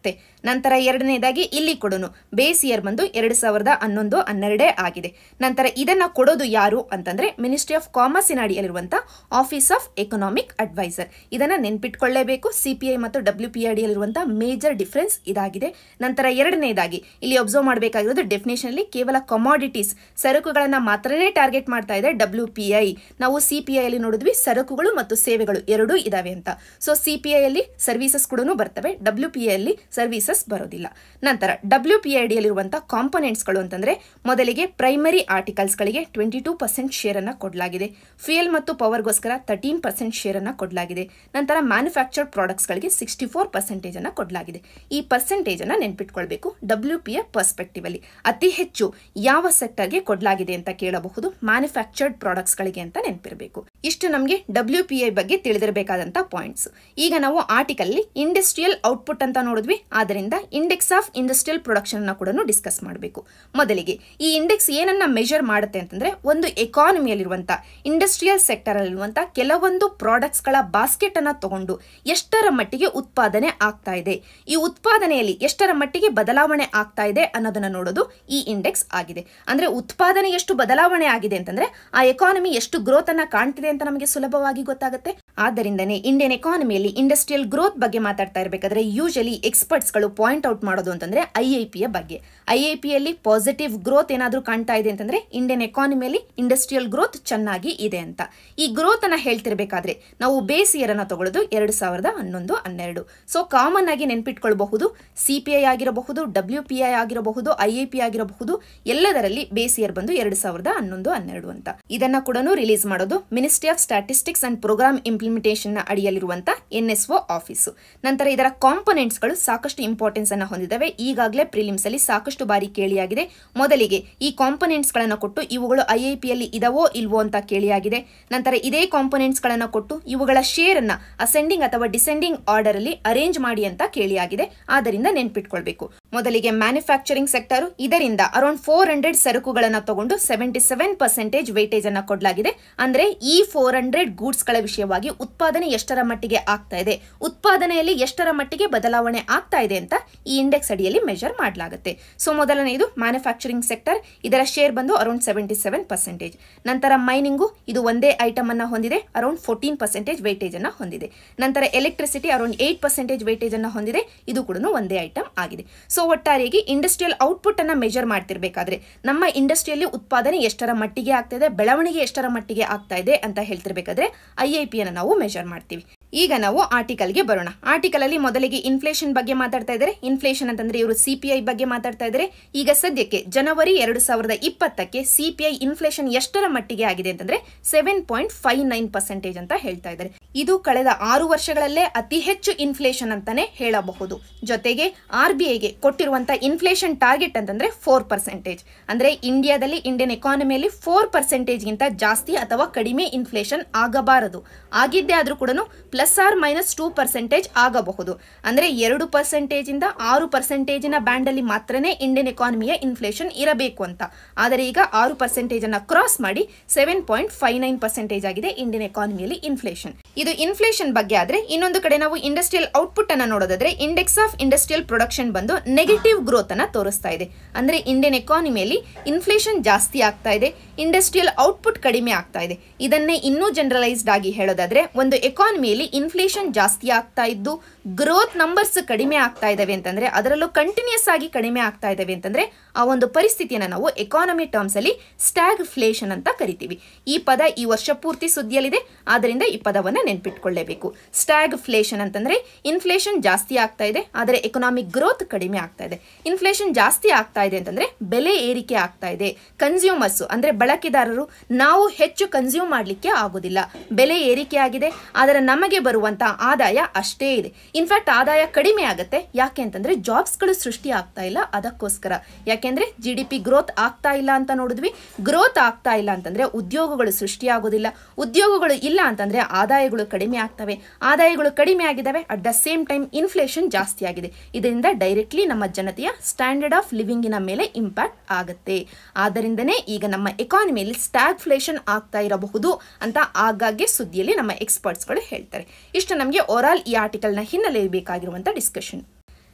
[SPEAKER 1] ನಂತರ ಎರಡನೇದಾಗಿ ಇಲ್ಲಿ ಕೊಡೋನು ಬೇಸ್ ಇಯರ್ ಬಂದು ಎರಡು ಸಾವಿರದ ಹನ್ನೊಂದು ಹನ್ನೆರಡೇ ಆಗಿದೆ ನಂತರ ಇದನ್ನ ಕೊಡೋದು ಯಾರು ಅಂತಂದ್ರೆ ಮಿನಿಸ್ಟ್ರಿ ಆಫ್ ಕಾಮರ್ಸಿನ ಅಡಿಯಲ್ಲಿರುವಂತಹ ಆಫೀಸ್ ಆಫ್ ಎಕನಾಮಿಕ್ ಅಡ್ವೈಸರ್ ಇದನ್ನ ನೆನ್ಪಿಟ್ಕೊಳ್ಳೇಬೇಕು ಸಿಪಿಐ ಮತ್ತು ಡಬ್ಲ್ಯೂ ಪಿ ಅಡಿಯಲ್ಲಿರುವಂತಹ ಮೇಜರ್ ಡಿಫರೆನ್ಸ್ ಇದಾಗಿದೆ ನಂತರ ಎರಡನೇದಾಗಿ ಇಲ್ಲಿ ಅಬ್ಸರ್ವ್ ಮಾಡಬೇಕಾಗಿರೋದು ಡೆಫಿನೇಷನ್ ಅಲ್ಲಿ ಕೇವಲ ಕಮಾಡಿಟೀಸ್ ಸರಕುಗಳನ್ನ ಮಾತ್ರನೇ ಟಾರ್ಗೆಟ್ ಮಾಡ್ತಾ ಇದೆ ಡಬ್ಲ್ಯೂ ಪಿ ಐ ನಾವು ಸಿ ಪಿ ಐ ಅಲ್ಲಿ ನೋಡಿದ್ವಿ ಸರಕುಗಳು ಮತ್ತು ಸೇವೆಗಳು ಎರಡೂ ಇದಾವೆ ಅಂತ ಸೊ ಸಿ ಪಿ ಐ ಅಲ್ಲಿ ಸರ್ವಿಸಸ್ ಕೂಡ ಬರ್ತವೆ ಡಬ್ಲ್ಯೂ ಪಿ ಐ ಅಲ್ಲಿ ಸರ್ವಿಸಸ್ ಬರೋದಿಲ್ಲ ನಂತರ ಡಬ್ಲ್ಯೂ ಪಿ ಐ ಅಡಿಯಲ್ಲಿರುವಂತಹ ಕಾಂಪೊನೆಂಟ್ಸ್ಗಳು ಅಂತಂದ್ರೆ ಮೊದಲಿಗೆ ಪ್ರೈಮರಿ ಆರ್ಟಿಕಲ್ಸ್ಗಳಿಗೆ ಟ್ವೆಂಟಿ ಟೂ ಪರ್ಸೆಂಟ್ ಶೇರ್ ಅನ್ನ ಕೊಡಲಾಗಿದೆ ಫ್ಯೂಯಲ್ ಮತ್ತು ಪವರ್ಗೋಸ್ಕರ ತರ್ಟೀನ್ ಪರ್ಸೆಂಟ್ ಶೇರ್ ಅನ್ನ ಕೊಡಲಾಗಿದೆ ನಂತರ ಮ್ಯಾನುಫ್ಯಾಕ್ಚರ್ಡ್ ಪ್ರಾಡಕ್ಟ್ಸ್ಗಳಿಗೆ ಸಿಕ್ಸ್ಟಿ ಫೋರ್ ಪರ್ಸೆಂಟೇಜ್ ಅನ್ನ ಕೊಡಲಾಗಿದೆ ಈ ಪರ್ಸೆಂಟೇಜ್ ಅನ್ನ ನೆನ್ಪಿಟ್ಕೊಳ್ಬೇಕು ಡಬ್ಲ್ಯೂ ಪಿ ಎ ಪರ್ಸ್ಪೆಕ್ಟಿವ್ ಅಲ್ಲಿ ಅತಿ ಹೆಚ್ಚು ಯಾವ ಸೆಕ್ಟರ್ಗೆ ಕೊಡಲಾಗಿದೆ ಅಂತ ಕೇಳಬಹುದು ಮ್ಯಾನುಫ್ಯಾಕ್ಚರ್ಡ್ ಪ್ರಾಡಕ್ಟ್ಸ್ಗಳಿಗೆ ಅಂತ ನೆನಪಿರಬೇಕು ಇಷ್ಟು ನಮಗೆ ಡಬ್ಲ್ಯೂ ಪಿ ಐ ಬಗ್ಗೆ ತಿಳಿದಿರಬೇಕಾದಂತ ಪಾಯಿಂಟ್ಸ್ ಈಗ ನಾವು ಆರ್ಟಿಕಲ್ ಇಂಡಸ್ಟ್ರಿಯಲ್ ಔಟ್ಪುಟ್ ಅಂತ ನೋಡಿದ್ವಿ ಆದ್ದರಿಂದ ಇಂಡೆಕ್ಸ್ ಆಫ್ ಇಂಡಸ್ಟ್ರಿಯಲ್ ಪ್ರೊಡಕ್ಷನ್ ಅನ್ನ ಕೂಡ ಡಿಸ್ಕಸ್ ಮಾಡಬೇಕು ಮೊದಲಿಗೆ ಈ ಇಂಡೆಕ್ಸ್ ಏನನ್ನ ಮೆಜರ್ ಮಾಡುತ್ತೆ ಅಂತಂದ್ರೆ ಒಂದು ಎಕಾನಮಿಯಲ್ಲಿರುವಂತ ಇಂಡಸ್ಟ್ರಿಯಲ್ ಸೆಕ್ಟರ್ ಅಲ್ಲಿರುವಂತ ಕೆಲವೊಂದು ಪ್ರಾಡಕ್ಟ್ಸ್ ಗಳ ಬಾಸ್ಕೆಟ್ ಅನ್ನ ತಗೊಂಡು ಎಷ್ಟರ ಮಟ್ಟಿಗೆ ಉತ್ಪಾದನೆ ಆಗ್ತಾ ಇದೆ ಈ ಉತ್ಪಾದನೆಯಲ್ಲಿ ಎಷ್ಟರ ಮಟ್ಟಿಗೆ ಬದಲಾವಣೆ ಆಗ್ತಾ ಇದೆ ಅನ್ನೋದನ್ನ ನೋಡೋದು ಈ ಇಂಡೆಕ್ಸ್ ಆಗಿದೆ ಅಂದ್ರೆ ಉತ್ಪಾದನೆ ಎಷ್ಟು ಬದಲಾವಣೆ ಆಗಿದೆ ಅಂತಂದ್ರೆ ಆ ಎಕಾನಮಿ ಎಷ್ಟು ಗ್ರೋತ್ ಅನ್ನ ಕಾಣ್ತಿದೆ ಅಂತ ನಮಗೆ ಸುಲಭವಾಗಿ ಗೊತ್ತಾಗುತ್ತೆ ಆದ್ದರಿಂದನೇ ಇಂಡಿಯನ್ ಎಕಾನಮಿಯಲ್ಲಿ ಇಂಡಸ್ಟ್ರಿಯಲ್ ಗ್ರೋತ್ ಬಗ್ಗೆ ಮಾತಾಡ್ತಾ ಇರಬೇಕಾದ್ರೆ ಯೂಶಲಿ ಎಕ್ಸ್ಪರ್ಟ್ಸ್ಗಳು ಪಾಯಿಂಟ್ ಔಟ್ ಮಾಡೋದು ಅಂತಂದ್ರೆ ಐ ಐ ಪಿಯ ಬಗ್ಗೆ ಐ ಐ ಪಿಯಲ್ಲಿ ಪಾಸಿಟಿವ್ ಗ್ರೋತ್ ಏನಾದರೂ ಕಾಣ್ತಾ ಇದೆ ಅಂತಂದ್ರೆ ಇಂಡಿಯನ್ ಎಕಾನಮಿಯಲ್ಲಿ ಇಂಡಸ್ಟ್ರಿಯಲ್ ಗ್ರೋತ್ ಚೆನ್ನಾಗಿ ಇದೆ ಅಂತ ಈ ಗ್ರೋತ್ ಅನ್ನ ಹೇಳ್ತಿರ್ಬೇಕಾದ್ರೆ ನಾವು ಬೇಸ್ ಇಯರ್ ಅನ್ನ ತಗೊಳ್ಳೋದು ಎರಡು ಸಾವಿರದ ಹನ್ನೊಂದು ಹನ್ನೆರಡು ಸೊ ಕಾಮನ್ ಆಗಿ ನೆನ್ಪಿಟ್ಕೊಳ್ಬಹುದು ಸಿ ಪಿ ಐ ಆಗಿರಬಹುದು ಡಬ್ಲ್ಯೂ ಪಿ ಐ ಆಗಿರಬಹುದು ಐ ಐ ಪಿ ಆಗಿರಬಹುದು ಎಲ್ಲದರಲ್ಲಿ ಬೇಸ್ ಇಯರ್ ಬಂದು ಎರಡು ಸಾವಿರದ ಹನ್ನೊಂದು ಹನ್ನೆರಡು ಅಂತ ಇದನ್ನ ಕೂಡ ರಿಲೀಸ್ ಮಾಡೋದು ministry of statistics and programme implementation ನ ಅಡಿಯಲ್ಲಿರುವಂತ ಎನ್ ಎಸ್ ಒ ಆಫೀಸು ನಂತರ ಇದರ ಕಾಂಪೊನೆಂಟ್ಸ್ ಗಳು ಸಾಕಷ್ಟು ಇಂಪಾರ್ಟೆನ್ಸ್ ಅನ್ನ ಹೊಂದಿದ್ದಾವೆ ಈಗಾಗಲೇ ಪ್ರಿಲಿಮ್ಸ್ ಅಲ್ಲಿ ಸಾಕಷ್ಟು ಬಾರಿ ಕೇಳಿಯಾಗಿದೆ ಮೊದಲಿಗೆ ಈ ಕಾಂಪೊನೆಂಟ್ಸ್ ಗಳನ್ನ ಕೊಟ್ಟು ಇವುಗಳು ಐ ಐ ಪಿ ಅಲ್ಲಿ ಇದವೋ ಇಲ್ವೋ ಅಂತ ಕೇಳಿಯಾಗಿದೆ ನಂತರ ಇದೇ ಕಾಂಪೊನೆಂಟ್ಸ್ ಗಳನ್ನ ಕೊಟ್ಟು ಇವುಗಳ ಶೇರ್ ಅನ್ನ ಅಸೆಂಡಿಂಗ್ ಅಥವಾ ಡಿಸೆಂಡಿಂಗ್ ಆರ್ಡರ್ ಅಲ್ಲಿ ಅರೇಂಜ್ ಮಾಡಿ ಅಂತ ಕೇಳಿಯಾಗಿದೆ ಆದ್ದರಿಂದ ನೆನ್ಪಿಟ್ಕೊಳ್ಬೇಕು ಮೊದಲಿಗೆ ಮ್ಯಾನುಫ್ಯಾಕ್ಚರಿಂಗ್ ಸೆಕ್ಟರ್ ಇದರಿಂದ ಅರೌಂಡ್ ಫೋರ್ ಹಂಡ್ರೆಡ್ ಸರಕುಗಳನ್ನ ತಗೊಂಡು ಸೆವೆಂಟಿ ಸೆವೆನ್ ಪರ್ಸೆಂಟೇಜ್ ವೇಟೇಜ್ ಅನ್ನ ಕೊಡಲಾಗಿದೆ ಅಂದ್ರೆ ಈ ಫೋರ್ ಹಂಡ್ರೆಡ್ ಗೂಡ್ಸ್ ಗಳ ವಿಷಯವಾಗಿ ಉತ್ಪಾದನೆ ಎಷ್ಟರ ಮಟ್ಟಿಗೆ ಆಗ್ತಾ ಇದೆ ಉತ್ಪಾದನೆಯಲ್ಲಿ ಎಷ್ಟರ ಮಟ್ಟಿಗೆ ಬದಲಾವಣೆ ಆಗ್ತಾ ಇದೆ ಅಂತ ಈ ಇಂಡೆಕ್ಸ್ ಅಡಿಯಲ್ಲಿ ಮೆಜರ್ ಮಾಡಲಾಗುತ್ತೆ ಸೊ ಮೊದಲನೆಯದು ಮ್ಯಾನುಫ್ಯಾಕ್ಚರಿಂಗ್ ಸೆಕ್ಟರ್ ಇದರ ಶೇರ್ ಬಂದು ಅರೌಂಡ್ ಸೆವೆಂಟಿ ಸೆವೆನ್ ಪರ್ಸೆಂಟೇಜ್ ನಂತರ ಮೈನಿಂಗು ಇದು ಒಂದೇ ಐಟಮ್ ಅನ್ನ ಹೊಂದಿದೆ ಅರೌಂಡ್ ಫೋರ್ಟೀನ್ ಪರ್ಸೆಂಟೇಜ್ ವೇಟೇಜ್ ಅನ್ನ ಹೊಂದಿದೆ ನಂತರ electricity around eight percentage weightage ಅನ್ನ ಹೊಂದಿದೆ ಇದು ಕೂಡ ಒಂದೇ ಐಟಮ್ ಆಗಿದೆ ಸೊ ಒಟ್ಟಾರೆಯಾಗಿ ಇಂಡಸ್ಟ್ರಿಯಲ್ ಔಟ್ಪುಟ್ ಅನ್ನ ಮೆಜರ್ ಮಾಡ್ತಿರ್ಬೇಕಾದ್ರೆ ನಮ್ಮ ಇಂಡಸ್ಟ್ರಿಯಲ್ಲಿ ಉತ್ಪಾದನೆ ಎಷ್ಟರ ಮಟ್ಟಿಗೆ ಆಗ್ತಾ ಇದೆ ಬೆಳವಣಿಗೆ ಎಷ್ಟರ ಮಟ್ಟಿಗೆ ಆಗ್ತಾ ಇದೆ ಅಂತ ಹೇಳ್ತಿರ್ಬೇಕಾದ್ರೆ ಐ ಐ ಪಿ ಅನ್ನ ನಾವು ಮೆಜರ್ ಮಾಡ್ತೀವಿ ಈಗ ನಾವು ಆರ್ಟಿಕಲ್ಗೆ ಬರೋಣ ಆರ್ಟಿಕಲ್ ಅಲ್ಲಿ ಮೊದಲಿಗೆ ಇನ್ಫ್ಲೇಷನ್ ಬಗ್ಗೆ ಮಾತಾಡ್ತಾ ಇದ್ದಾರೆ ಇನ್ಫ್ಲೇಷನ್ ಅಂತಂದ್ರೆ ಇವರು ಸಿಪಿಐ ಬಗ್ಗೆ ಮಾತಾಡ್ತಾ ಇದ್ದಾರೆ ಈಗ ಸದ್ಯಕ್ಕೆ ಜನವರಿ ಎರಡು ಸಾವಿರದ ಇಪ್ಪತ್ತಕ್ಕೆ ಸಿಪಿಐ ಇನ್ಫ್ಲೇಷನ್ ಎಷ್ಟರ ಮಟ್ಟಿಗೆ ಆಗಿದೆ ಅಂತಂದ್ರೆ seven point five nine percentage ಅಂತ ಹೇಳ್ತಾ ಇದ್ದಾರೆ ಇದು ಕಳೆದ ಆರು ವರ್ಷಗಳಲ್ಲೇ ಅತಿ ಹೆಚ್ಚು ಇನ್ಫ್ಲೇಷನ್ ಅಂತಾನೆ ಹೇಳಬಹುದು ಜೊತೆಗೆ ಆರ್ ಬಿ ಐಗೆ ಕೊಟ್ಟಿರುವಂತಹ ಇನ್ಫ್ಲೇಷನ್ ಟಾರ್ಗೆಟ್ ಅಂತಂದ್ರೆ ಫೋರ್ ಪರ್ಸೆಂಟೇಜ್ ಅಂದ್ರೆ ಇಂಡಿಯಾದಲ್ಲಿ ಇಂಡಿಯನ್ ಎಕಾನಮಿಯಲ್ಲಿ ಫೋರ್ ಪರ್ಸೆಂಟೇಜ್ಗಿಂತ ಜಾಸ್ತಿ ಅಥವಾ ಕಡಿಮೆ ಇನ್ಫ್ಲೇಷನ್ ಆಗಬಾರದು ಆಗಿದ್ದೇ ಆದ್ರೂ ಕೂಡ plus or minus two percentage ಆಗಬಹುದು ಅಂದ್ರೆ ಎರಡು ಪರ್ಸೆಂಟೇಜ್ ಇಂದ ಆರು ಪರ್ಸೆಂಟೇಜಿನ ಬ್ಯಾಂಡ್ ಅಲ್ಲಿ ಮಾತ್ರನೇ ಇಂಡಿಯನ್ ಎಕಾನಮಿಯ ಇನ್ಫ್ಲೇಷನ್ ಇರಬೇಕು ಅಂತ ಆದರೆ ಈಗ ಆರು ಪರ್ಸೆಂಟೇಜ್ ಅನ್ನ ಕ್ರಾಸ್ ಮಾಡಿ seven point five nine percentage ಆಗಿದೆ ಇಂಡಿಯನ್ ಎಕಾನಮಿಯಲ್ಲಿ ಇನ್ಫ್ಲೇಷನ್ ಇದು ಇನ್ಫ್ಲೇಷನ್ ಬಗ್ಗೆ ಆದ್ರೆ ಇನ್ನೊಂದು ಕಡೆ ನಾವು ಇಂಡಸ್ಟ್ರಿಯಲ್ ಔಟ್ಪುಟ್ ಅನ್ನ ನೋಡೋದಾದ್ರೆ ಇಂಡೆಕ್ಸ್ ಆಫ್ ಇಂಡಸ್ಟ್ರಿಯಲ್ ಪ್ರೊಡಕ್ಷನ್ ಬಂದು ನೆಗೆಟಿವ್ ಗ್ರೋತ್ ಅನ್ನ ತೋರಿಸ್ತಾ ಇದೆ ಅಂದ್ರೆ ಇಂಡಿಯನ್ ಎಕಾನಮಿಯಲ್ಲಿ ಇನ್ಫ್ಲೇಷನ್ ಜಾಸ್ತಿ ಆಗ್ತಾ ಇದೆ ಇಂಡಸ್ಟ್ರಿಯಲ್ ಔಟ್ಪುಟ್ ಕಡಿಮೆ ಆಗ್ತಾ ಇದೆ ಇದನ್ನೇ ಇನ್ನೂ ಜನರಲೈಸ್ಡ್ ಆಗಿ ಹೇಳೋದಾದ್ರೆ ಒಂದು ಎಕಾನಮಿಯಲ್ಲಿ ಇನ್ಫ್ಲೇಷನ್ ಜಾಸ್ತಿ ಆಗ್ತಾ ಇದ್ದು ಗ್ರೋತ್ ನಂಬರ್ಸ್ ಕಡಿಮೆ ಆಗ್ತಾ ಇದಾವೆ ಅಂತಂದ್ರೆ ಅದರಲ್ಲೂ ಕಂಟಿನ್ಯೂಸ್ ಆಗಿ ಕಡಿಮೆ ಆಗ್ತಾ ಇದಾವೆ ಅಂತಂದ್ರೆ ಆ ಒಂದು ಪರಿಸ್ಥಿತಿಯನ್ನ ನಾವು ಎಕಾನಮಿ ಟರ್ಮ್ಸ್ ಅಲ್ಲಿ ಸ್ಟ್ಯಾಗ್ ಫ್ಲೇಷನ್ ಅಂತ ಕರಿತೀವಿ ಈ ಪದ ಈ ವರ್ಷ ಪೂರ್ತಿ ಸುದ್ದಿಯಲ್ಲಿದೆ ಆದ್ದರಿಂದ ಈ ಪದವನ್ನ ನೆನ್ಪಿಟ್ಕೊಳ್ಳೇಬೇಕು ಸ್ಟ್ಯಾಗ್ ಫ್ಲೇಷನ್ ಅಂತಂದ್ರೆ ಇನ್ಫ್ಲೇಷನ್ ಜಾಸ್ತಿ ಆಗ್ತಾ ಇದೆ ಆದರೆ ಎಕನಾಮಿಕ್ ಗ್ರೋತ್ ಕಡಿಮೆ ಆಗ್ತಾ ಇದೆ ಇನ್ಫ್ಲೇಷನ್ ಜಾಸ್ತಿ ಆಗ್ತಾ ಇದೆ ಅಂತಂದ್ರೆ ಬೆಲೆ ಏರಿಕೆ ಆಗ್ತಾ ಇದೆ ಕನ್ಸ್ಯೂಮರ್ಸ್ ಅಂದ್ರೆ ಬಳಕೆದಾರರು ನಾವು ಹೆಚ್ಚು ಕನ್ಸ್ಯೂಮ್ ಮಾಡಲಿಕ್ಕೆ ಆಗೋದಿಲ್ಲ ಬೆಲೆ ಏರಿಕೆ ಆಗಿದೆ ಆದರೆ ನಮಗೆ ಬರುವಂತಹ ಆದಾಯ ಅಷ್ಟೇ ಇದೆ ಇನ್ಫ್ಯಾಕ್ಟ್ ಆದಾಯ ಕಡಿಮೆ ಆಗುತ್ತೆ ಯಾಕೆ ಅಂತಂದ್ರೆ ಜಾಬ್ಸ್ಗಳು ಸೃಷ್ಟಿ ಆಗ್ತಾ ಇಲ್ಲ ಅದಕ್ಕೋಸ್ಕರ ಯಾಕೆಂದ್ರೆ ಜಿ ಡಿ ಪಿ ಗ್ರೋತ್ ಆಗ್ತಾ ಇಲ್ಲ ಅಂತ ನೋಡಿದ್ವಿ ಗ್ರೋತ್ ಆಗ್ತಾ ಇಲ್ಲ ಅಂತಂದ್ರೆ ಉದ್ಯೋಗಗಳು ಸೃಷ್ಟಿ ಆಗೋದಿಲ್ಲ ಉದ್ಯೋಗಗಳು ಇಲ್ಲ ಅಂತಂದ್ರೆ ಆದಾಯಗಳು ಕಡಿಮೆ ಆಗ್ತವೆ ಆದಾಯಗಳು ಕಡಿಮೆ ಆಗಿದ್ದಾವೆ at the same time inflation ಜಾಸ್ತಿ ಆಗಿದೆ ಇದರಿಂದ ಡೈರೆಕ್ಟ್ಲಿ ನಮ್ಮ ಜನತೆಯ ಸ್ಟ್ಯಾಂಡರ್ಡ್ ಆಫ್ ಲಿವಿಂಗಿನ ಮೇಲೆ ಇಂಪ್ಯಾಕ್ಟ್ ಆಗುತ್ತೆ ಆದ್ದರಿಂದನೇ ಈಗ ನಮ್ಮ ಎಕಾನಮಿಯಲ್ಲಿ ಸ್ಟ್ಯಾಗ್ಫ್ಲೇಷನ್ ಆಗ್ತಾ ಇರಬಹುದು ಅಂತ ಆಗಾಗ್ಗೆ ಸುದ್ದಿಯಲ್ಲಿ ನಮ್ಮ ಎಕ್ಸ್ಪರ್ಟ್ಸ್ಗಳು ಹೇಳ್ತಾರೆ ಇಷ್ಟು ನಮಗೆ ಓವರಾಲ್ ಈ ಆರ್ಟಿಕಲ್ನ ಹಿನ್ನೆಲೆ ಬೇಕಾಗಿರುವಂಥ ಡಿಸ್ಕಷನ್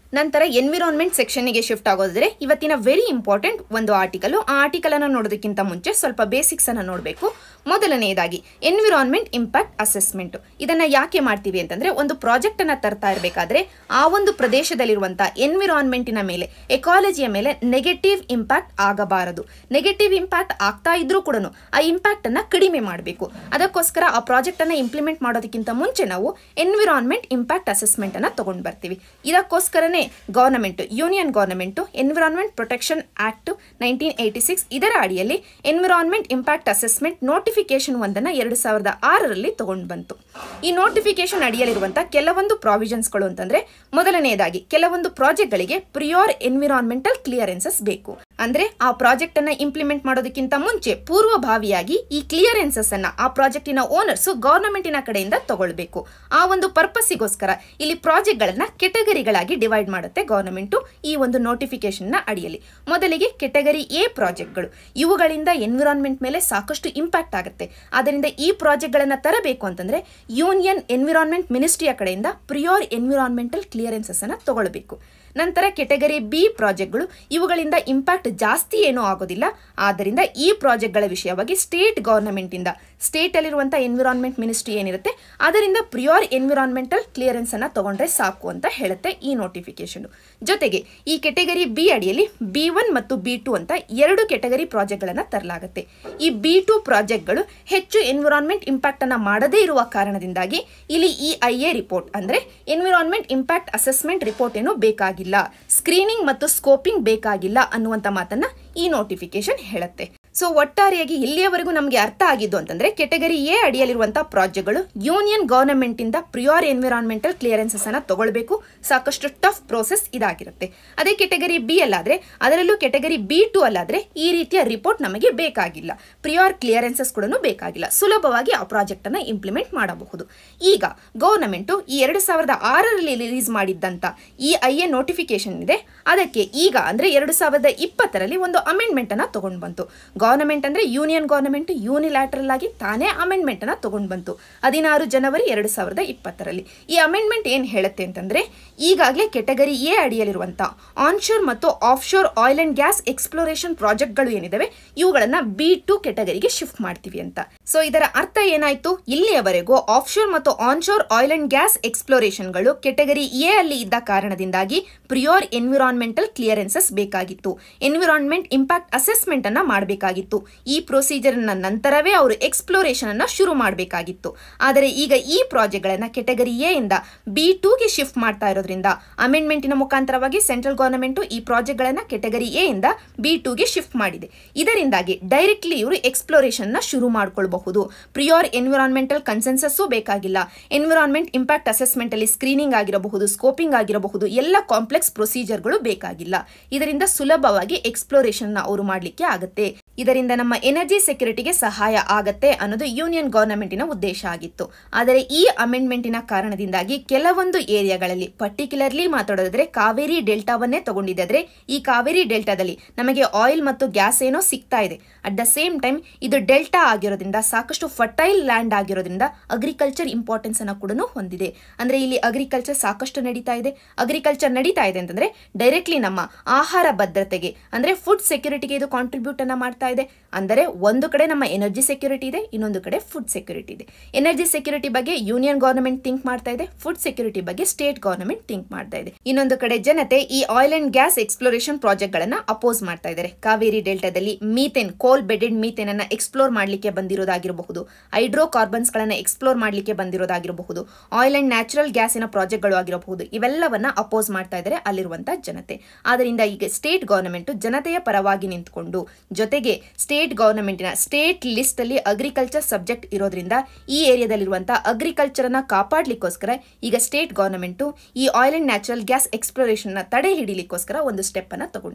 [SPEAKER 1] ನಂತರ ಎನ್ವಿರಾನ್ಮೆಂಟ್ ಸೆಕ್ಷನ್ಗೆ ಶಿಫ್ಟ್ ಆಗೋದ್ರೆ ಇವತ್ತಿನ ವೆರಿ ಇಂಪಾರ್ಟೆಂಟ್ ಒಂದು ಆರ್ಟಿಕಲ್ ಆ ಆರ್ಟಿಕಲ್ ಅನ್ನು ನೋಡೋದಕ್ಕಿಂತ ಮುಂಚೆ ಸ್ವಲ್ಪ ಬೇಸಿಕ್ಸ್ ಅನ್ನು ನೋಡಬೇಕು ಮೊದಲನೆಯದಾಗಿ ಎನ್ವಿರಾನ್ಮೆಂಟ್ ಇಂಪ್ಯಾಕ್ಟ್ ಅಸೆಸ್ಮೆಂಟ್ ಇದನ್ನ ಯಾಕೆ ಮಾಡ್ತೀವಿ ಅಂತಂದ್ರೆ ಒಂದು ಪ್ರಾಜೆಕ್ಟ್ ಅನ್ನ ತರ್ತಾ ಇರಬೇಕಾದ್ರೆ ಆ ಒಂದು ಪ್ರದೇಶದಲ್ಲಿರುವಂತಹ ಎನ್ವಿರಾನ್ಮೆಂಟಿನ ಮೇಲೆ ಎಕಾಲಜಿಯ ಮೇಲೆ ನೆಗೆಟಿವ್ ಇಂಪ್ಯಾಕ್ಟ್ ಆಗಬಾರದು ನೆಗೆಟಿವ್ ಇಂಪ್ಯಾಕ್ಟ್ ಆಗ್ತಾ ಇದ್ರೂ ಕೂಡ ಆ ಇಂಪ್ಯಾಕ್ಟ್ ಅನ್ನ ಕಡಿಮೆ ಮಾಡಬೇಕು ಅದಕ್ಕೋಸ್ಕರ ಆ ಪ್ರಾಜೆಕ್ಟ್ ಅನ್ನ ಇಂಪ್ಲಿಮೆಂಟ್ ಮಾಡೋದಕ್ಕಿಂತ ಮುಂಚೆ ನಾವು ಎನ್ವಿರಾನ್ಮೆಂಟ್ ಇಂಪ್ಯಾಕ್ಟ್ ಅಸೆಸ್ಮೆಂಟ್ ಅನ್ನ ತಗೊಂಡು ಬರ್ತೀವಿ ಇದಕ್ಕೋಸ್ಕರನೇ government union government environment protection act nineteen eighty six ಇದರ ಅಡಿಯಲ್ಲಿ ಎನ್ವಿರಾನ್ಮೆಂಟ್ ಇಂಪ್ಯಾಕ್ಟ್ ಅಸೆಸ್ಮೆಂಟ್ ನೋಟಿಫಿಕೇಶನ್ ಒಂದನ್ನು ಎರಡು ಸಾವಿರದ ಆರರಲ್ಲಿ ತಗೊಂಡು ಬಂತು ಈ ನೋಟಿಫಿಕೇಶನ್ ಅಡಿಯಲ್ಲಿರುವಂತಹ ಕೆಲವೊಂದು ಪ್ರಾವಿಷನ್ಸ್ಗಳು ಅಂತಂದ್ರೆ ಮೊದಲನೆಯದಾಗಿ ಕೆಲವೊಂದು ಪ್ರಾಜೆಕ್ಟ್ಗಳಿಗೆ ಪ್ರಿಯೋರ್ ಎನ್ವಿರಾನ್ಮೆಂಟಲ್ ಕ್ಲಿಯರೆನ್ಸಸ್ ಬೇಕು ಅಂದ್ರೆ ಆ ಪ್ರಾಜೆಕ್ಟ್ ಅನ್ನ ಇಂಪ್ಲಿಮೆಂಟ್ ಮಾಡೋದಕ್ಕಿಂತ ಮುಂಚೆ ಪೂರ್ವಭಾವಿಯಾಗಿ ಈ ಕ್ಲಿಯರೆನ್ಸಸ್ ಅನ್ನ ಆ ಪ್ರಾಜೆಕ್ಟಿನ ಓನರ್ಸ್ ಗವರ್ನಮೆಂಟಿನ ಕಡೆಯಿಂದ ತಗೊಳ್ಬೇಕು ಆ ಒಂದು ಪರ್ಪಸ್ಸಿಗೋಸ್ಕರ ಇಲ್ಲಿ ಪ್ರಾಜೆಕ್ಟ್ಗಳನ್ನ ಕೆಟಗರಿಗಳಾಗಿ ಡಿವೈಡ್ ಮಾಡುತ್ತೆ ಗವರ್ನಮೆಂಟ್ ಈ ಒಂದು ನೋಟಿಫಿಕೇಶನ್ ನ ಅಡಿಯಲ್ಲಿ ಮೊದಲಿಗೆ ಕೆಟಗರಿ ಎ ಪ್ರಾಜೆಕ್ಟ್ಗಳು ಇವುಗಳಿಂದ ಎನ್ವಿರಾನ್ಮೆಂಟ್ ಮೇಲೆ ಸಾಕಷ್ಟು ಇಂಪ್ಯಾಕ್ಟ್ ಆಗುತ್ತೆ ಆದ್ದರಿಂದ ಈ ಪ್ರಾಜೆಕ್ಟ್ಗಳನ್ನ ತರಬೇಕು ಅಂತಂದ್ರೆ ಯೂನಿಯನ್ ಎನ್ವಿರಾನ್ಮೆಂಟ್ ಮಿನಿಸ್ಟ್ರಿಯ ಕಡೆಯಿಂದ ಪ್ರಿಯೋರ್ ಎನ್ವಿರಾನ್ಮೆಂಟಲ್ ಕ್ಲಿಯರೆನ್ಸಸ್ ಅನ್ನ ತಗೊಳ್ಬೇಕು ನಂತರ ಕೆಟಗರಿ ಬಿ ಪ್ರಾಜೆಕ್ಟ್ಗಳು ಇವುಗಳಿಂದ ಇಂಪ್ಯಾಕ್ಟ್ ಜಾಸ್ತಿ ಏನೂ ಆಗೋದಿಲ್ಲ ಆದ್ದರಿಂದ ಈ ಪ್ರಾಜೆಕ್ಟ್ಗಳ ವಿಷಯವಾಗಿ ಸ್ಟೇಟ್ ಗವರ್ನಮೆಂಟಿಂದ ಸ್ಟೇಟಲ್ಲಿರುವಂಥ ಎನ್ವಿರಾನ್ಮೆಂಟ್ ಮಿನಿಸ್ಟ್ರಿ ಏನಿರುತ್ತೆ ಅದರಿಂದ ಪ್ರಿಯೋರ್ ಎನ್ವಿರಾನ್ಮೆಂಟಲ್ ಕ್ಲಿಯರೆನ್ಸ್ ಅನ್ನು ತಗೊಂಡ್ರೆ ಸಾಕು ಅಂತ ಹೇಳುತ್ತೆ ಈ ನೋಟಿಫಿಕೇಶನ್ ಜೊತೆಗೆ ಈ ಕೆಟಗರಿ ಬಿ ಅಡಿಯಲ್ಲಿ ಬಿ ಒನ್ ಮತ್ತು ಬಿ ಟು ಅಂತ ಎರಡು ಕೆಟಗರಿ ಪ್ರಾಜೆಕ್ಟ್ಗಳನ್ನು ತರಲಾಗುತ್ತೆ ಈ ಬಿ ಟು ಪ್ರಾಜೆಕ್ಟ್ಗಳು ಹೆಚ್ಚು ಎನ್ವಿರಾನ್ಮೆಂಟ್ ಇಂಪ್ಯಾಕ್ಟ್ ಅನ್ನ ಮಾಡದೇ ಇರುವ ಕಾರಣದಿಂದಾಗಿ ಇಲ್ಲಿ ಈ ಐ ಎ ರಿಪೋರ್ಟ್ ಅಂದ್ರೆ ಎನ್ವಿರಾನ್ಮೆಂಟ್ ಇಂಪ್ಯಾಕ್ಟ್ ಅಸೆಸ್ಮೆಂಟ್ ರಿಪೋರ್ಟ್ ಏನು ಬೇಕಾಗಿಲ್ಲ ಸ್ಕ್ರೀನಿಂಗ್ ಮತ್ತು ಸ್ಕೋಪಿಂಗ್ ಬೇಕಾಗಿಲ್ಲ ಅನ್ನುವಂಥ ಮಾತನ್ನ ಈ ನೋಟಿಫಿಕೇಶನ್ ಹೇಳುತ್ತೆ ಸೊ ಒಟ್ಟಾರೆಯಾಗಿ ಇಲ್ಲಿಯವರೆಗೂ ನಮಗೆ ಅರ್ಥ ಆಗಿದ್ದು ಅಂತಂದ್ರೆ ಕೆಟಗರಿ ಎ ಅಡಿಯಲ್ಲಿರುವಂತಹ ಪ್ರಾಜೆಕ್ಟ್ಗಳು ಯೂನಿಯನ್ ಗವರ್ನಮೆಂಟ್ ಇಂದ ಪ್ರಿಯೋರ್ ಎನ್ವಿರಾನ್ಮೆಂಟಲ್ ಕ್ಲಿಯರೆನ್ಸಸ್ ಅನ್ನ ತಗೊಳ್ಬೇಕು ಸಾಕಷ್ಟು ಟಫ್ ಪ್ರೋಸೆಸ್ ಇದಾಗಿರುತ್ತೆ ಅದೇ ಕೆಟಗರಿ ಬಿ ಅಲ್ಲಾದ್ರೆ ಅದರಲ್ಲೂ ಕೆಟಗರಿ ಬಿ ಟು ಅಲ್ಲಾದ್ರೆ ಈ ರೀತಿಯ ರಿಪೋರ್ಟ್ ನಮಗೆ ಬೇಕಾಗಿಲ್ಲ ಪ್ರಿಯೋರ್ ಕ್ಲಿಯರೆನ್ಸಸ್ ಕೂಡ ಬೇಕಾಗಿಲ್ಲ ಸುಲಭವಾಗಿ ಆ ಪ್ರಾಜೆಕ್ಟ್ ಅನ್ನ ಇಂಪ್ಲಿಮೆಂಟ್ ಮಾಡಬಹುದು ಈಗ ಗವರ್ನಮೆಂಟ್ ಈ ಎರಡು ಸಾವಿರದ ಆರರಲ್ಲಿ ರಿಲೀಸ್ ಮಾಡಿದ್ದಂತ ಈ ಐ ಎ ನೋಟಿಫಿಕೇಶನ್ ಇದೆ ಅದಕ್ಕೆ ಈಗ ಅಂದ್ರೆ ಎರಡು ಸಾವಿರದ ಇಪ್ಪತ್ತರಲ್ಲಿ ಒಂದು ಅಮೆಂಡ್ಮೆಂಟ್ ಅನ್ನ ತಗೊಂಡು ಬಂತು ಗವರ್ನಮೆಂಟ್ ಅಂದ್ರೆ ಯೂನಿಯನ್ ಗವರ್ನಮೆಂಟ್ ಯೂನಿಲ್ಯಾಟ್ರಲ್ ಆಗಿ ತಾನೇ ಅಮೆಂಡ್ಮೆಂಟ್ ಅನ್ನ ತಗೊಂಡು ಬಂತು ಹದಿನಾರು ಜನವರಿ ಎರಡು ಸಾವಿರದ ಇಪ್ಪತ್ತರಲ್ಲಿ ಈ ಅಮೆಂಡ್ಮೆಂಟ್ ಏನ್ ಹೇಳುತ್ತೆ ಅಂತಂದ್ರೆ ಈಗಾಗಲೇ ಕೆಟಗರಿ ಎ ಅಡಿಯಲ್ಲಿರುವಂತ ಆನ್ಶೋರ್ ಮತ್ತು offshore oil and gas exploration ಪ್ರಾಜೆಕ್ಟ್ಗಳು ಏನಿದಾವೆ ಇವುಗಳನ್ನ ಬಿ ಟು ಕೆಟಗರಿಗೆ ಶಿಫ್ಟ್ ಮಾಡ್ತೀವಿ ಅಂತ ಸೊ ಇದರ ಅರ್ಥ ಏನಾಯ್ತು ಇಲ್ಲಿಯವರೆಗೂ ಆಫ್ಶೋರ್ ಮತ್ತು ಆನ್ಶೋರ್ ಆಯಿಲ್ ಅಂಡ್ ಗ್ಯಾಸ್ ಎಕ್ಸ್ಪ್ಲೋರೇಷನ್ಗಳು ಕೆಟಗರಿ ಎ ಅಲ್ಲಿ ಇದ್ದ ಕಾರಣದಿಂದಾಗಿ ಪ್ರಿಯೋರ್ ಎನ್ವಿರಾನ್ಮೆಂಟಲ್ ಕ್ಲಿಯರೆನ್ಸಸ್ ಬೇಕಾಗಿತ್ತು ಎನ್ವಿರಾನ್ಮೆಂಟ್ ಇಂಪ್ಯಾಕ್ಟ್ ಅಸೆಸ್ಮೆಂಟ್ ಅನ್ನ ಮಾಡಬೇಕಾಗಿತ್ತು ಈ ಪ್ರೊಸೀಜರ್ ನಂತರವೇ ಅವರು ಎಕ್ಸ್ಪ್ಲೋರೇಷನ್ ಅನ್ನ ಶುರು ಮಾಡಬೇಕಾಗಿತ್ತು ಆದರೆ ಈಗ ಈ ಪ್ರಾಜೆಕ್ಟ್ಗಳನ್ನ ಕೆಟಗರಿ ಎ ಇಂದ ಬಿ ಟೂಗೆ ಶಿಫ್ಟ್ ಮಾಡ್ತಾ ಇರೋದ್ರಿಂದ ಅಮೆಂಡ್ಮೆಂಟಿನ ಮುಖಾಂತರವಾಗಿ ಸೆಂಟ್ರಲ್ ಗವರ್ನಮೆಂಟ್ ಈ ಪ್ರಾಜೆಕ್ಟ್ಗಳನ್ನ ಕೆಟಗರಿ ಎ ಇಂದ ಬಿ ಟೂಗೆ ಶಿಫ್ಟ್ ಮಾಡಿದೆ ಇದರಿಂದಾಗಿ ಡೈರೆಕ್ಟ್ಲಿ ಇವರು ಎಕ್ಸ್ಪ್ಲೋರೇಷನ್ ನ ಶುರು ಮಾಡ್ಕೊಳ್ಬಹುದು ಪ್ರಿಯೋರ್ ಎನ್ವಿರಾನ್ಮೆಂಟಲ್ ಕನ್ಸೆನ್ಸಸ್ಸು ಬೇಕಾಗಿಲ್ಲ ಎನ್ವಿರಾನ್ಮೆಂಟ್ ಇಂಪ್ಯಾಕ್ಟ್ ಅಸೆಸ್ಮೆಂಟ್ ಅಲ್ಲಿ ಸ್ಕ್ರೀನಿಂಗ್ ಆಗಿರಬಹುದು ಸ್ಕೋಪಿಂಗ್ ಆಗಿರಬಹುದು ಎಲ್ಲ ಕಾಂಪ್ಲೆಕ್ಸ್ ಪ್ರೊಸೀಜರ್ಗಳು ಬೇಕಾಗಿಲ್ಲ ಇದರಿಂದ ಸುಲಭವಾಗಿ ಎಕ್ಸ್ಪ್ಲೋರೇಷನ್ ಅವರು ಮಾಡಲಿಕ್ಕೆ ಆಗುತ್ತೆ ಇದರಿಂದ ನಮ್ಮ ಎನರ್ಜಿ ಸೆಕ್ಯೂರಿಟಿಗೆ ಸಹಾಯ ಆಗತ್ತೆ ಅನ್ನೋದು ಯೂನಿಯನ್ ಗವರ್ನಮೆಂಟಿನ ಉದ್ದೇಶ ಆಗಿತ್ತು ಆದರೆ ಈ ಅಮೆಂಡ್ಮೆಂಟಿನ ಕಾರಣದಿಂದಾಗಿ ಕೆಲವೊಂದು ಏರಿಯಾಗಳಲ್ಲಿ ಪರ್ಟಿಕ್ಯುಲರ್ಲಿ ಮಾತಾಡೋದಾದ್ರೆ ಕಾವೇರಿ ಡೆಲ್ಟಾವನ್ನೇ ತಗೊಂಡಿದ್ದಾದ್ರೆ ಈ ಕಾವೇರಿ ಡೆಲ್ಟಾದಲ್ಲಿ ನಮಗೆ ಆಯಿಲ್ ಮತ್ತು ಗ್ಯಾಸ್ ಏನೋ ಸಿಗ್ತಾ ಇದೆ ಅಟ್ ದ ಸೇಮ್ ಟೈಮ್ ಇದು ಡೆಲ್ಟಾ ಆಗಿರೋದ್ರಿಂದ ಸಾಕಷ್ಟು ಫರ್ಟೈಲ್ ಲ್ಯಾಂಡ್ ಆಗಿರೋದ್ರಿಂದ ಅಗ್ರಿಕಲ್ಚರ್ ಇಂಪಾರ್ಟೆನ್ಸ್ ಅನ್ನ ಕೂಡ ಹೊಂದಿದೆ ಅಂದ್ರೆ ಇಲ್ಲಿ ಅಗ್ರಿಕಲ್ಚರ್ ಸಾಕಷ್ಟು ನಡೀತಾ ಇದೆ ಅಗ್ರಿಕಲ್ಚರ್ ನಡೀತಾ ಇದೆ ಅಂತಂದ್ರೆ ಡೈರೆಕ್ಟ್ಲಿ ನಮ್ಮ ಆಹಾರ ಭದ್ರತೆಗೆ ಅಂದ್ರೆ ಫುಡ್ ಸೆಕ್ಯೂರಿಟಿಗೆ ಇದು ಕಾಂಟ್ರಿಬ್ಯೂಟ್ ಅನ್ನ ಮಾಡ್ತಾ ಇದೆ ಅಂದರೆ ಒಂದು ಕಡೆ ನಮ್ಮ ಎನರ್ಜಿ ಸೆಕ್ಯೂರಿಟಿ ಇದೆ ಇನ್ನೊಂದು ಕಡೆ ಫುಡ್ ಸೆಕ್ಯೂರಿಟಿ ಇದೆ ಎನರ್ಜಿ ಸೆಕ್ಯೂರಿಟಿ ಬಗ್ಗೆ ಯೂನಿಯನ್ ಗವರ್ನಮೆಂಟ್ ಥಿಂಕ್ ಮಾಡ್ತಾ ಇದೆ ಫುಡ್ ಸೆಕ್ಯೂರಿಟಿ ಬಗ್ಗೆ ಸ್ಟೇಟ್ ಗವರ್ನಮೆಂಟ್ ಥಿಂಕ್ ಮಾಡ್ತಾ ಇದೆ ಇನ್ನೊಂದು ಕಡೆ ಜನತೆ ಈ oil and gas exploration project ಗಳನ್ನ ಅಪೋಸ್ ಮಾಡ್ತಾ ಇದ್ದಾರೆ ಕಾವೇರಿ ಡೆಲ್ಟಾದಲ್ಲಿ ಮೀಥೇನ್ ಕೋಲ್ ಬೆಡೆಡ್ ಮೀಥೇನ್ ಅನ್ನ ಎಕ್ಸ್ಪ್ಲೋರ್ ಮಾಡಲಿಕ್ಕೆ ಬಂದಿರೋದಾಗಿರಬಹುದು ಹೈಡ್ರೋ ಕಾರ್ಬನ್ಸ್ ಗಳನ್ನ ಎಕ್ಸ್ಪ್ಲೋರ್ ಮಾಡಲಿಕ್ಕೆ ಬಂದಿರೋದಾಗಿರಬಹುದು ಆಯಿಲ್ ಅಂಡ್ ನ್ಯಾಚುರಲ್ ಗ್ಯಾಸಿನ ಪ್ರಾಜೆಕ್ಟ್ಗಳು ಆಗಿರಬಹುದು ಇವೆಲ್ಲವನ್ನ ಅಪೋಸ್ ಮಾಡ್ತಾ ಇದ್ದಾರೆ ಅಲ್ಲಿರುವಂತಹ ಜನತೆ ಆದ್ದರಿಂದ ಈಗ ಸ್ಟೇಟ್ ಗವರ್ನಮೆಂಟ್ ಜನತೆಯ ಪರವಾಗಿ ನಿಂತ್ಕೊಂಡು ಜೊತೆಗೆ ಸ್ಟೇಟ್ ಗವರ್ನಮೆಂಟಿನ ಸ್ಟೇಟ್ ಲಿಸ್ಟ್ ಅಲ್ಲಿ ಅಗ್ರಿಕಲ್ಚರ್ ಸಬ್ಜೆಕ್ಟ್ ಇರೋದ್ರಿಂದ ಈ ಏರಿಯಾದಲ್ಲಿರುವಂತಹ ಅಗ್ರಿಕಲ್ಚರ್ ಅನ್ನ ಕಾಪಾಡ್ಲಿಕ್ಕೋಸ್ಕರ ಈಗ ಸ್ಟೇಟ್ ಗವರ್ನಮೆಂಟ್ ಈ oil and natural gas exploration ನ ತಡೆ ಹಿಡಿಲಿಕ್ಕೋಸ್ಕರ ಒಂದು ಸ್ಟೆಪ್ ಅನ್ನ ತಗೊಂಡಿದೆ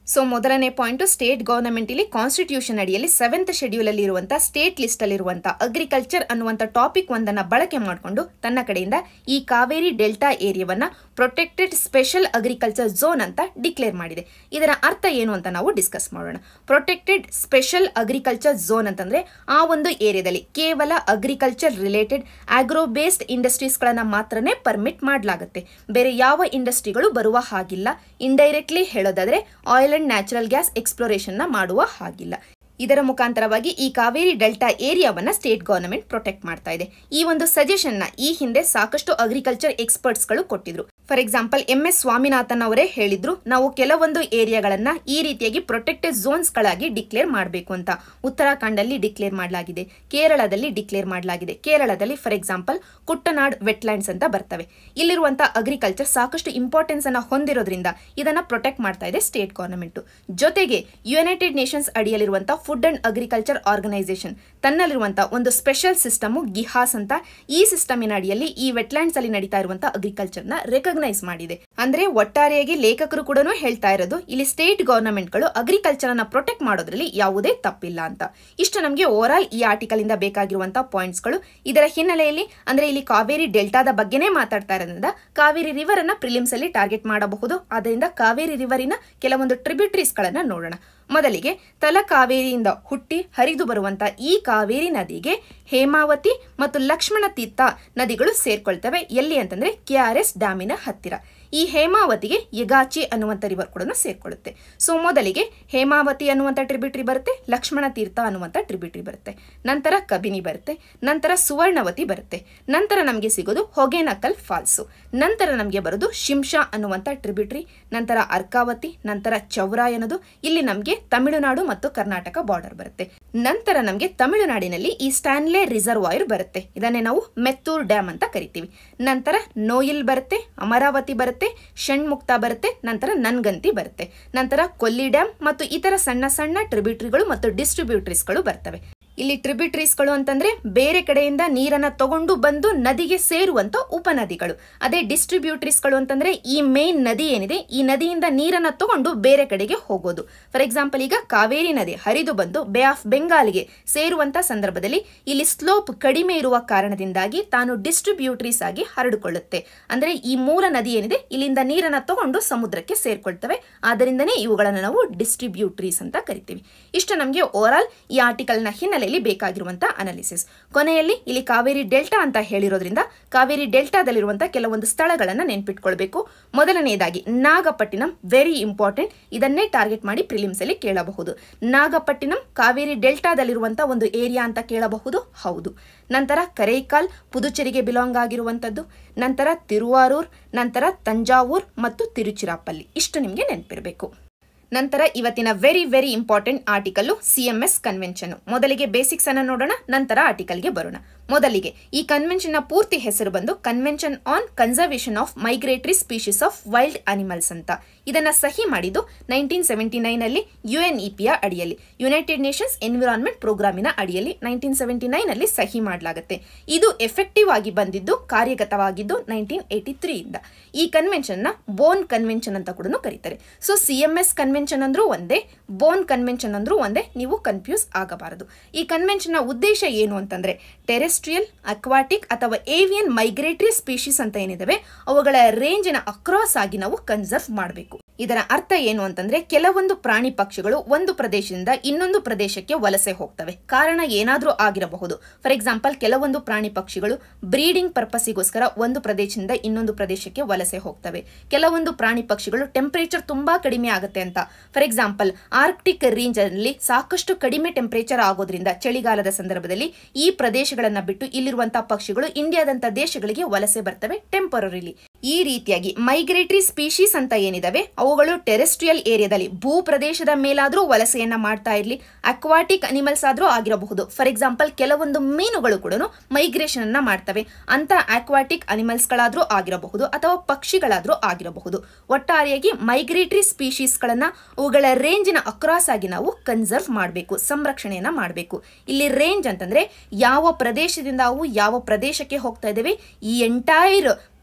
[SPEAKER 1] ಸೊ ಮೊದಲನೇ ಪಾಯಿಂಟ್ ಸ್ಟೇಟ್ ಗವರ್ನಮೆಂಟ್ ಇಲ್ಲಿ ಕಾನ್ಸ್ಟಿಟ್ಯೂಷನ್ ಅಡಿಯಲ್ಲಿ ಸೆವೆಂತ್ ಶೆಡ್ಯೂಲ್ ಅಲ್ಲಿ ಇರುವಂತಹ ಸ್ಟೇಟ್ ಲಿಸ್ಟ್ ಅಲ್ಲಿ ಇರುವಂತಹ ಅಗ್ರಿಕಲ್ಚರ್ ಅನ್ನುವಂತ ಟಾಪಿಕ್ ಒಂದನ್ನ ಬಳಕೆ ಮಾಡಿಕೊಂಡು ತನ್ನ ಕಡೆಯಿಂದ ಈ ಕಾವೇರಿ ಡೆಲ್ಟಾ ಏರಿಯಾವನ್ನ ಪ್ರೊಟೆಕ್ಟೆಡ್ ಸ್ಪೆಷಲ್ ಅಗ್ರಿಕಲ್ಚರ್ ಝೋನ್ ಅಂತ ಡಿಕ್ಲೇರ್ ಮಾಡಿದೆ ಇದರ ಅರ್ಥ ಏನು ಅಂತ ನಾವು ಡಿಸ್ಕಸ್ ಮಾಡೋಣ ಪ್ರೊಟೆಕ್ಟೆಡ್ ಸ್ಪೆಷಲ್ ಅಗ್ರಿಕಲ್ಚರ್ ಝೋನ್ ಅಂತಂದ್ರೆ ಆ ಒಂದು ಏರಿಯಾದಲ್ಲಿ ಕೇವಲ ಅಗ್ರಿಕಲ್ಚರ್ ರಿಲೇಟೆಡ್ ಆಗ್ರೋ ಬೇಸ್ಡ್ ಇಂಡಸ್ಟ್ರೀಸ್ಗಳನ್ನ ಮಾತ್ರನೇ ಪರ್ಮಿಟ್ ಮಾಡಲಾಗುತ್ತೆ ಬೇರೆ ಯಾವ ಇಂಡಸ್ಟ್ರಿಗಳು ಬರುವ ಹಾಗಿಲ್ಲ ಇಂಡೈರೆಕ್ಟ್ಲಿ ಹೇಳೋದಾದ್ರೆ oil and natural gas exploration ನ ಮಾಡುವ ಹಾಗಿಲ್ಲ ಇದರ ಮುಖಾಂತರವಾಗಿ ಈ ಕಾವೇರಿ ಡೆಲ್ಟಾ ಏರಿಯಾವನ್ನ ಸ್ಟೇಟ್ ಗವರ್ನಮೆಂಟ್ ಪ್ರೊಟೆಕ್ಟ್ ಮಾಡ್ತಾ ಇದೆ ಈ ಒಂದು ಸಜೆಷನ್ ನ ಈ ಹಿಂದೆ ಸಾಕಷ್ಟು ಅಗ್ರಿಕಲ್ಚರ್ ಎಕ್ಸ್ಪರ್ಟ್ಸ್ ಗಳು ಕೊಟ್ಟಿದ್ರು for example M S Swaminathan ಅವರೇ ಹೇಳಿದ್ರು ನಾವು ಕೆಲವೊಂದು ಏರಿಯಾಗಳನ್ನ ಈ ರೀತಿಯಾಗಿ ಪ್ರೊಟೆಕ್ಟೆಡ್ ಝೋನ್ಸ್ ಗಳಾಗಿ ಡಿಕ್ಲೇರ್ ಮಾಡಬೇಕು ಅಂತ ಉತ್ತರಾಖಂಡ್ ಅಲ್ಲಿ ಡಿಕ್ಲೇರ್ ಮಾಡಲಾಗಿದೆ ಕೇರಳದಲ್ಲಿ ಡಿಕ್ಲೇರ್ ಮಾಡಲಾಗಿದೆ ಕೇರಳದಲ್ಲಿ ಫಾರ್ ಎಕ್ಸಾಂಪಲ್ ಕುಟ್ಟನಾಡ್ ವೆಟ್ಲ್ಯಾಂಡ್ಸ್ ಅಂತ ಬರ್ತವೆ ಇಲ್ಲಿರುವಂತಹ ಅಗ್ರಿಕಲ್ಚರ್ ಸಾಕಷ್ಟು ಇಂಪಾರ್ಟೆನ್ಸ್ ಅನ್ನ ಹೊಂದಿರೋದ್ರಿಂದ ಇದನ್ನ ಪ್ರೊಟೆಕ್ಟ್ ಮಾಡ್ತಾ ಇದೆ ಸ್ಟೇಟ್ ಗವರ್ನಮೆಂಟ್ ಜೊತೆಗೆ ಯುನೈಟೆಡ್ ನೇಷನ್ಸ್ ಅಡಿಯಲ್ಲಿರುವಂತಹ ಫುಡ್ ಅಂಡ್ ಅಗ್ರಿಕಲ್ಚರ್ ಆರ್ಗನೈಸೇಷನ್ ತನ್ನಲ್ಲಿರುವಂತಹ ಒಂದು ಸ್ಪೆಷಲ್ ಸಿಸ್ಟಮ್ ಗಿಹಾಸ್ ಅಂತ ಈ ಸಿಸ್ಟಮಿನ ಅಡಿಯಲ್ಲಿ ಈ ವೆಟ್ಲ್ಯಾಂಡ್ಸ್ ಅಲ್ಲಿ ನಡೀತಾ ಇರುವಂತಹ ಅಗ್ರಿಕಲ್ಚರ್ ನ ರೆಕಗ್ನೈಸ್ ಮಾಡಿದೆ ಅಂದ್ರೆ ಒಟ್ಟಾರೆಯಾಗಿ ಲೇಖಕರು ಕೂಡ ಹೇಳ್ತಾ ಇರೋದು ಇಲ್ಲಿ ಸ್ಟೇಟ್ ಗವರ್ನಮೆಂಟ್ಗಳು ಅಗ್ರಿಕಲ್ಚರ್ ಅನ್ನ ಪ್ರೊಟೆಕ್ಟ್ ಮಾಡೋದ್ರಲ್ಲಿ ಯಾವುದೇ ತಪ್ಪಿಲ್ಲ ಅಂತ ಇಷ್ಟು ನಮಗೆ ಓವರ್ ಆಲ್ ಈ ಆರ್ಟಿಕಲ್ ಇಂದ ಬೇಕಾಗಿರುವಂತಹ ಪಾಯಿಂಟ್ಸ್ಗಳು ಇದರ ಹಿನ್ನೆಲೆಯಲ್ಲಿ ಅಂದ್ರೆ ಇಲ್ಲಿ ಕಾವೇರಿ ಡೆಲ್ಟಾದ ಬಗ್ಗೆನೇ ಮಾತಾಡ್ತಾ ಇರೋದ್ರಿಂದ ಕಾವೇರಿ ರಿವರ್ ಅನ್ನ ಪ್ರಿಲಿಮ್ಸ್ ಅಲ್ಲಿ ಟಾರ್ಗೆಟ್ ಮಾಡಬಹುದು ಆದ್ದರಿಂದ ಕಾವೇರಿ ರಿವರಿನ ಕೆಲವೊಂದು ಟ್ರಿಬ್ಯೂಟರೀಸ್ ಗಳನ್ನ ನೋಡೋಣ ಮೊದಲಿಗೆ ತಲಕಾವೇರಿಯಿಂದ ಹುಟ್ಟಿ ಹರಿದು ಬರುವಂತ ಈ ಕಾವೇರಿ ನದಿಗೆ ಹೇಮಾವತಿ ಮತ್ತು ಲಕ್ಷ್ಮಣ ತೀರ್ಥ ನದಿಗಳು ಸೇರ್ಕೊಳ್ತವೆ ಎಲ್ಲಿ ಅಂತಂದ್ರೆ ಕೆ ಆರ್ ಎಸ್ ಡ್ಯಾಮಿನ ಹತ್ತಿರ ಈ ಹೇಮಾವತಿಗೆ ಯಗಾಚಿ ಅನ್ನುವಂಥ ರಿವರ್ ಕೂಡ ಸೇರ್ಕೊಳ್ಳುತ್ತೆ ಸೊ ಮೊದಲಿಗೆ ಹೇಮಾವತಿ ಅನ್ನುವಂಥ ಟ್ರಿಬ್ಯೂಟ್ರಿ ಬರುತ್ತೆ ಲಕ್ಷ್ಮಣ ತೀರ್ಥ ಅನ್ನುವಂಥ ಟ್ರಿಬ್ಯೂಟ್ರಿ ಬರುತ್ತೆ ನಂತರ ಕಬಿನಿ ಬರುತ್ತೆ ನಂತರ ಸುವರ್ಣವತಿ ಬರುತ್ತೆ ನಂತರ ನಮಗೆ ಸಿಗೋದು ಹೊಗೇನಕಲ್ ಫಾಲ್ಸು ನಂತರ ನಮಗೆ ಬರೋದು ಶಿಂಷಾ ಅನ್ನುವಂಥ ಟ್ರಿಬ್ಯೂಟ್ರಿ ನಂತರ ಅರ್ಕಾವತಿ ನಂತರ ಚೌರಾಯ್ ಅನ್ನೋದು ಇಲ್ಲಿ ನಮಗೆ ತಮಿಳುನಾಡು ಮತ್ತು ಕರ್ನಾಟಕ ಬಾರ್ಡರ್ ಬರುತ್ತೆ ನಂತರ ನಮಗೆ ತಮಿಳುನಾಡಿನಲ್ಲಿ ಈ ಸ್ಟ್ಯಾನ್ಲೆ ರಿಸರ್ವಾಯರ್ ಬರುತ್ತೆ ಇದನ್ನೇ ನಾವು ಮೆತ್ತೂರ್ ಡ್ಯಾಮ್ ಅಂತ ಕರಿತೀವಿ ನಂತರ ನೋಯಿಲ್ ಬರುತ್ತೆ ಅಮರಾವತಿ ಬರುತ್ತೆ ಷಣ್ಮುಕ್ತ ಬರುತ್ತೆ ನಂತರ ನನ್ಗಂತಿ ಬರುತ್ತೆ ನಂತರ ಕೊಲ್ಲಿ ಡ್ಯಾಮ್ ಮತ್ತು ಇತರ ಸಣ್ಣ ಸಣ್ಣ ಟ್ರಿಬ್ಯೂಟ್ರಿಗಳು ಮತ್ತು ಡಿಸ್ಟ್ರಿಬ್ಯೂಟ್ರೀಸ್ಗಳು ಬರ್ತವೆ ಇಲ್ಲಿ ಟ್ರಿಬ್ಯೂಟ್ರೀಸ್ಗಳು ಅಂತಂದ್ರೆ ಬೇರೆ ಕಡೆಯಿಂದ ನೀರನ್ನ ತಗೊಂಡು ಬಂದು ನದಿಗೆ ಸೇರುವಂತ ಉಪನದಿಗಳು ಅದೇ ಡಿಸ್ಟ್ರಿಬ್ಯೂಟ್ರೀಸ್ಗಳು ಅಂತಂದ್ರೆ ಈ ಮೇನ್ ನದಿ ಏನಿದೆ ಈ ನದಿಯಿಂದ ನೀರನ್ನ ತಗೊಂಡು ಬೇರೆ ಕಡೆಗೆ ಹೋಗೋದು ಫಾರ್ ಎಕ್ಸಾಂಪಲ್ ಈಗ ಕಾವೇರಿ ನದಿ ಹರಿದು ಬಂದು ಬೇ ಆಫ್ ಬೆಂಗಾಲ್ಗೆ ಸೇರುವಂತ ಸಂದರ್ಭದಲ್ಲಿ ಇಲ್ಲಿ ಸ್ಲೋಪ್ ಕಡಿಮೆ ಇರುವ ಕಾರಣದಿಂದಾಗಿ ತಾನು ಡಿಸ್ಟ್ರಿಬ್ಯೂಟ್ರೀಸ್ ಆಗಿ ಹರಡಿಕೊಳ್ಳುತ್ತೆ ಅಂದ್ರೆ ಈ ಮೂಲ ನದಿ ಏನಿದೆ ಇಲ್ಲಿಂದ ನೀರನ್ನ ತಗೊಂಡು ಸಮುದ್ರಕ್ಕೆ ಸೇರ್ಕೊಳ್ತವೆ ಆದ್ದರಿಂದನೇ ಇವುಗಳನ್ನು ನಾವು ಡಿಸ್ಟ್ರಿಬ್ಯೂಟ್ರೀಸ್ ಅಂತ ಕರಿತೀವಿ ಇಷ್ಟು ನಮಗೆ ಓವರ್ ಆಲ್ ಈ ಆರ್ಟಿಕಲ್ನ ಹಿನ್ನೆಲೆಯಲ್ಲಿ ಬೇಕಾಗಿರುವಂತಹ ಅನಾಲಿಸಿಸ್ ಕೊನೆಯಲ್ಲಿ ಇಲ್ಲಿ ಕಾವೇರಿ ಡೆಲ್ಟಾ ಅಂತ ಹೇಳಿರೋದ್ರಿಂದ ಕಾವೇರಿ ಡೆಲ್ಟಾದಲ್ಲಿರುವಂತಹ ಕೆಲವೊಂದು ಸ್ಥಳಗಳನ್ನು ನೆನ್ಪಿಟ್ಕೊಳ್ಬೇಕು ಮೊದಲನೆಯದಾಗಿ ನಾಗಪಟ್ಟಿನಂ ವೆರಿ ಇಂಪಾರ್ಟೆಂಟ್ ಇದನ್ನೇ ಟಾರ್ಗೆಟ್ ಮಾಡಿ ಪ್ರಿಲಿಮ್ಸ್ ಅಲ್ಲಿ ಕೇಳಬಹುದು ನಾಗಪಟ್ಟಿನಂ ಕಾವೇರಿ ಡೆಲ್ಟಾದಲ್ಲಿರುವಂತಹ ಒಂದು ಏರಿಯಾ ಅಂತ ಕೇಳಬಹುದು ಹೌದು ನಂತರ ಕರೈಕಾಲ್ ಪುದುಚೇರಿಗೆ ಬಿಲಾಂಗ್ ಆಗಿರುವಂಥದ್ದು ನಂತರ ತಿರುವಾರೂರ್ ನಂತರ ತಂಜಾವೂರ್ ಮತ್ತು ತಿರುಚಿರಾಪಲ್ಲಿ ಇಷ್ಟು ನಿಮಗೆ ನೆನಪಿರಬೇಕು ನಂತರ ಇವತ್ತಿನ very very important article C M S convention ಮೊದಲಿಗೆ ಬೇಸಿಕ್ಸ್ ಅನ್ನ ನೋಡೋಣ ನಂತರ ಆರ್ಟಿಕಲ್ಗೆ ಬರೋಣ ಮೊದಲಿಗೆ ಈ ಕನ್ವೆನ್ಷನ್ ನ ಪೂರ್ತಿ ಹೆಸರು ಬಂದು convention on conservation of migratory species of wild animals ಅಂತ ಇದನ್ನ ಸಹಿ ಮಾಡಿದ್ದು ನೈನ್ಟೀನ್ ಸೆವೆಂಟಿ ನೈನ್ ಅಲ್ಲಿ ಯುಎನ್ಇಪಿಯ ಅಡಿಯಲ್ಲಿ ಯುನೈಟೆಡ್ ನೇಷನ್ಸ್ ಎನ್ವಿರಾನ್ಮೆಂಟ್ ಪ್ರೋಗ್ರಾಮಿನ ಅಡಿಯಲ್ಲಿ ನೈನ್ಟೀನ್ ಸೆವೆಂಟಿ ನೈನ್ ಅಲ್ಲಿ ಸಹಿ ಮಾಡಲಾಗುತ್ತೆ ಇದು ಎಫೆಕ್ಟಿವ್ ಆಗಿ ಬಂದಿದ್ದು ಕಾರ್ಯಗತವಾಗಿದ್ದು ನೈನ್ಟೀನ್ ಏಟಿ ತ್ರೀ ಇಂದ ಈ ಕನ್ವೆನ್ಷನ್ ನ ಬೋನ್ ಕನ್ವೆನ್ಷನ್ ಅಂತ ಕೂಡ ಕರೀತಾರೆ so C M S convention ಅಂದ್ರೂ ಒಂದೇ ಬೋನ್ ಕನ್ವೆನ್ಷನ್ ಅಂದ್ರೂ ಒಂದೇ ನೀವು ಕನ್ಫ್ಯೂಸ್ ಆಗಬಾರದು ಈ ಕನ್ವೆನ್ಷನ್ ನ ಉದ್ದೇಶ ಏನು ಅಂತಂದ್ರೆ ಟೆರೆಸ್ಟ್ರಿಯಲ್ ಅಕ್ವಾಟಿಕ್ ಅಥವಾ ಏವಿಯನ್ ಮೈಗ್ರೇಟರಿ ಸ್ಪೀಶೀಸ್ ಅಂತ ಏನಿದಾವೆ ಅವುಗಳ ರೇಂಜಿನ ಅಕ್ರಾಸ್ ಆಗಿ ನಾವು ಕನ್ಸರ್ವ್ ಮಾಡಬೇಕು ಇದರ ಅರ್ಥ ಏನು ಅಂತಂದ್ರೆ ಕೆಲವೊಂದು ಪ್ರಾಣಿ ಪಕ್ಷಿಗಳು ಒಂದು ಪ್ರದೇಶದಿಂದ ಇನ್ನೊಂದು ಪ್ರದೇಶಕ್ಕೆ ವಲಸೆ ಹೋಗ್ತವೆ ಕಾರಣ ಏನಾದ್ರೂ ಆಗಿರಬಹುದು ಫಾರ್ ಎಕ್ಸಾಂಪಲ್ ಕೆಲವೊಂದು ಪ್ರಾಣಿ ಪಕ್ಷಿಗಳು ಬ್ರೀಡಿಂಗ್ ಪರ್ಪಸ್ಸಿಗೋಸ್ಕರ ಒಂದು ಪ್ರದೇಶದಿಂದ ಇನ್ನೊಂದು ಪ್ರದೇಶಕ್ಕೆ ವಲಸೆ ಹೋಗ್ತವೆ ಕೆಲವೊಂದು ಪ್ರಾಣಿ ಪಕ್ಷಿಗಳು ಟೆಂಪರೇಚರ್ ತುಂಬಾ ಕಡಿಮೆ ಆಗುತ್ತೆ ಅಂತ ಫಾರ್ ಎಕ್ಸಾಂಪಲ್ ಆರ್ಕ್ಟಿಕ್ ರೇಂಜ್ ಅಲ್ಲಿ ಸಾಕಷ್ಟು ಕಡಿಮೆ ಟೆಂಪರೇಚರ್ ಆಗೋದ್ರಿಂದ ಚಳಿಗಾಲದ ಸಂದರ್ಭದಲ್ಲಿ ಈ ಪ್ರದೇಶಗಳನ್ನ ಬಿಟ್ಟು ಇಲ್ಲಿರುವಂತಹ ಪಕ್ಷಿಗಳು ಇಂಡಿಯಾದಂತ ದೇಶಗಳಿಗೆ ವಲಸೆ ಬರ್ತವೆ ಟೆಂಪರರಿಲಿ ಈ ರೀತಿಯಾಗಿ ಮೈಗ್ರೇಟರಿ ಸ್ಪೀಶೀಸ್ ಅಂತ ಏನಿದಾವೆ ಅವುಗಳು ಟೆರೆಸ್ಟ್ರಿಯಲ್ ಏರಿಯಾದಲ್ಲಿ ಭೂ ಪ್ರದೇಶದ ಮೇಲಾದ್ರೂ ವಲಸೆಯನ್ನ ಮಾಡ್ತಾ ಇರಲಿ ಅಕ್ವಾಟಿಕ್ ಅನಿಮಲ್ಸ್ ಆದ್ರೂ ಆಗಿರಬಹುದು ಫಾರ್ ಎಕ್ಸಾಂಪಲ್ ಕೆಲವೊಂದು ಮೀನುಗಳು ಕೂಡ ಮೈಗ್ರೇಷನ್ ಅನ್ನ ಮಾಡ್ತವೆ ಅಂತ ಅಕ್ವಾಟಿಕ್ ಅನಿಮಲ್ಸ್ ಗಳಾದ್ರೂ ಆಗಿರಬಹುದು ಅಥವಾ ಪಕ್ಷಿಗಳಾದ್ರೂ ಆಗಿರಬಹುದು ಒಟ್ಟಾರೆಯಾಗಿ ಮೈಗ್ರೇಟರಿ ಸ್ಪೀಶೀಸ್ ಗಳನ್ನ ಅವುಗಳ ರೇಂಜಿನ ಅಕ್ರಾಸ್ ಆಗಿ ನಾವು ಕನ್ಸರ್ವ್ ಮಾಡಬೇಕು ಸಂರಕ್ಷಣೆಯನ್ನ ಮಾಡಬೇಕು ಇಲ್ಲಿ ರೇಂಜ್ ಅಂತಂದ್ರೆ ಯಾವ ಪ್ರದೇಶದಿಂದ ಅವು ಯಾವ ಪ್ರದೇಶಕ್ಕೆ ಹೋಗ್ತಾ ಇದ್ದೇವೆ ಈ ಎಂಟೈರ್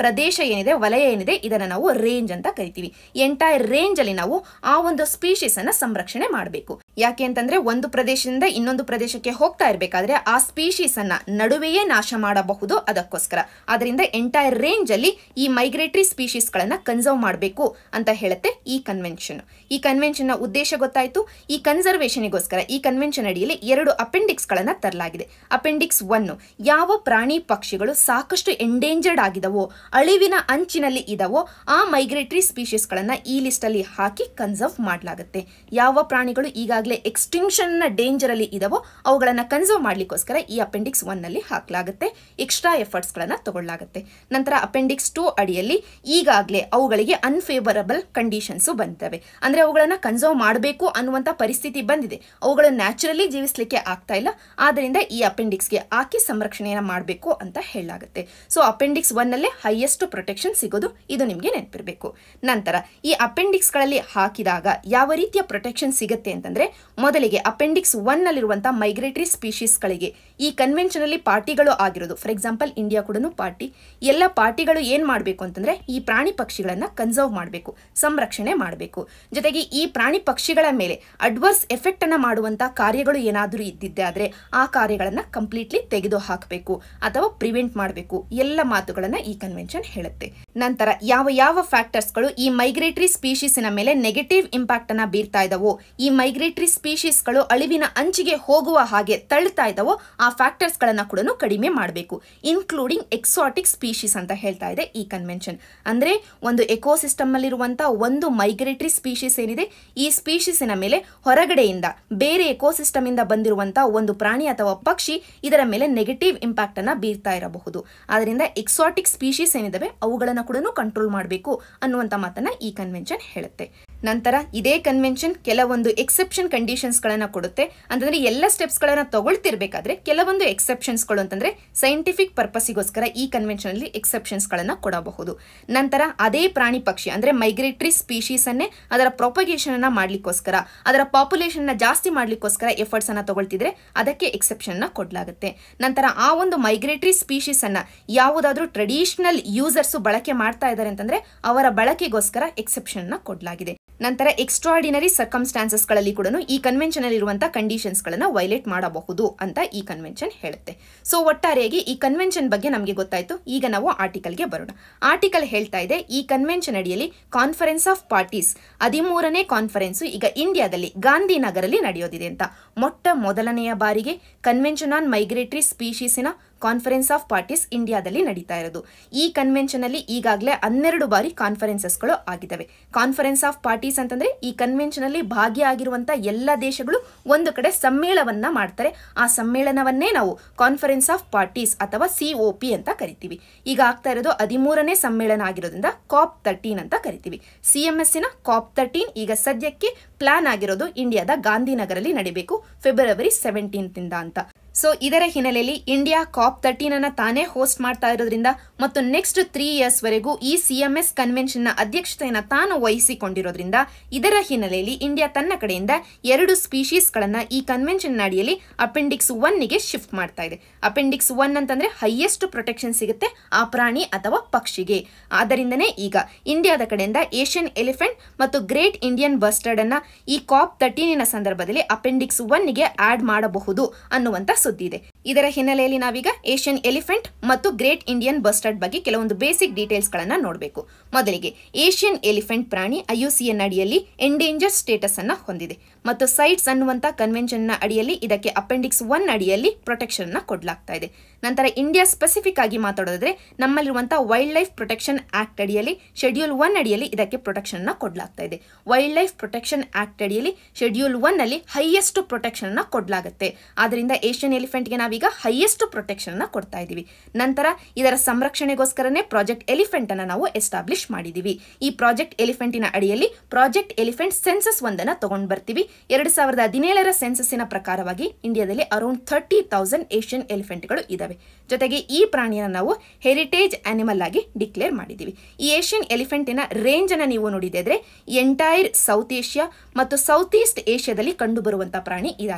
[SPEAKER 1] ಪ್ರದೇಶ ಏನಿದೆ ವಲಯ ಏನಿದೆ ಇದನ್ನ ನಾವು ರೇಂಜ್ ಅಂತ ಕರಿತೀವಿ ಎಂಟೈರ್ ರೇಂಜ್ ಅಲ್ಲಿ ನಾವು ಆ ಒಂದು ಸ್ಪೀಶೀಸ್ ಅನ್ನ ಸಂರಕ್ಷಣೆ ಮಾಡಬೇಕು ಯಾಕೆ ಅಂತಂದ್ರೆ ಒಂದು ಪ್ರದೇಶದಿಂದ ಇನ್ನೊಂದು ಪ್ರದೇಶಕ್ಕೆ ಹೋಗ್ತಾ ಇರಬೇಕಾದ್ರೆ ಆ ಸ್ಪೀಶೀಸ್ ಅನ್ನ ನಡುವೆಯೇ ನಾಶ ಮಾಡಬಹುದು ಅದಕ್ಕೋಸ್ಕರ ಅದರಿಂದ ಎಂಟೈರ್ ರೇಂಜ್ ಅಲ್ಲಿ ಈ ಮೈಗ್ರೇಟರಿ ಸ್ಪೀಶೀಸ್ ಗಳನ್ನ ಕನ್ಸರ್ವ್ ಮಾಡಬೇಕು ಅಂತ ಹೇಳುತ್ತೆ ಈ ಕನ್ವೆನ್ಷನ್ ಈ ಕನ್ವೆನ್ಷನ್ ನ ಉದ್ದೇಶ ಗೊತ್ತಾಯ್ತು ಈ ಕನ್ಸರ್ವೇಷನ್ಗೋಸ್ಕರ ಈ ಕನ್ವೆನ್ಷನ್ ಅಡಿಯಲ್ಲಿ ಎರಡು ಅಪೆಂಡಿಕ್ಸ್ ಗಳನ್ನ ತರಲಾಗಿದೆ ಅಪೆಂಡಿಕ್ಸ್ ಒನ್ ಯಾವ ಪ್ರಾಣಿ ಪಕ್ಷಿಗಳು ಸಾಕಷ್ಟು ಎಂಡೇಂಜರ್ಡ್ ಆಗಿದವೋ ಅಳಿವಿನ ಅಂಚಿನಲ್ಲಿ ಇದವೋ ಆ ಮೈಗ್ರೇಟರಿ ಸ್ಪೀಶೀಸ್ ಗಳನ್ನ ಈ ಲಿಸ್ಟ್ ಅಲ್ಲಿ ಹಾಕಿ ಕನ್ಸರ್ವ್ ಮಾಡಲಾಗುತ್ತೆ ಯಾವ ಪ್ರಾಣಿಗಳು ಈಗಾಗಲೇ ಎಕ್ಸ್ಟಿಂಕ್ಷನ್ ನ ಡೇಂಜರ್ ಅಲ್ಲಿ ಇದವೋ ಅವುಗಳನ್ನ ಕನ್ಸರ್ವ್ ಮಾಡ್ಲಿಕ್ಕೋಸ್ಕರ ಈ ಅಪೆಂಡಿಕ್ಸ್ ಒನ್ ನಲ್ಲಿ ಹಾಕಲಾಗುತ್ತೆ ಎಕ್ಸ್ಟ್ರಾ ಎಫರ್ಟ್ಸ್ ಗಳನ್ನ ತಗೊಳ್ಳಲಾಗುತ್ತೆ ನಂತರ ಅಪೆಂಡಿಕ್ಸ್ ಟೂ ಅಡಿಯಲ್ಲಿ ಈಗಾಗಲೇ ಅವುಗಳಿಗೆ ಅನ್ಫೇವರಬಲ್ ಕಂಡೀಷನ್ಸ್ ಬಂದಿವೆ ಅಂದ್ರೆ ಅವುಗಳನ್ನ ಕನ್ಸರ್ವ್ ಮಾಡಬೇಕು ಅನ್ನುವಂತ ಪರಿಸ್ಥಿತಿ ಬಂದಿದೆ ಅವುಗಳು ನ್ಯಾಚುರಲಿ ಜೀವಿಸಲಿಕ್ಕೆ ಆಗ್ತಾ ಇಲ್ಲ ಆದ್ದರಿಂದ ಈ ಅಪೆಂಡಿಕ್ಸ್ಗೆ ಹಾಕಿ ಸಂರಕ್ಷಣೆಯನ್ನ ಮಾಡಬೇಕು ಅಂತ ಹೇಳಲಾಗುತ್ತೆ ಸೊ ಅಪೆಂಡಿಕ್ಸ್ ಒನ್ ಅಲ್ಲೇ ಹೈಯೆಸ್ಟ್ ಪ್ರೊಟೆಕ್ಷನ್ ಸಿಗೋದು ಇದು ನಿಮಗೆ ನೆನಪಿರಬೇಕು ನಂತರ ಈ ಅಪೆಂಡಿಕ್ಸ್ ಗಳಲ್ಲಿ ಹಾಕಿದಾಗ ಯಾವ ರೀತಿಯ ಪ್ರೊಟೆಕ್ಷನ್ ಸಿಗುತ್ತೆ ಅಂತಂದ್ರೆ ಮೊದಲಿಗೆ ಅಪೆಂಡಿಕ್ಸ್ ಒನ್ ನಲ್ಲಿರುವಂತಹ ಮೈಗ್ರೇಟರಿ ಸ್ಪೀಶೀಸ್ ಗಳಿಗೆ ಈ ಕನ್ವೆನ್ಷನ್ ಅಲ್ಲಿ ಪಾರ್ಟಿಗಳು ಆಗಿರೋದು ಫಾರ್ ಎಕ್ಸಾಂಪಲ್ ಇಂಡಿಯಾ ಕೂಡ ಪಾರ್ಟಿ ಎಲ್ಲ ಪಾರ್ಟಿಗಳು ಏನ್ ಮಾಡಬೇಕು ಅಂತಂದ್ರೆ ಈ ಪ್ರಾಣಿ ಪಕ್ಷಿಗಳನ್ನ ಕನ್ಸರ್ವ್ ಮಾಡಬೇಕು ಸಂರಕ್ಷಣೆ ಮಾಡಬೇಕು ಜೊತೆಗೆ ಈ ಪ್ರಾಣಿ ಪಕ್ಷಿಗಳ ಮೇಲೆ ಅಡ್ವರ್ಸ್ ಎಫೆಕ್ಟ್ ಅನ್ನ ಮಾಡುವಂತ ಕಾರ್ಯಗಳು ಏನಾದರೂ ಇದ್ದಿದ್ದೆ ಆದ್ರೆ ಆ ಕಾರ್ಯಗಳನ್ನ ಕಂಪ್ಲೀಟ್ಲಿ ತೆಗೆದು ಹಾಕಬೇಕು ಅಥವಾ ಪ್ರಿವೆಂಟ್ ಮಾಡಬೇಕು ಎಲ್ಲ ಮಾತುಗಳನ್ನ ಈ ಕನ್ವೆನ್ಷನ್ ಹೇಳುತ್ತೆ ನಂತರ ಯಾವ ಯಾವ ಫ್ಯಾಕ್ಟರ್ಸ್ಗಳು ಈ ಮೈಗ್ರೇಟರಿ ಸ್ಪೀಶೀಸಿನ ಮೇಲೆ ನೆಗೆಟಿವ್ ಇಂಪ್ಯಾಕ್ಟ್ ಅನ್ನ ಬೀರ್ತಾ ಇದಾವೋ ಈ ಮೈಗ್ರೇಟರಿ ಸ್ಪೀಶೀಸ್ಗಳು ಅಳಿವಿನ ಅಂಚಿಗೆ ಹೋಗುವ ಹಾಗೆ ತಳ್ತಾ ಇದಾವೋ ಆ ಫ್ಯಾಕ್ಟರ್ಸ್ ಗಳನ್ನ ಕೂಡ ಕಡಿಮೆ ಮಾಡಬೇಕು ಇನ್ಕ್ಲೂಡಿಂಗ್ ಎಕ್ಸಾಟಿಕ್ ಸ್ಪೀಶೀಸ್ ಅಂತ ಹೇಳ್ತಾ ಇದೆ ಈ ಕನ್ವೆನ್ಷನ್ ಅಂದ್ರೆ ಒಂದು ಎಕೋಸಿಸ್ಟಮ್ ಅಲ್ಲಿರುವಂತಹ ಒಂದು ಮೈಗ್ರೇಟರಿ ಸ್ಪೀಶೀಸ್ ಏನಿದೆ ಈ ಸ್ಪೀಶೀಸಿನ ಮೇಲೆ ಹೊರಗಡೆಯಿಂದ ಬೇರೆ ಎಕೋಸಿಸ್ಟಮ್ ಇಂದ ಬಂದಿರುವಂತಹ ಒಂದು ಪ್ರಾಣಿ ಅಥವಾ ಪಕ್ಷಿ ಇದರ ಮೇಲೆ ನೆಗೆಟಿವ್ ಇಂಪ್ಯಾಕ್ಟ್ ಅನ್ನ ಬೀರ್ತಾ ಇರಬಹುದು ಆದ್ರಿಂದ ಎಕ್ಸಾಟಿಕ್ ಸ್ಪೀಶೀಸ್ ಏನಿದಾವೆ ಅವುಗಳನ್ನ ಕೂಡ ಕಂಟ್ರೋಲ್ ಮಾಡಬೇಕು ಅನ್ನುವಂತ ಮಾತನ್ನ ಈ ಕನ್ವೆನ್ಷನ್ ಹೇಳುತ್ತೆ ನಂತರ ಇದೇ ಕನ್ವೆನ್ಷನ್ ಕೆಲವೊಂದು ಎಕ್ಸೆಪ್ಷನ್ ಕಂಡೀಷನ್ಸ್ ಗಳನ್ನ ಕೊಡುತ್ತೆ ಅಂತಂದ್ರೆ ಎಲ್ಲ ಸ್ಟೆಪ್ಸ್ ಗಳನ್ನ ತಗೊಳ್ತಿರ್ಬೇಕಾದ್ರೆ ಕೆಲವೊಂದು ಎಕ್ಸೆಪ್ಷನ್ಸ್ ಗಳು ಅಂತಂದ್ರೆ ಸೈಂಟಿಫಿಕ್ ಪರ್ಪಸ್ಗೋಸ್ಕರ ಈ ಕನ್ವೆನ್ಷನ್ ಅಲ್ಲಿ ಎಕ್ಸೆಪ್ಷನ್ಸ್ ಗಳನ್ನ ಕೊಡಬಹುದು ನಂತರ ಅದೇ ಪ್ರಾಣಿ ಪಕ್ಷಿ ಅಂದ್ರೆ ಮೈಗ್ರೇಟರಿ ಸ್ಪೀಶೀಸ್ ಅನ್ನೇ ಅದರ ಪ್ರೊಪಗೇಷನ್ ಅನ್ನ ಮಾಡ್ಲಿಕ್ಕೋಸ್ಕರ ಅದರ ಪಾಪ್ಯುಲೇಷನ್ ನ ಜಾಸ್ತಿ ಮಾಡ್ಲಿಕ್ಕೋಸ್ಕರ ಎಫರ್ಟ್ಸ್ ಅನ್ನ ತಗೊಳ್ತಿದ್ರೆ ಅದಕ್ಕೆ ಎಕ್ಸೆಪ್ಷನ್ ನ ಕೊಡಲಾಗುತ್ತೆ ನಂತರ ಆ ಒಂದು ಮೈಗ್ರೇಟರಿ ಸ್ಪೀಶೀಸ್ ಅನ್ನ ಯಾವುದಾದ್ರೂ ಟ್ರೆಡಿಷನಲ್ ಯೂಸರ್ಸ್ ಬಳಕೆ ಮಾಡ್ತಾ ಇದ್ದಾರೆ ಅಂತಂದ್ರೆ ಅವರ ಬಳಕೆಗೋಸ್ಕರ ಎಕ್ಸೆಪ್ಷನ್ ನ ಕೊಡಲಾಗಿದೆ ನಂತರ ಎಕ್ಸ್ಟ್ರಾಡಿನರಿ ಸರ್ಕಮ್ಸ್ಟಾನ್ಸಸ್ ಗಳಲ್ಲಿ ಕೂಡ ಈ ಕನ್ವೆನ್ಷನ್ ಅಲ್ಲಿ ಇರುವಂತಹ ಕಂಡೀಷನ್ಸ್ ಗಳನ್ನ ವೈಲೇಟ್ ಮಾಡಬಹುದು ಅಂತ ಈ ಕನ್ವೆನ್ಷನ್ ಹೇಳುತ್ತೆ ಸೊ ಒಟ್ಟಾರೆಯಾಗಿ ಈ ಕನ್ವೆನ್ಷನ್ ಬಗ್ಗೆ ನಮಗೆ ಗೊತ್ತಾಯ್ತು ಈಗ ನಾವು ಆರ್ಟಿಕಲ್ಗೆ ಬರೋಣ ಆರ್ಟಿಕಲ್ ಹೇಳ್ತಾ ಇದೆ ಈ ಕನ್ವೆನ್ಷನ್ ಅಡಿಯಲ್ಲಿ ಕಾನ್ಫರೆನ್ಸ್ ಆಫ್ ಪಾರ್ಟೀಸ್ ಹದಿಮೂರನೇ ಕಾನ್ಫರೆನ್ಸ್ ಈಗ ಇಂಡಿಯಾದಲ್ಲಿ ಗಾಂಧಿನಗರಲ್ಲಿ ನಡೆಯೋದಿದೆ ಅಂತ ಮೊಟ್ಟ ಮೊದಲನೆಯ ಬಾರಿಗೆ ಕನ್ವೆನ್ಷನ್ ಆನ್ ಮೈಗ್ರೇಟರಿ ಸ್ಪೀಶೀಸಿನ ಕಾನ್ಫರೆನ್ಸ್ ಆಫ್ ಪಾರ್ಟೀಸ್ ಇಂಡಿಯಾದಲ್ಲಿ ನಡೀತಾ ಇರೋದು ಈ ಕನ್ವೆನ್ಷನ್ ಅಲ್ಲಿ ಈಗಾಗಲೇ ಹನ್ನೆರಡು ಬಾರಿ ಕಾನ್ಫರೆನ್ಸಸ್ಗಳು ಆಗಿದ್ದಾವೆ ಕಾನ್ಫರೆನ್ಸ್ ಆಫ್ ಪಾರ್ಟೀಸ್ ಅಂತಂದ್ರೆ ಈ ಕನ್ವೆನ್ಷನ್ ಅಲ್ಲಿ ಭಾಗಿಯಾಗಿರುವಂತಹ ಎಲ್ಲ ದೇಶಗಳು ಒಂದು ಕಡೆ ಸಮ್ಮೇಳನವನ್ನ ಮಾಡ್ತಾರೆ ಆ ಸಮ್ಮೇಳನವನ್ನೇ ನಾವು ಕಾನ್ಫರೆನ್ಸ್ ಆಫ್ ಪಾರ್ಟೀಸ್ ಅಥವಾ ಸಿಒಪಿ ಅಂತ ಕರಿತೀವಿ ಈಗ ಆಗ್ತಾ ಇರೋದು ಹದಿಮೂರನೇ ಸಮ್ಮೇಳನ ಆಗಿರೋದ್ರಿಂದ ಕಾಪ್ ತರ್ಟೀನ್ ಅಂತ ಕರಿತೀವಿ ಸಿ ಎಂ ಎಸ್ ನ ಕಾಪ್ ತರ್ಟೀನ್ ಈಗ ಸದ್ಯಕ್ಕೆ ಪ್ಲಾನ್ ಆಗಿರೋದು ಇಂಡಿಯಾದ ಗಾಂಧಿನಗರಲ್ಲಿ ನಡಿಬೇಕು ಫೆಬ್ರವರಿ ಸೆವೆಂಟೀನ್ತ್ ಇಂದ ಅಂತ ಸೊ ಇದರ ಹಿನ್ನೆಲೆಯಲ್ಲಿ ಇಂಡಿಯಾ ಕಾಪ್ ತರ್ಟೀನ್ ಅನ್ನ ತಾನೇ ಹೋಸ್ಟ್ ಮಾಡ್ತಾ ಇರೋದ್ರಿಂದ ಮತ್ತು ನೆಕ್ಸ್ಟ್ ತ್ರೀ ಇಯರ್ಸ್ ವರೆಗೂ ಈ ಸಿ ಎಂ ಎಸ್ ಕನ್ವೆನ್ಷನ್ ನ ಅಧ್ಯಕ್ಷತೆಯನ್ನ ತಾನು ವಹಿಸಿಕೊಂಡಿರೋದ್ರಿಂದ ಇದರ ಹಿನ್ನೆಲೆಯಲ್ಲಿ ಇಂಡಿಯಾ ತನ್ನ ಕಡೆಯಿಂದ ಎರಡು ಸ್ಪೀಶೀಸ್ ಗಳನ್ನ ಈ ಕನ್ವೆನ್ಷನ್ ಅಡಿಯಲ್ಲಿ ಅಪೆಂಡಿಕ್ಸ್ ಒನ್ ಗೆ ಶಿಫ್ಟ್ ಮಾಡ್ತಾ ಇದೆ ಅಪೆಂಡಿಕ್ಸ್ ಒನ್ ಅಂತಂದ್ರೆ ಹೈಯೆಸ್ಟ್ ಪ್ರೊಟೆಕ್ಷನ್ ಸಿಗುತ್ತೆ ಆ ಪ್ರಾಣಿ ಅಥವಾ ಪಕ್ಷಿಗೆ ಆದ್ದರಿಂದನೇ ಈಗ ಇಂಡಿಯಾದ ಕಡೆಯಿಂದ ಏಷ್ಯನ್ ಎಲಿಫೆಂಟ್ ಮತ್ತು ಗ್ರೇಟ್ ಇಂಡಿಯನ್ ಬಸ್ಟರ್ಡ್ ಅನ್ನ ಈ ಕಾಪ್ ತರ್ಟೀನಿನ ಸಂದರ್ಭದಲ್ಲಿ ಅಪೆಂಡಿಕ್ಸ್ ಒನ್ ಗೆ ಆಡ್ ಮಾಡಬಹುದು ಅನ್ನುವಂತ ಸುದ್ದಿ ಇದೆ ಇದರ ಹಿನ್ನೆಲೆಯಲ್ಲಿ ನಾವೀಗ ಏಷ್ಯನ್ ಎಲಿಫೆಂಟ್ ಮತ್ತು ಗ್ರೇಟ್ ಇಂಡಿಯನ್ ಬಸ್ಟರ್ಡ್ ಬಗ್ಗೆ ಕೆಲವೊಂದು ಬೇಸಿಕ್ ಡೀಟೇಲ್ಸ್ ಗಳನ್ನ ನೋಡಬೇಕು ಮೊದಲಿಗೆ ಏಷ್ಯನ್ ಎಲಿಫೆಂಟ್ ಪ್ರಾಣಿ ಐಯುಸಿಎನ್ ಅಡಿಯಲ್ಲಿ ಎಂಡೇಂಜರ್ ಸ್ಟೇಟಸ್ ಅನ್ನ ಹೊಂದಿದೆ ಮತ್ತು ಸೈಟ್ಸ್ ಅನ್ನುವಂತ ಕನ್ವೆನ್ಷನ್ ನ ಅಡಿಯಲ್ಲಿ ಇದಕ್ಕೆ ಅಪೆಂಡಿಕ್ಸ್ ಒನ್ ಅಡಿಯಲ್ಲಿ ಪ್ರೊಟೆಕ್ಷನ್ ನ ಕೊಡಲಾಗ್ತಾ ಇದೆ ನಂತರ ಇಂಡಿಯಾ ಸ್ಪೆಸಿಫಿಕ್ ಆಗಿ ಮಾತಾಡೋದಾದ್ರೆ ನಮ್ಮಲ್ಲಿರುವಂತಹ ವೈಲ್ಡ್ ಲೈಫ್ ಪ್ರೊಟೆಕ್ಷನ್ ಆಕ್ಟ್ ಅಡಿಯಲ್ಲಿ ಶೆಡ್ಯೂಲ್ ಒನ್ ಅಡಿಯಲ್ಲಿ ಇದಕ್ಕೆ ಪ್ರೊಟೆಕ್ಷನ್ ನ ಕೊಡಲಾಗ್ತಾ ಇದೆ ವೈಲ್ಡ್ ಲೈಫ್ ಪ್ರೊಟೆಕ್ಷನ್ ಆಕ್ಟ್ ಅಡಿಯಲ್ಲಿ ಶೆಡ್ಯೂಲ್ ಒನ್ ಅಲ್ಲಿ ಹೈಯೆಸ್ಟ್ ಪ್ರೊಟೆಕ್ಷನ್ ನ ಕೊಡಲಾಗುತ್ತೆ ಆದ್ರಿಂದ ಏಷ್ಯನ್ ಎಲಿಫೆಂಟ್ಗೆ ನಾವೀಗ ಹೈಯೆಸ್ಟ್ ಪ್ರೊಟೆಕ್ಷನ್ ನ ಕೊಡ್ತಾ ಇದೀವಿ ನಂತರ ಇದರ ಸಂರಕ್ಷಣೆಗೋಸ್ಕರನೇ ಪ್ರಾಜೆಕ್ಟ್ ಎಲಿಫೆಂಟ್ ಅನ್ನ ನಾವು ಎಸ್ಟಾಬ್ಲಿಷ್ ಮಾಡಿದೀವಿ ಈ ಪ್ರಾಜೆಕ್ಟ್ ಎಲಿಫೆಂಟಿನ ಅಡಿಯಲ್ಲಿ ಪ್ರಾಜೆಕ್ಟ್ ಎಲಿಫೆಂಟ್ ಸೆನ್ಸಸ್ ಒಂದನ್ನ ತಗೊಂಡ್ ಬರ್ತೀವಿ ಎರಡು ಸಾವಿರದ ಹದಿನೇಳರ ಸೆನ್ಸಸ್ಸಿನ ಪ್ರಕಾರವಾಗಿ ಇಂಡಿಯಾದಲ್ಲಿ ಅರೌಂಡ್ ಥರ್ಟಿ ತೌಸಂಡ್ ಏಷ್ಯನ್ ಎಲಿಫೆಂಟ್ಗಳು ಇದಾವೆ ಜೊತೆಗೆ ಈ ಪ್ರಾಣಿಯನ್ನು ನಾವು ಹೆರಿಟೇಜ್ ಅನಿಮಲ್ ಆಗಿ ಡಿಕ್ಲೇರ್ ಮಾಡಿದ್ದೀವಿ ಈ ಏಷ್ಯನ್ ಎಲಿಫೆಂಟಿನ ರೇಂಜ್ ಅನ್ನ ನೀವು ನೋಡಿದ್ರೆ ಎಂಟೈರ್ ಸೌತ್ ಏಷ್ಯಾ ಮತ್ತು ಸೌತ್ ಈಸ್ಟ್ ಏಷ್ಯಾದಲ್ಲಿ ಕಂಡುಬರುವಂತಹ ಪ್ರಾಣಿ ಇದಾಗಿದೆ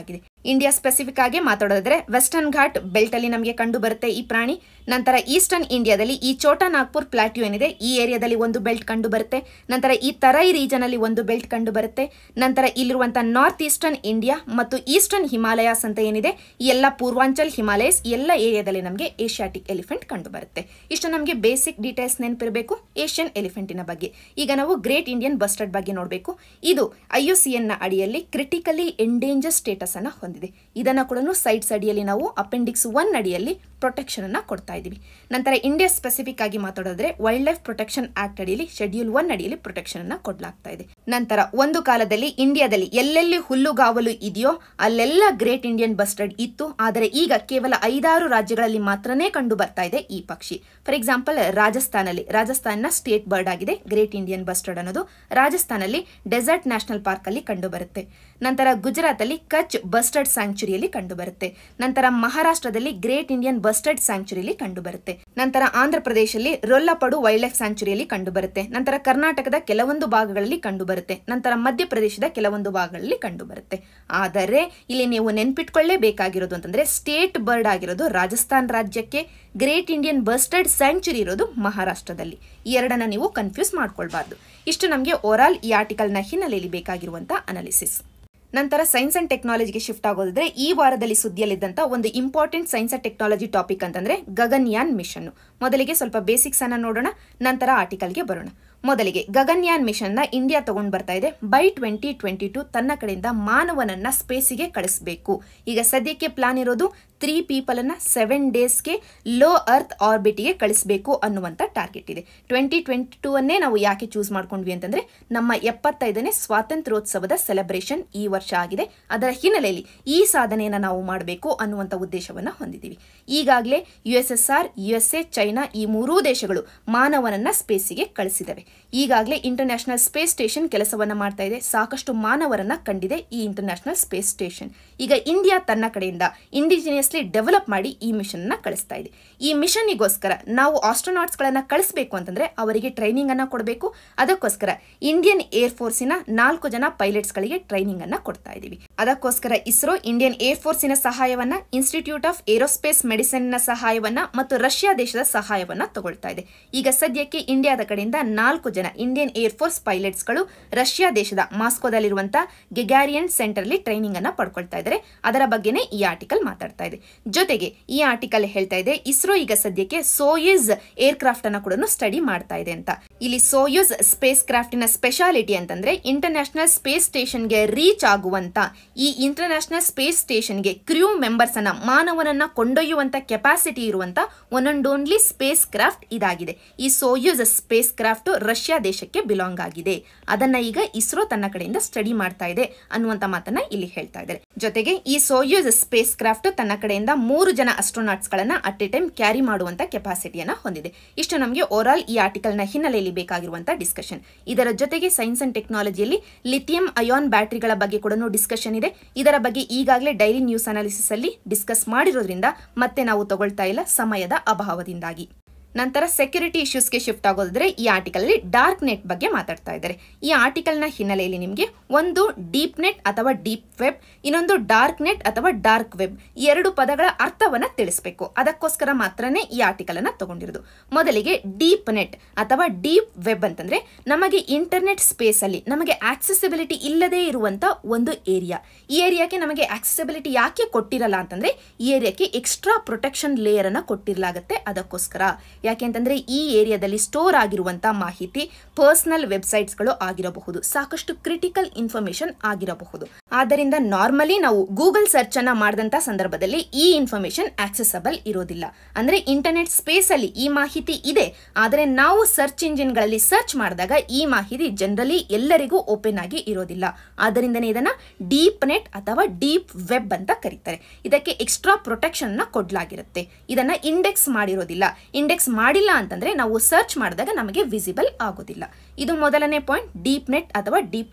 [SPEAKER 1] ಇಂಡಿಯಾ ಸ್ಪೆಸಿಫಿಕ್ ಆಗಿ ಮಾತಾಡೋದಾದ್ರೆ ವೆಸ್ಟರ್ನ್ ಘಾಟ್ ಬೆಲ್ಟ್ ಅಲ್ಲಿ ನಮಗೆ ಕಂಡು ಬರುತ್ತೆ ಈ ಪ್ರಾಣಿ ನಂತರ ಈಸ್ಟರ್ನ್ ಇಂಡಿಯಾದಲ್ಲಿ ಈ ಚೋಟಾ ನಾಗ್ಪುರ್ ಪ್ಲಾಟ್ಯೂ ಏನಿದೆ ಈ ಏರಿಯಾದಲ್ಲಿ ಒಂದು ಬೆಲ್ಟ್ ಕಂಡು ಬರುತ್ತೆ ನಂತರ ಈ ತರೈ ರೀಜನ್ ಅಲ್ಲಿ ಒಂದು ಬೆಲ್ಟ್ ಕಂಡು ಬರುತ್ತೆ ನಂತರ ಇಲ್ಲಿರುವಂತಹ ನಾರ್ತ್ ಈಸ್ಟರ್ನ್ ಇಂಡಿಯಾ ಮತ್ತು ಈಸ್ಟರ್ನ್ ಹಿಮಾಲಯಾಸ್ ಅಂತ ಏನಿದೆ ಈ ಎಲ್ಲ ಪೂರ್ವಾಂಚಲ್ ಹಿಮಾಲಯಸ್ ಎಲ್ಲ ಏರಿಯಾದಲ್ಲಿ ನಮಗೆ ಏಷ್ಯಾಟಿಕ್ ಎಲಿಫೆಂಟ್ ಕಂಡು ಬರುತ್ತೆ ಇಷ್ಟು ನಮಗೆ ಬೇಸಿಕ್ ಡೀಟೇಲ್ಸ್ ನೆನಪಿರಬೇಕು ಏಷ್ಯನ್ ಎಲಿಫೆಂಟಿನ ಬಗ್ಗೆ ಈಗ ನಾವು ಗ್ರೇಟ್ ಇಂಡಿಯನ್ ಬಸ್ಟರ್ಡ್ ಬಗ್ಗೆ ನೋಡಬೇಕು ಇದು ಐ ಯು ಸಿ ಎನ್ ನ ಅಡಿಯಲ್ಲಿ ಕ್ರಿಟಿಕಲಿ ಎಂಡೇಂಜರ್ ಸ್ಟೇಟಸ್ ಅನ್ನ ಹೊಂದಿದೆ ಇದನ್ನ ಕೂಡ ಸೈಡ್ಸ್ ಅಡಿಯಲ್ಲಿ ನಾವು ಅಪೆಂಡಿಕ್ಸ್ ಒನ್ ಅಡಿಯಲ್ಲಿ ಪ್ರೊಟೆಕ್ಷನ್ ಅನ್ನ ಕೊಡ್ತಾ ಇದ್ದೀವಿ ನಂತರ ಇಂಡಿಯಾ ಸ್ಪೆಸಿಫಿಕ್ ಆಗಿ ಮಾತಾಡೋದ್ರೆ ವೈಲ್ಡ್ ಲೈಫ್ ಪ್ರೊಟೆಕ್ಷನ್ ಆಕ್ಟ್ ಅಡಿಯಲ್ಲಿ ಶೆಡ್ಯೂಲ್ ಒನ್ ಅಡಿಯಲ್ಲಿ ಪ್ರೊಟೆಕ್ಷನ್ ಅನ್ನ ಕೊಡಲಾಗ್ತಾ ಇದೆ ನಂತರ ಒಂದು ಕಾಲದಲ್ಲಿ ಇಂಡಿಯಾದಲ್ಲಿ ಎಲ್ಲೆಲ್ಲಿ ಹುಲ್ಲುಗಾವಲು ಇದೆಯೋ ಅಲ್ಲೆಲ್ಲ ಗ್ರೇಟ್ ಇಂಡಿಯನ್ ಬಸ್ಟರ್ಡ್ ಇತ್ತು ಆದರೆ ಈಗ ಕೇವಲ ಐದಾರು ರಾಜ್ಯಗಳಲ್ಲಿ ಮಾತ್ರನೇ ಕಂಡು ಬರ್ತಾ ಇದೆ ಈ ಪಕ್ಷಿ ಫಾರ್ ಎಕ್ಸಾಂಪಲ್ ರಾಜಸ್ಥಾನಲ್ಲಿ ರಾಜಸ್ಥಾನ್ನ ಸ್ಟೇಟ್ ಬರ್ಡ್ ಆಗಿದೆ ಗ್ರೇಟ್ ಇಂಡಿಯನ್ ಬಸ್ಟರ್ಡ್ ಅನ್ನೋದು ರಾಜಸ್ಥಾನಲ್ಲಿ ಡೆಸರ್ಟ್ ನ್ಯಾಷನಲ್ ಪಾರ್ಕ್ ಅಲ್ಲಿ ಕಂಡು ಬರುತ್ತೆ ನಂತರ ಗುಜರಾತ್ ಅಲ್ಲಿ ಕಚ್ ಬಸ್ಟರ್ಡ್ ಸ್ಯಾಂಕ್ಚುರಿಯಲ್ಲಿ ಕಂಡು ಬರುತ್ತೆ ನಂತರ ಮಹಾರಾಷ್ಟ್ರದಲ್ಲಿ ಗ್ರೇಟ್ ಇಂಡಿಯನ್ ಬಸ್ಟರ್ಡ್ ಸ್ಯಾಂಕ್ಚುರಿಯಲ್ಲಿ ಕಂಡು ಬರುತ್ತೆ ನಂತರ ಆಂಧ್ರ ಪ್ರದೇಶದಲ್ಲಿ ರೊಲ್ಲಪಡು ವೈಲ್ಡ್ ಲೈಫ್ ಸ್ಯಾಂಕ್ಚುರಿಯಲ್ಲಿ ಕಂಡು ಬರುತ್ತೆ ನಂತರ ಕರ್ನಾಟಕದ ಕೆಲವೊಂದು ಭಾಗಗಳಲ್ಲಿ ಕಂಡು ಬರುತ್ತೆ ನಂತರ ಮಧ್ಯಪ್ರದೇಶದ ಕೆಲವೊಂದು ಭಾಗಗಳಲ್ಲಿ ಕಂಡು ಬರುತ್ತೆ ಆದರೆ ಇಲ್ಲಿ ನೀವು ನೆನ್ಪಿಟ್ಕೊಳ್ಳೇಬೇಕಾಗಿರೋದು ಅಂತಂದ್ರೆ ಸ್ಟೇಟ್ ಬರ್ಡ್ ಆಗಿರೋದು ರಾಜಸ್ಥಾನ್ ರಾಜ್ಯಕ್ಕೆ ಗ್ರೇಟ್ ಇಂಡಿಯನ್ ಬಸ್ಟರ್ಡ್ ಸ್ಯಾಂಕ್ಚುರಿ ಇರೋದು ಮಹಾರಾಷ್ಟ್ರದಲ್ಲಿ ಈ ಎರಡನ್ನ ನೀವು ಕನ್ಫ್ಯೂಸ್ ಮಾಡ್ಕೊಳ್ಬಾರ್ದು ಇಷ್ಟು ನಮಗೆ ಓವರಾಲ್ ಈ ಆರ್ಟಿಕಲ್ನ ಹಿನ್ನೆಲೆಯಲ್ಲಿ ಬೇಕಾಗಿರುವಂತಹ ಅನಾಲಿಸಿಸ್ ನಂತರ ಸೈನ್ಸ್ ಅಂಡ್ ಟೆಕ್ನಾಲಜಿಗೆ ಶಿಫ್ಟ್ ಆಗೋದಾದ್ರೆ ಈ ವಾರದಲ್ಲಿ ಸುದ್ದಿಯಲ್ಲಿದ್ದಂತ ಒಂದು important science and technology topic ಅಂತಂದ್ರೆ ಗಗನ್ಯಾನ್ ಮಿಷನ್ ಮೊದಲಿಗೆ ಸ್ವಲ್ಪ ಬೇಸಿಕ್ಸ್ ಅನ್ನ ನೋಡೋಣ ನಂತರ ಆರ್ಟಿಕಲ್ಗೆ ಬರೋಣ ಮೊದಲಿಗೆ ಗಗನ್ಯಾನ್ ಮಿಷನ್ ನ ಇಂಡಿಯಾ ತಗೊಂಡ್ ಬರ್ತಾ ಇದೆ ಬೈ ಟ್ವೆಂಟಿ ಟ್ವೆಂಟಿ ಟು ತನ್ನ ಕಡೆಯಿಂದ ಮಾನವನನ್ನ ಸ್ಪೇಸಿಗೆ ಕಳಿಸಬೇಕು ಈಗ ಸದ್ಯಕ್ಕೆ ಪ್ಲಾನ್ ಇರೋದು ತ್ರೀ ಪೀಪಲ್ ಅನ್ನ ಸೆವೆನ್ ಡೇಸ್ಗೆ ಲೋ ಅರ್ತ್ ಆರ್ಬಿಟ್ಗೆ ಕಳಿಸಬೇಕು ಅನ್ನುವಂಥ ಟಾರ್ಗೆಟ್ ಇದೆ ಟ್ವೆಂಟಿ ಟ್ವೆಂಟಿ ಟೂ ಅನ್ನೇ ನಾವು ಯಾಕೆ ಚೂಸ್ ಮಾಡ್ಕೊಂಡ್ವಿ ಅಂತಂದ್ರೆ ನಮ್ಮ ಎಪ್ಪತ್ತೈದನೇ ಸ್ವಾತಂತ್ರ್ಯೋತ್ಸವದ ಸೆಲೆಬ್ರೇಷನ್ ಈ ವರ್ಷ ಆಗಿದೆ ಅದರ ಹಿನ್ನೆಲೆಯಲ್ಲಿ ಈ ಸಾಧನೆಯನ್ನು ನಾವು ಮಾಡಬೇಕು ಅನ್ನುವಂಥ ಉದ್ದೇಶವನ್ನು ಹೊಂದಿದ್ದೀವಿ ಈಗಾಗಲೇ U S S R U S A China ಈ ಮೂರೂ ದೇಶಗಳು ಮಾನವನನ್ನ ಸ್ಪೇಸಿಗೆ ಕಳಿಸಿದವೆ ಈಗಾಗಲೇ ಇಂಟರ್ನ್ಯಾಷನಲ್ ಸ್ಪೇಸ್ ಸ್ಟೇಷನ್ ಕೆಲಸವನ್ನ ಮಾಡ್ತಾ ಇದೆ ಸಾಕಷ್ಟು ಮಾನವರನ್ನ ಕಂಡಿದೆ ಈ ಇಂಟರ್ನ್ಯಾಷನಲ್ ಸ್ಪೇಸ್ ಸ್ಟೇಷನ್ ಈಗ ಇಂಡಿಯಾ ತನ್ನ ಕಡೆಯಿಂದ ಇಂಡಿಜಿನಿಯಸ್ಲಿ ಡೆವಲಪ್ ಮಾಡಿ ಈ ಮಿಷನ್ ನ ಕಳಿಸ್ತಾ ಇದೆ ಈ ಮಿಷನ್ನಿಗೋಸ್ಕರ ನಾವು ಆಸ್ಟ್ರೋನಾಟ್ಸ್ ಗಳನ್ನ ಕಳಿಸಬೇಕು ಅಂತಂದ್ರೆ ಅವರಿಗೆ ಟ್ರೈನಿಂಗ್ ಅನ್ನ ಕೊಡಬೇಕು ಅದಕ್ಕೋಸ್ಕರ ಇಂಡಿಯನ್ ಏರ್ ಫೋರ್ಸಿನ ನಾಲ್ಕು ಜನ ಪೈಲಟ್ಸ್ ಗಳಿಗೆ ಟ್ರೈನಿಂಗ್ ಅನ್ನ ಕೊಡ್ತಾ ಇದೀವಿ ಅದಕ್ಕೋಸ್ಕರ ಇಸ್ರೋ ಇಂಡಿಯನ್ ಏರ್ ಫೋರ್ಸಿನ ಸಹಾಯವನ್ನ ಇನ್ಸ್ಟಿಟ್ಯೂಟ್ ಆಫ್ ಏರೋಸ್ಪೇಸ್ ಮೆಡಿಸಿನ್ ನ ಸಹಾಯವನ್ನ ಮತ್ತು ರಷ್ಯಾ ದೇಶದ ಸಹಾಯವನ್ನ ತಗೊಳ್ತಾ ಇದೆ ಈಗ ಸದ್ಯಕ್ಕೆ ಇಂಡಿಯಾದ ಕಡೆಯಿಂದ ನಾಲ್ಕು ಜನ ಇಂಡಿಯನ್ ಏರ್ ಫೋರ್ಸ್ ಪೈಲಟ್ಸ್ ಗಳು ರಷ್ಯಾ ದೇಶದ ಮಾಸ್ಕೋದಲ್ಲಿರುವಂತಹ ಗೆಗಾರಿಯನ್ ಸೆಂಟರ್ ಅಲ್ಲಿ ಟ್ರೈನಿಂಗ್ ಅನ್ನ ಪಡ್ಕೊಳ್ತಾ ಇದ್ದಾರೆ ಅದರ ಬಗ್ಗೆನೇ ಈ ಆರ್ಟಿಕಲ್ ಮಾತಾಡ್ತಾ ಇದೆ ಜೊತೆಗೆ ಈ ಆರ್ಟಿಕಲ್ ಹೇಳ್ತಾ ಇದೆ ಇಸ್ರೋ ಈಗ ಸದ್ಯಕ್ಕೆ ಸೋಯುಸ್ ಏರ್ ಕ್ರಾಫ್ಟ್ ಅನ್ನ ಕೂಡ ಸ್ಟಡಿ ಮಾಡ್ತಾ ಇದೆ ಅಂತ ಇಲ್ಲಿ ಸೋಯುಸ್ ಸ್ಪೇಸ್ ಕ್ರಾಫ್ಟಿನ ಸ್ಪೆಷಾಲಿಟಿ ಅಂತಂದ್ರೆ ಇಂಟರ್ನ್ಯಾಷನಲ್ ಸ್ಪೇಸ್ ಸ್ಟೇಷನ್ಗೆ ರೀಚ್ ಆಗುವಂತ ಈ ಇಂಟರ್ನ್ಯಾಷನಲ್ ಸ್ಪೇಸ್ ಸ್ಟೇಷನ್ಗೆ ಕ್ರ್ಯೂ ಮೆಂಬರ್ಸ್ ಅನ್ನ ಮಾನವನನ್ನ ಕೊಂಡೊಯ್ಯುವಂತ ಕೆಪಾಸಿಟಿ ಇರುವಂತ one and only spacecraft ಇದಾಗಿದೆ ಈ ಸೋಯುಸ್ ಸ್ಪೇಸ್ ಕ್ರಾಫ್ಟ್ ರಷ್ಯಾ ದೇಶಕ್ಕೆ ಬಿಲಾಂಗ್ ಆಗಿದೆ ಅದನ್ನ ಈಗ ಇಸ್ರೋ ತನ್ನ ಕಡೆಯಿಂದ ಸ್ಟಡಿ ಮಾಡ್ತಾ ಇದೆ ಅನ್ನುವಂತ ಮಾತನ್ನ ಇಲ್ಲಿ ಹೇಳ್ತಾ ಇದ್ದಾರೆ ಜೊತೆಗೆ ಈ ಸೋಯುಸ್ ಸ್ಪೇಸ್ ಕ್ರಾಫ್ಟ್ ತನ್ನ ಕಡೆಯಿಂದ ಮೂರು ಜನ ಅಸ್ಟ್ರೋನಾಟ್ಸ್ ಗಳನ್ನ ಅಟ್ ಎ ಟೈಮ್ ಕ್ಯಾರಿ ಮಾಡುವಂತ ಕೆಪಾಸಿಟಿಯನ್ನ ಹೊಂದಿದೆ ಇಷ್ಟು ನಮಗೆ ಓವರಾಲ್ ಈ ಆರ್ಟಿಕಲ್ ನ ಹಿನ್ನೆಲೆಯಲ್ಲಿ ಬೇಕಾಗಿರುವಂತಹ ಡಿಸ್ಕಷನ್ ಇದರ ಜೊತೆಗೆ ಸೈನ್ಸ್ ಅಂಡ್ ಟೆಕ್ನಾಲಜಿಯಲ್ಲಿ ಲಿಥಿಯಂ ಅಯಾನ್ ಬ್ಯಾಟರಿಗಳ ಬಗ್ಗೆ ಕೂಡ ಡಿಸ್ಕಷನ್ ಇದೆ ಇದರ ಬಗ್ಗೆ ಈಗಾಗಲೇ ಡೈಲಿ ನ್ಯೂಸ್ ಅನಾಲಿಸಿಸ್ ಅಲ್ಲಿ ಡಿಸ್ಕಸ್ ಮಾಡಿರೋದ್ರಿಂದ ಮತ್ತೆ ನಾವು ತಗೊಳ್ತಾ ಇಲ್ಲ ಸಮಯದ ಅಭಾವದಿಂದಾಗಿ ನಂತರ ಸೆಕ್ಯೂರಿಟಿ ಇಶ್ಯೂಸ್ಗೆ ಶಿಫ್ಟ್ ಆಗೋದಾದ್ರೆ ಈ ಆರ್ಟಿಕಲ್ ಅಲ್ಲಿ ಡಾರ್ಕ್ ನೆಟ್ ಬಗ್ಗೆ ಮಾತಾಡ್ತಾ ಇದ್ದಾರೆ ಈ ಆರ್ಟಿಕಲ್ನ ಹಿನ್ನೆಲೆಯಲ್ಲಿ ನಿಮಗೆ ಒಂದು ಡೀಪ್ ನೆಟ್ ಅಥವಾ ಡೀಪ್ ವೆಬ್ ಇನ್ನೊಂದು ಡಾರ್ಕ್ ನೆಟ್ ಅಥವಾ ಡಾರ್ಕ್ ವೆಬ್ ಈ ಎರಡು ಪದಗಳ ಅರ್ಥವನ್ನ ತಿಳಿಸಬೇಕು ಅದಕ್ಕೋಸ್ಕರ ಮಾತ್ರನೇ ಈ ಆರ್ಟಿಕಲ್ ಅನ್ನ ತಗೊಂಡಿರೋದು ಮೊದಲಿಗೆ ಡೀಪ್ ನೆಟ್ ಅಥವಾ ಡೀಪ್ ವೆಬ್ ಅಂತಂದ್ರೆ ನಮಗೆ ಇಂಟರ್ನೆಟ್ ಸ್ಪೇಸ್ ಅಲ್ಲಿ ನಮಗೆ ಆಕ್ಸೆಸಿಬಿಲಿಟಿ ಇಲ್ಲದೆ ಇರುವಂತ ಒಂದು ಏರಿಯಾ ಈ ಏರಿಯಾಕ್ಕೆ ನಮಗೆ ಆಕ್ಸೆಸಿಬಿಲಿಟಿ ಯಾಕೆ ಕೊಟ್ಟಿರಲ್ಲ ಅಂತಂದ್ರೆ ಈ ಏರಿಯಾಕ್ಕೆ ಎಕ್ಸ್ಟ್ರಾ ಪ್ರೊಟೆಕ್ಷನ್ ಲೇಯರ್ ಅನ್ನ ಕೊಟ್ಟಿರಲಾಗುತ್ತೆ ಅದಕ್ಕೋಸ್ಕರ ಯಾಕೆಂತಂದ್ರೆ ಈ ಏರಿಯಾದಲ್ಲಿ ಸ್ಟೋರ್ ಆಗಿರುವಂತಹ ಮಾಹಿತಿ ಪರ್ಸನಲ್ ವೆಬ್ಸೈಟ್ಸ್ಗಳು ಆಗಿರಬಹುದು ಸಾಕಷ್ಟು ಕ್ರಿಟಿಕಲ್ ಇನ್ಫಾರ್ಮೇಶನ್ ಆಗಿರಬಹುದು ಆದ್ದರಿಂದ ನಾರ್ಮಲಿ ನಾವು ಗೂಗಲ್ ಸರ್ಚ್ ಅನ್ನ ಮಾಡಿದಂತ ಸಂದರ್ಭದಲ್ಲಿ ಈ ಇನ್ಫಾರ್ಮೇಶನ್ ಆಕ್ಸೆಸಬಲ್ ಇರೋದಿಲ್ಲ ಅಂದ್ರೆ ಇಂಟರ್ನೆಟ್ ಸ್ಪೇಸ್ ಅಲ್ಲಿ ಈ ಮಾಹಿತಿ ಇದೆ ಆದರೆ ನಾವು ಸರ್ಚ್ ಇಂಜಿನ್ಗಳಲ್ಲಿ ಸರ್ಚ್ ಮಾಡಿದಾಗ ಈ ಮಾಹಿತಿ ಜನರಲಿ ಎಲ್ಲರಿಗೂ ಓಪನ್ ಆಗಿ ಇರೋದಿಲ್ಲ ಆದ್ದರಿಂದನೇ ಇದನ್ನ ಡೀಪ್ ನೆಟ್ ಅಥವಾ ಡೀಪ್ ವೆಬ್ ಅಂತ ಕರೀತಾರೆ ಇದಕ್ಕೆ ಎಕ್ಸ್ಟ್ರಾ ಪ್ರೊಟೆಕ್ಷನ್ ನ ಕೊಡ್ಲಾಗಿರುತ್ತೆ ಇದನ್ನ ಇಂಡೆಕ್ಸ್ ಮಾಡಿರೋದಿಲ್ಲ ಇಂಡೆಕ್ಸ್ ಮಾಡಿಲ್ಲ ಅಂತಂದ್ರೆ ನಾವು ಸರ್ಚ್ ಮಾಡಿದಾಗ ನಮಗೆ ವಿಸಿಬಲ್ ಆಗೋದಿಲ್ಲ ಇದು ಮೊದಲನೇ ಪಾಯಿಂಟ್ ಡೀಪ್ ನೆಟ್ ಅಥವಾ ಡೀಪ್ ವೆಬ್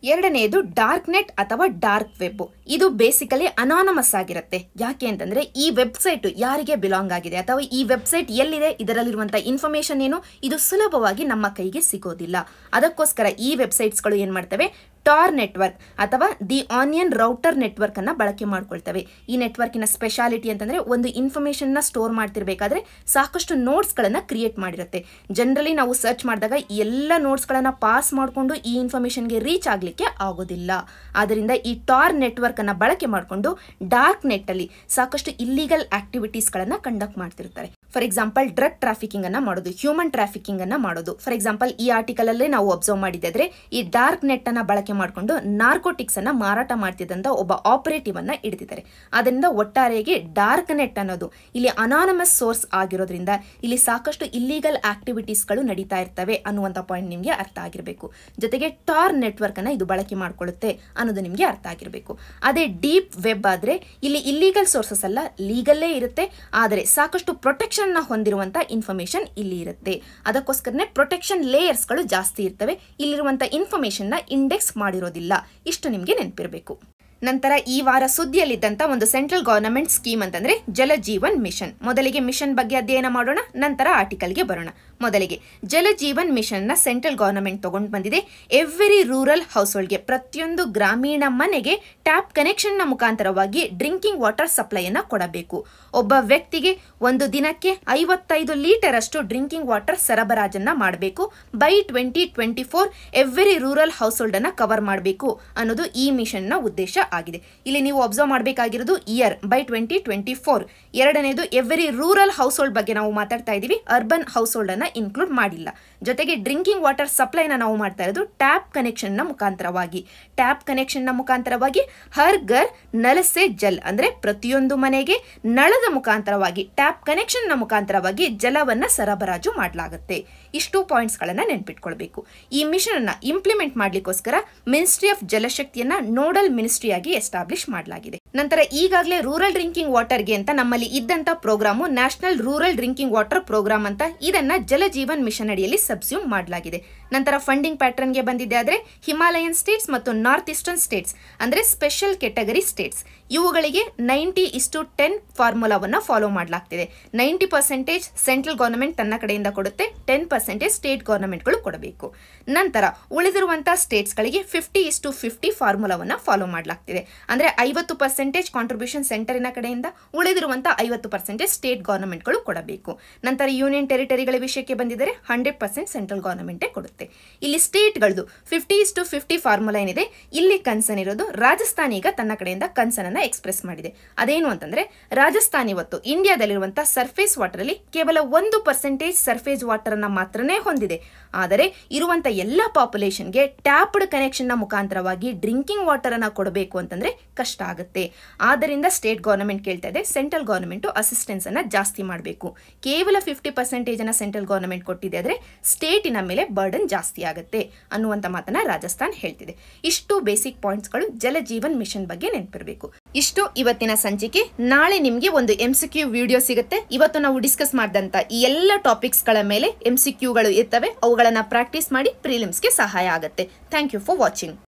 [SPEAKER 1] ಎರಡನೆಯದು ಡಾರ್ಕ್ ನೆಟ್ ಅಥವಾ ಡಾರ್ಕ್ ವೆಬ್ ಇದು ಬೇಸಿಕಲಿ ಅನಾನಮಸ್ ಆಗಿರುತ್ತೆ ಯಾಕೆ ಅಂತಂದ್ರೆ ಈ ವೆಬ್ಸೈಟ್ ಯಾರಿಗೆ ಬಿಲಾಂಗ್ ಆಗಿದೆ ಅಥವಾ ಈ ವೆಬ್ಸೈಟ್ ಎಲ್ಲಿದೆ ಇದರಲ್ಲಿರುವಂತಹ ಇನ್ಫಾರ್ಮೇಶನ್ ಏನು ಇದು ಸುಲಭವಾಗಿ ನಮ್ಮ ಕೈಗೆ ಸಿಗೋದಿಲ್ಲ ಅದಕ್ಕೋಸ್ಕರ ಈ ವೆಬ್ಸೈಟ್ಸ್ಗಳು ಏನ್ ಮಾಡ್ತವೆ ಟಾರ್ ನೆಟ್ವರ್ಕ್ ಅಥವಾ ದಿ ಆನಿಯನ್ ರೌಟರ್ ನೆಟ್ವರ್ಕ್ ಅನ್ನ ಬಳಕೆ ಮಾಡ್ಕೊಳ್ತವೆ ಈ ನೆಟ್ವರ್ಕಿನ ಸ್ಪೆಷಾಲಿಟಿ ಅಂತಂದ್ರೆ ಒಂದು ಇನ್ಫಾರ್ಮೇಶನ್ ನ ಸ್ಟೋರ್ ಮಾಡ್ತಿರ್ಬೇಕಾದ್ರೆ ಸಾಕಷ್ಟು ನೋಟ್ಸ್ ಗಳನ್ನ ಕ್ರಿಯೇಟ್ ಮಾಡಿರುತ್ತೆ ಜನರಲಿ ನಾವು ಸರ್ಚ್ ಮಾಡಿದಾಗ ಎಲ್ಲ ನೋಟ್ಸ್ ಗಳನ್ನ ಪಾಸ್ ಮಾಡಿಕೊಂಡು ಈ ಇನ್ಫಾರ್ಮೇಶನ್ಗೆ ರೀಚ್ ಆಗ್ಲಿಕ್ಕೆ ಆಗೋದಿಲ್ಲ ಆದ್ದರಿಂದ ಈ ಟಾರ್ ನೆಟ್ವರ್ಕ್ ಅನ್ನ ಬಳಕೆ ಮಾಡಿಕೊಂಡು ಡಾರ್ಕ್ ನೆಟ್ ಅಲ್ಲಿ ಸಾಕಷ್ಟು ಇಲ್ಲಿಗಲ್ ಆಕ್ಟಿವಿಟೀಸ್ ಗಳನ್ನ ಕಂಡಕ್ಟ್ ಮಾಡ್ತಿರ್ತಾರೆ ಫಾರ್ ಎಕ್ಸಾಂಪಲ್ ಡ್ರಗ್ ಟ್ರಾಫಿಕಿಂಗ್ ಅನ್ನ ಮಾಡೋದು ಹ್ಯೂಮನ್ ಟ್ರಾಫಿಕಿಂಗ್ ಅನ್ನ ಮಾಡೋದು ಫಾರ್ ಎಕ್ಸಾಂಪಲ್ ಈ ಆರ್ಟಿಕಲ್ ಅಲ್ಲೇ ನಾವು ಅಬ್ಸರ್ವ್ ಮಾಡಿದ್ರೆ ಈ ಡಾರ್ಕ್ ನೆಟ್ ಅನ್ನ ಬಳಕೆ ಮಾಡಿಕೊಂಡು ನಾರ್ಕೋಟಿಕ್ಸ್ ಅನ್ನ ಮಾರಾಟ ಮಾಡ್ತಿದ್ದಂತ ಒಬ್ಬ ಆಪರೇಟಿವ್ ಅನ್ನ ಹಿಡಿದಿದ್ದಾರೆ ಅದರಿಂದ ಒಟ್ಟಾರೆಯಾಗಿ ಡಾರ್ಕ್ ನೆಟ್ ಅನ್ನೋದು ಇಲ್ಲಿ ಅನಾನಮಸ್ ಸೋರ್ಸ್ ಆಗಿರೋದ್ರಿಂದ ಇಲ್ಲಿ ಸಾಕಷ್ಟು ಇಲ್ಲಿಗಲ್ ಆಕ್ಟಿವಿಟೀಸ್ ಗಳು ನಡೀತಾ ಇರ್ತವೆ ಅನ್ನುವಂತ ಪಾಯಿಂಟ್ ನಿಮಗೆ ಅರ್ಥ ಆಗಿರಬೇಕು ಜೊತೆಗೆ ಟಾರ್ ನೆಟ್ವರ್ಕ್ ಅನ್ನ ಇದು ಬಳಕೆ ಮಾಡ್ಕೊಳ್ಳುತ್ತೆ ಅನ್ನೋದು ನಿಮಗೆ ಅರ್ಥ ಆಗಿರಬೇಕು ಅದೇ ಡೀಪ್ ವೆಬ್ ಆದ್ರೆ ಇಲ್ಲಿ ಇಲ್ಲಿಗಲ್ ಸೋರ್ಸಸ್ ಅಲ್ಲ ಲೀಗಲ್ಲೇ ಇರುತ್ತೆ ಆದರೆ ಸಾಕಷ್ಟು ಪ್ರೊಟೆಕ್ಷನ್ ನ ಹೊಂದಿರುವಂತ ಇನ್ಫಾರ್ಮೇಶನ್ ಇಲ್ಲಿ ಇರುತ್ತೆ ಅದಕ್ಕೋಸ್ಕರನೇ ಪ್ರೊಟೆಕ್ಷನ್ ಲೇಯರ್ಸ್ಗಳು ಜಾಸ್ತಿ ಇರ್ತವೆ ಇಲ್ಲಿರುವಂತ ಇನ್ಫಾರ್ಮೇಶನ್ ನ ಇಂಡೆಕ್ಸ್ ಮಾಡಿರೋದಿಲ್ಲ ಇಷ್ಟು ನಿಮಗೆ ನೆನಪಿರಬೇಕು ನಂತರ ಈ ವಾರ ಸುದ್ದಿಯಲ್ಲಿದ್ದಂತ ಒಂದು ಸೆಂಟ್ರಲ್ ಗವರ್ನಮೆಂಟ್ ಸ್ಕೀಮ್ ಅಂತಂದ್ರೆ ಜಲಜೀವನ್ ಮಿಷನ್ ಮೊದಲಿಗೆ ಮಿಷನ್ ಬಗ್ಗೆ ಅಧ್ಯಯನ ಮಾಡೋಣ ನಂತರ ಆರ್ಟಿಕಲ್ಗೆ ಬರೋಣ ಮೊದಲಿಗೆ ಜಲಜೀವನ್ ಮಿಷನ್ ನ ಸೆಂಟ್ರಲ್ ಗವರ್ನಮೆಂಟ್ ತಗೊಂಡು ಬಂದಿದೆ ಎವ್ರಿ ರೂರಲ್ ಹೌಸ್ ಹೋಲ್ಡ್ಗೆ ಪ್ರತಿಯೊಂದು ಗ್ರಾಮೀಣ ಮನೆಗೆ ಟ್ಯಾಪ್ ಕನೆಕ್ಷನ್ ನ ಮುಖಾಂತರವಾಗಿ ಡ್ರಿಂಕಿಂಗ್ ವಾಟರ್ ಸಪ್ಲೈ ಅನ್ನ ಕೊಡಬೇಕು ಒಬ್ಬ ವ್ಯಕ್ತಿಗೆ ಒಂದು ದಿನಕ್ಕೆ ಐವತ್ತೈದು ಲೀಟರ್ ಅಷ್ಟು ಡ್ರಿಂಕಿಂಗ್ ವಾಟರ್ ಸರಬರಾಜನ್ನ ಮಾಡಬೇಕು by twenty twenty four every rural household ಅನ್ನ ಕವರ್ ಮಾಡಬೇಕು ಅನ್ನೋದು ಈ ಮಿಷನ್ ನ ಉದ್ದೇಶ ಆಗಿದೆ ಇಲ್ಲಿ ನೀವು ಅಬ್ಸರ್ವ್ ಮಾಡಬೇಕಾಗಿರೋದು year by twenty twenty four ಎರಡನೇದು ಎವ್ರಿ ರೂರಲ್ ಹೌಸ್ ಹೋಲ್ಡ್ ಬಗ್ಗೆ ನಾವು ಮಾತಾಡ್ತಾ ಇದೀವಿ ಅರ್ಬನ್ ಹೌಸ್ ಹೋಲ್ಡ್ ಅನ್ನ ಇನ್ಕ್ಲೂಡ್ ಮಾಡಿಲ್ಲ ಜೊತೆಗೆ ಡ್ರಿಂಕಿಂಗ್ ವಾಟರ್ ಸಪ್ಲೈನ ನಾವು ಮಾಡ್ತಾ ಇರೋದು ಟ್ಯಾಪ್ ಕನೆಕ್ಷನ್ ನ ಮುಖಾಂತರವಾಗಿ ಟ್ಯಾಪ್ ಕನೆಕ್ಷನ್ ನ ಮುಖಾಂತರವಾಗಿ ಹರ್ ಗರ್ ನಲಸೆ ಜಲ್ ಅಂದ್ರೆ ಪ್ರತಿಯೊಂದು ಮನೆಗೆ ನಳದ ಮುಖಾಂತರವಾಗಿ ಟ್ಯಾಪ್ ಕನೆಕ್ಷನ್ ನ ಮುಖಾಂತರವಾಗಿ ಜಲವನ್ನ ಸರಬರಾಜು ಮಾಡಲಾಗುತ್ತೆ ಇಷ್ಟು ಪಾಯಿಂಟ್ಸ್ ಗಳನ್ನ ನೆನ್ಪಿಟ್ಕೊಳ್ಬೇಕು ಈ ಮಿಷನ್ ಅನ್ನ ಇಂಪ್ಲಿಮೆಂಟ್ ಮಾಡ್ಲಿಕ್ಕೋಸ್ಕರ ಮಿನಿಸ್ಟ್ರಿ ಆಫ್ ಜಲಶಕ್ತಿಯನ್ನ ನೋಡಲ್ ಮಿನಿಸ್ಟ್ರಿ ಆಗಿ ಎಸ್ಟಾಬ್ಲಿಷ್ ಮಾಡಲಾಗಿದೆ ನಂತರ ಈಗಾಗಲೇ ರೂರಲ್ ಡ್ರಿಂಕಿಂಗ್ ವಾಟರ್ಗೆ ಅಂತ ನಮ್ಮಲ್ಲಿ ಇದ್ದಂತ programme national rural drinking water programme ಅಂತ ಇದನ್ನ ಜಲಜೀವನ್ ಮಿಷನ್ ಅಡಿಯಲ್ಲಿ ಸಬ್ಸ್ಯೂಮ್ ಮಾಡಲಾಗಿದೆ ನಂತರ ಫಂಡಿಂಗ್ ಪ್ಯಾಟರ್ನ್ಗೆ ಬಂದಿದೆ ಆದ್ರೆ ಹಿಮಾಲಯನ್ ಸ್ಟೇಟ್ಸ್ ಮತ್ತು ನಾರ್ತ್ ಈಸ್ಟರ್ನ್ ಸ್ಟೇಟ್ಸ್ ಅಂದ್ರೆ ಸ್ಪೆಷಲ್ ಕೆಟಗರಿ ಸ್ಟೇಟ್ಸ್ ಇವುಗಳಿಗೆ ನೈಂಟಿ ಇಸ್ಟು ಟೆನ್ ಫಾರ್ಮುಲಾವನ್ನ ಫಾಲೋ ಮಾಡಲಾಗ್ತಿದೆ ನೈಂಟಿ ಪರ್ಸೆಂಟೇಜ್ ಸೆಂಟ್ರಲ್ ಗವರ್ನಮೆಂಟ್ ತನ್ನ ಕಡೆಯಿಂದ ಕೊಡುತ್ತೆ ಟೆನ್ ಪರ್ಸೆಂಟೇಜ್ ಸ್ಟೇಟ್ ಗವರ್ನಮೆಂಟ್ಗಳು ಕೊಡಬೇಕು ನಂತರ ಉಳಿದಿರುವಂತಹ ಸ್ಟೇಟ್ಸ್ಗಳಿಗೆ ಫಿಫ್ಟಿ ಇಸ್ಟು ಫಿಫ್ಟಿ ಫಾರ್ಮುಲಾವನ್ನ ಫಾಲೋ ಮಾಡಲಾಗ್ತಿದೆ ಅಂದ್ರೆ ಐವತ್ತು ಪರ್ಸೆಂಟೇಜ್ ಕಾಂಟ್ರಿಬ್ಯೂಷನ್ ಸೆಂಟರಿನ ಕಡೆಯಿಂದ ಉಳಿದಿರುವಂತಹ ಐವತ್ತು ಪರ್ಸೆಂಟೇಜ್ ಸ್ಟೇಟ್ ಗವರ್ನಮೆಂಟ್ಗಳು ಕೊಡಬೇಕು ನಂತರ ಯೂನಿಯನ್ ಟೆರಿಟರಿಗಳ ವಿಷಯಕ್ಕೆ ಬಂದಿದ್ದರೆ ಹಂಡ್ರೆಡ್ ಪರ್ಸೆಂಟ್ ಸೆಂಟ್ರಲ್ ಗವರ್ನಮೆಂಟೇ ಕೊಡುತ್ತೆ ಇಲ್ಲಿ ಸ್ಟೇಟ್ಗಳದು ಫಿಫ್ಟಿ ಇಸ್ಟು ಫಿಫ್ಟಿ ಫಾರ್ಮುಲಾ ಏನಿದೆ ಇಲ್ಲಿ ಕನ್ಸನ್ ಇರೋದು ರಾಜಸ್ಥಾನ್ ಈಗ ತನ್ನ ಕಡೆಯಿಂದ ಕನ್ಸನ್ ಅನ್ನ ಎಕ್ಸ್ಪ್ರೆಸ್ ಮಾಡಿದೆ ಅದೇನು ಅಂತಂದ್ರೆ ರಾಜಸ್ಥಾನ್ ಇವತ್ತು ಇಂಡಿಯಾದಲ್ಲಿರುವಂತಹ ಸರ್ಫೇಸ್ ವಾಟರ್ ಅಲ್ಲಿ ಕೇವಲ ಒಂದು ಪರ್ಸೆಂಟೇಜ್ ಸರ್ಫೇಸ್ ವಾಟರ್ ಅನ್ನ ಮಾತ್ರನೇ ಹೊಂದಿದೆ ಆದರೆ ಇರುವಂತ ಎಲ್ಲ ಪಾಪ್ಯುಲೇಷನ್ಗೆ ಟ್ಯಾಪ್ಡ್ ಕನೆಕ್ಷನ್ ನ ಮುಖಾಂತರವಾಗಿ ಡ್ರಿಂಕಿಂಗ್ ವಾಟರ್ ಅನ್ನ ಕೊಡಬೇಕು ಅಂತಂದ್ರೆ ಕಷ್ಟ ಆಗುತ್ತೆ ಆದ್ದರಿಂದ ಸ್ಟೇಟ್ ಗವರ್ನಮೆಂಟ್ ಕೇಳ್ತಾ ಇದೆ ಸೆಂಟ್ರಲ್ ಗವರ್ನಮೆಂಟ್ ಅಸಿಸ್ಟೆನ್ಸ್ ಅನ್ನ ಜಾಸ್ತಿ ಮಾಡಬೇಕು ಕೇವಲ ಫಿಫ್ಟಿ ಪರ್ಸೆಂಟೇಜ್ ಅನ್ನ ಸೆಂಟ್ರಲ್ ಗವರ್ನಮೆಂಟ್ ಕೊಟ್ಟಿದೆ ಆದ್ರೆ ಸ್ಟೇಟಿನ ಮೇಲೆ ಬರ್ಡನ್ ಜಾಸ್ತಿ ಆಗುತ್ತೆ ಅನ್ನುವಂತ ಮಾತನ್ನ ರಾಜಸ್ಥಾನ್ ಹೇಳ್ತಿದೆ ಇಷ್ಟು ಬೇಸಿಕ್ ಪಾಯಿಂಟ್ಸ್ಗಳು ಜಲಜೀವನ್ ಮಿಷನ್ ಬಗ್ಗೆ ನೆನಪಿರಬೇಕು ಇಷ್ಟು ಇವತ್ತಿನ ಸಂಚಿಕೆ ನಾಳೆ ನಿಮಗೆ ಒಂದು ಎಂ ಸಿ ಕ್ಯೂ ವಿಡಿಯೋ ಸಿಗುತ್ತೆ ಇವತ್ತು ನಾವು ಡಿಸ್ಕಸ್ ಮಾಡಿದಂತ ಈ ಎಲ್ಲ ಟಾಪಿಕ್ಸ್ಗಳ ಮೇಲೆ ಎಂ ಸಿ ಕ್ಯೂಗಳು ಇರ್ತವೆ ಅವುಗಳನ್ನ ಪ್ರಾಕ್ಟೀಸ್ ಮಾಡಿ ಪ್ರಿಲಿಮ್ಸ್ಗೆ ಸಹಾಯ ಆಗುತ್ತೆ ಥ್ಯಾಂಕ್ ಯು ಫಾರ್ ವಾಚಿಂಗ್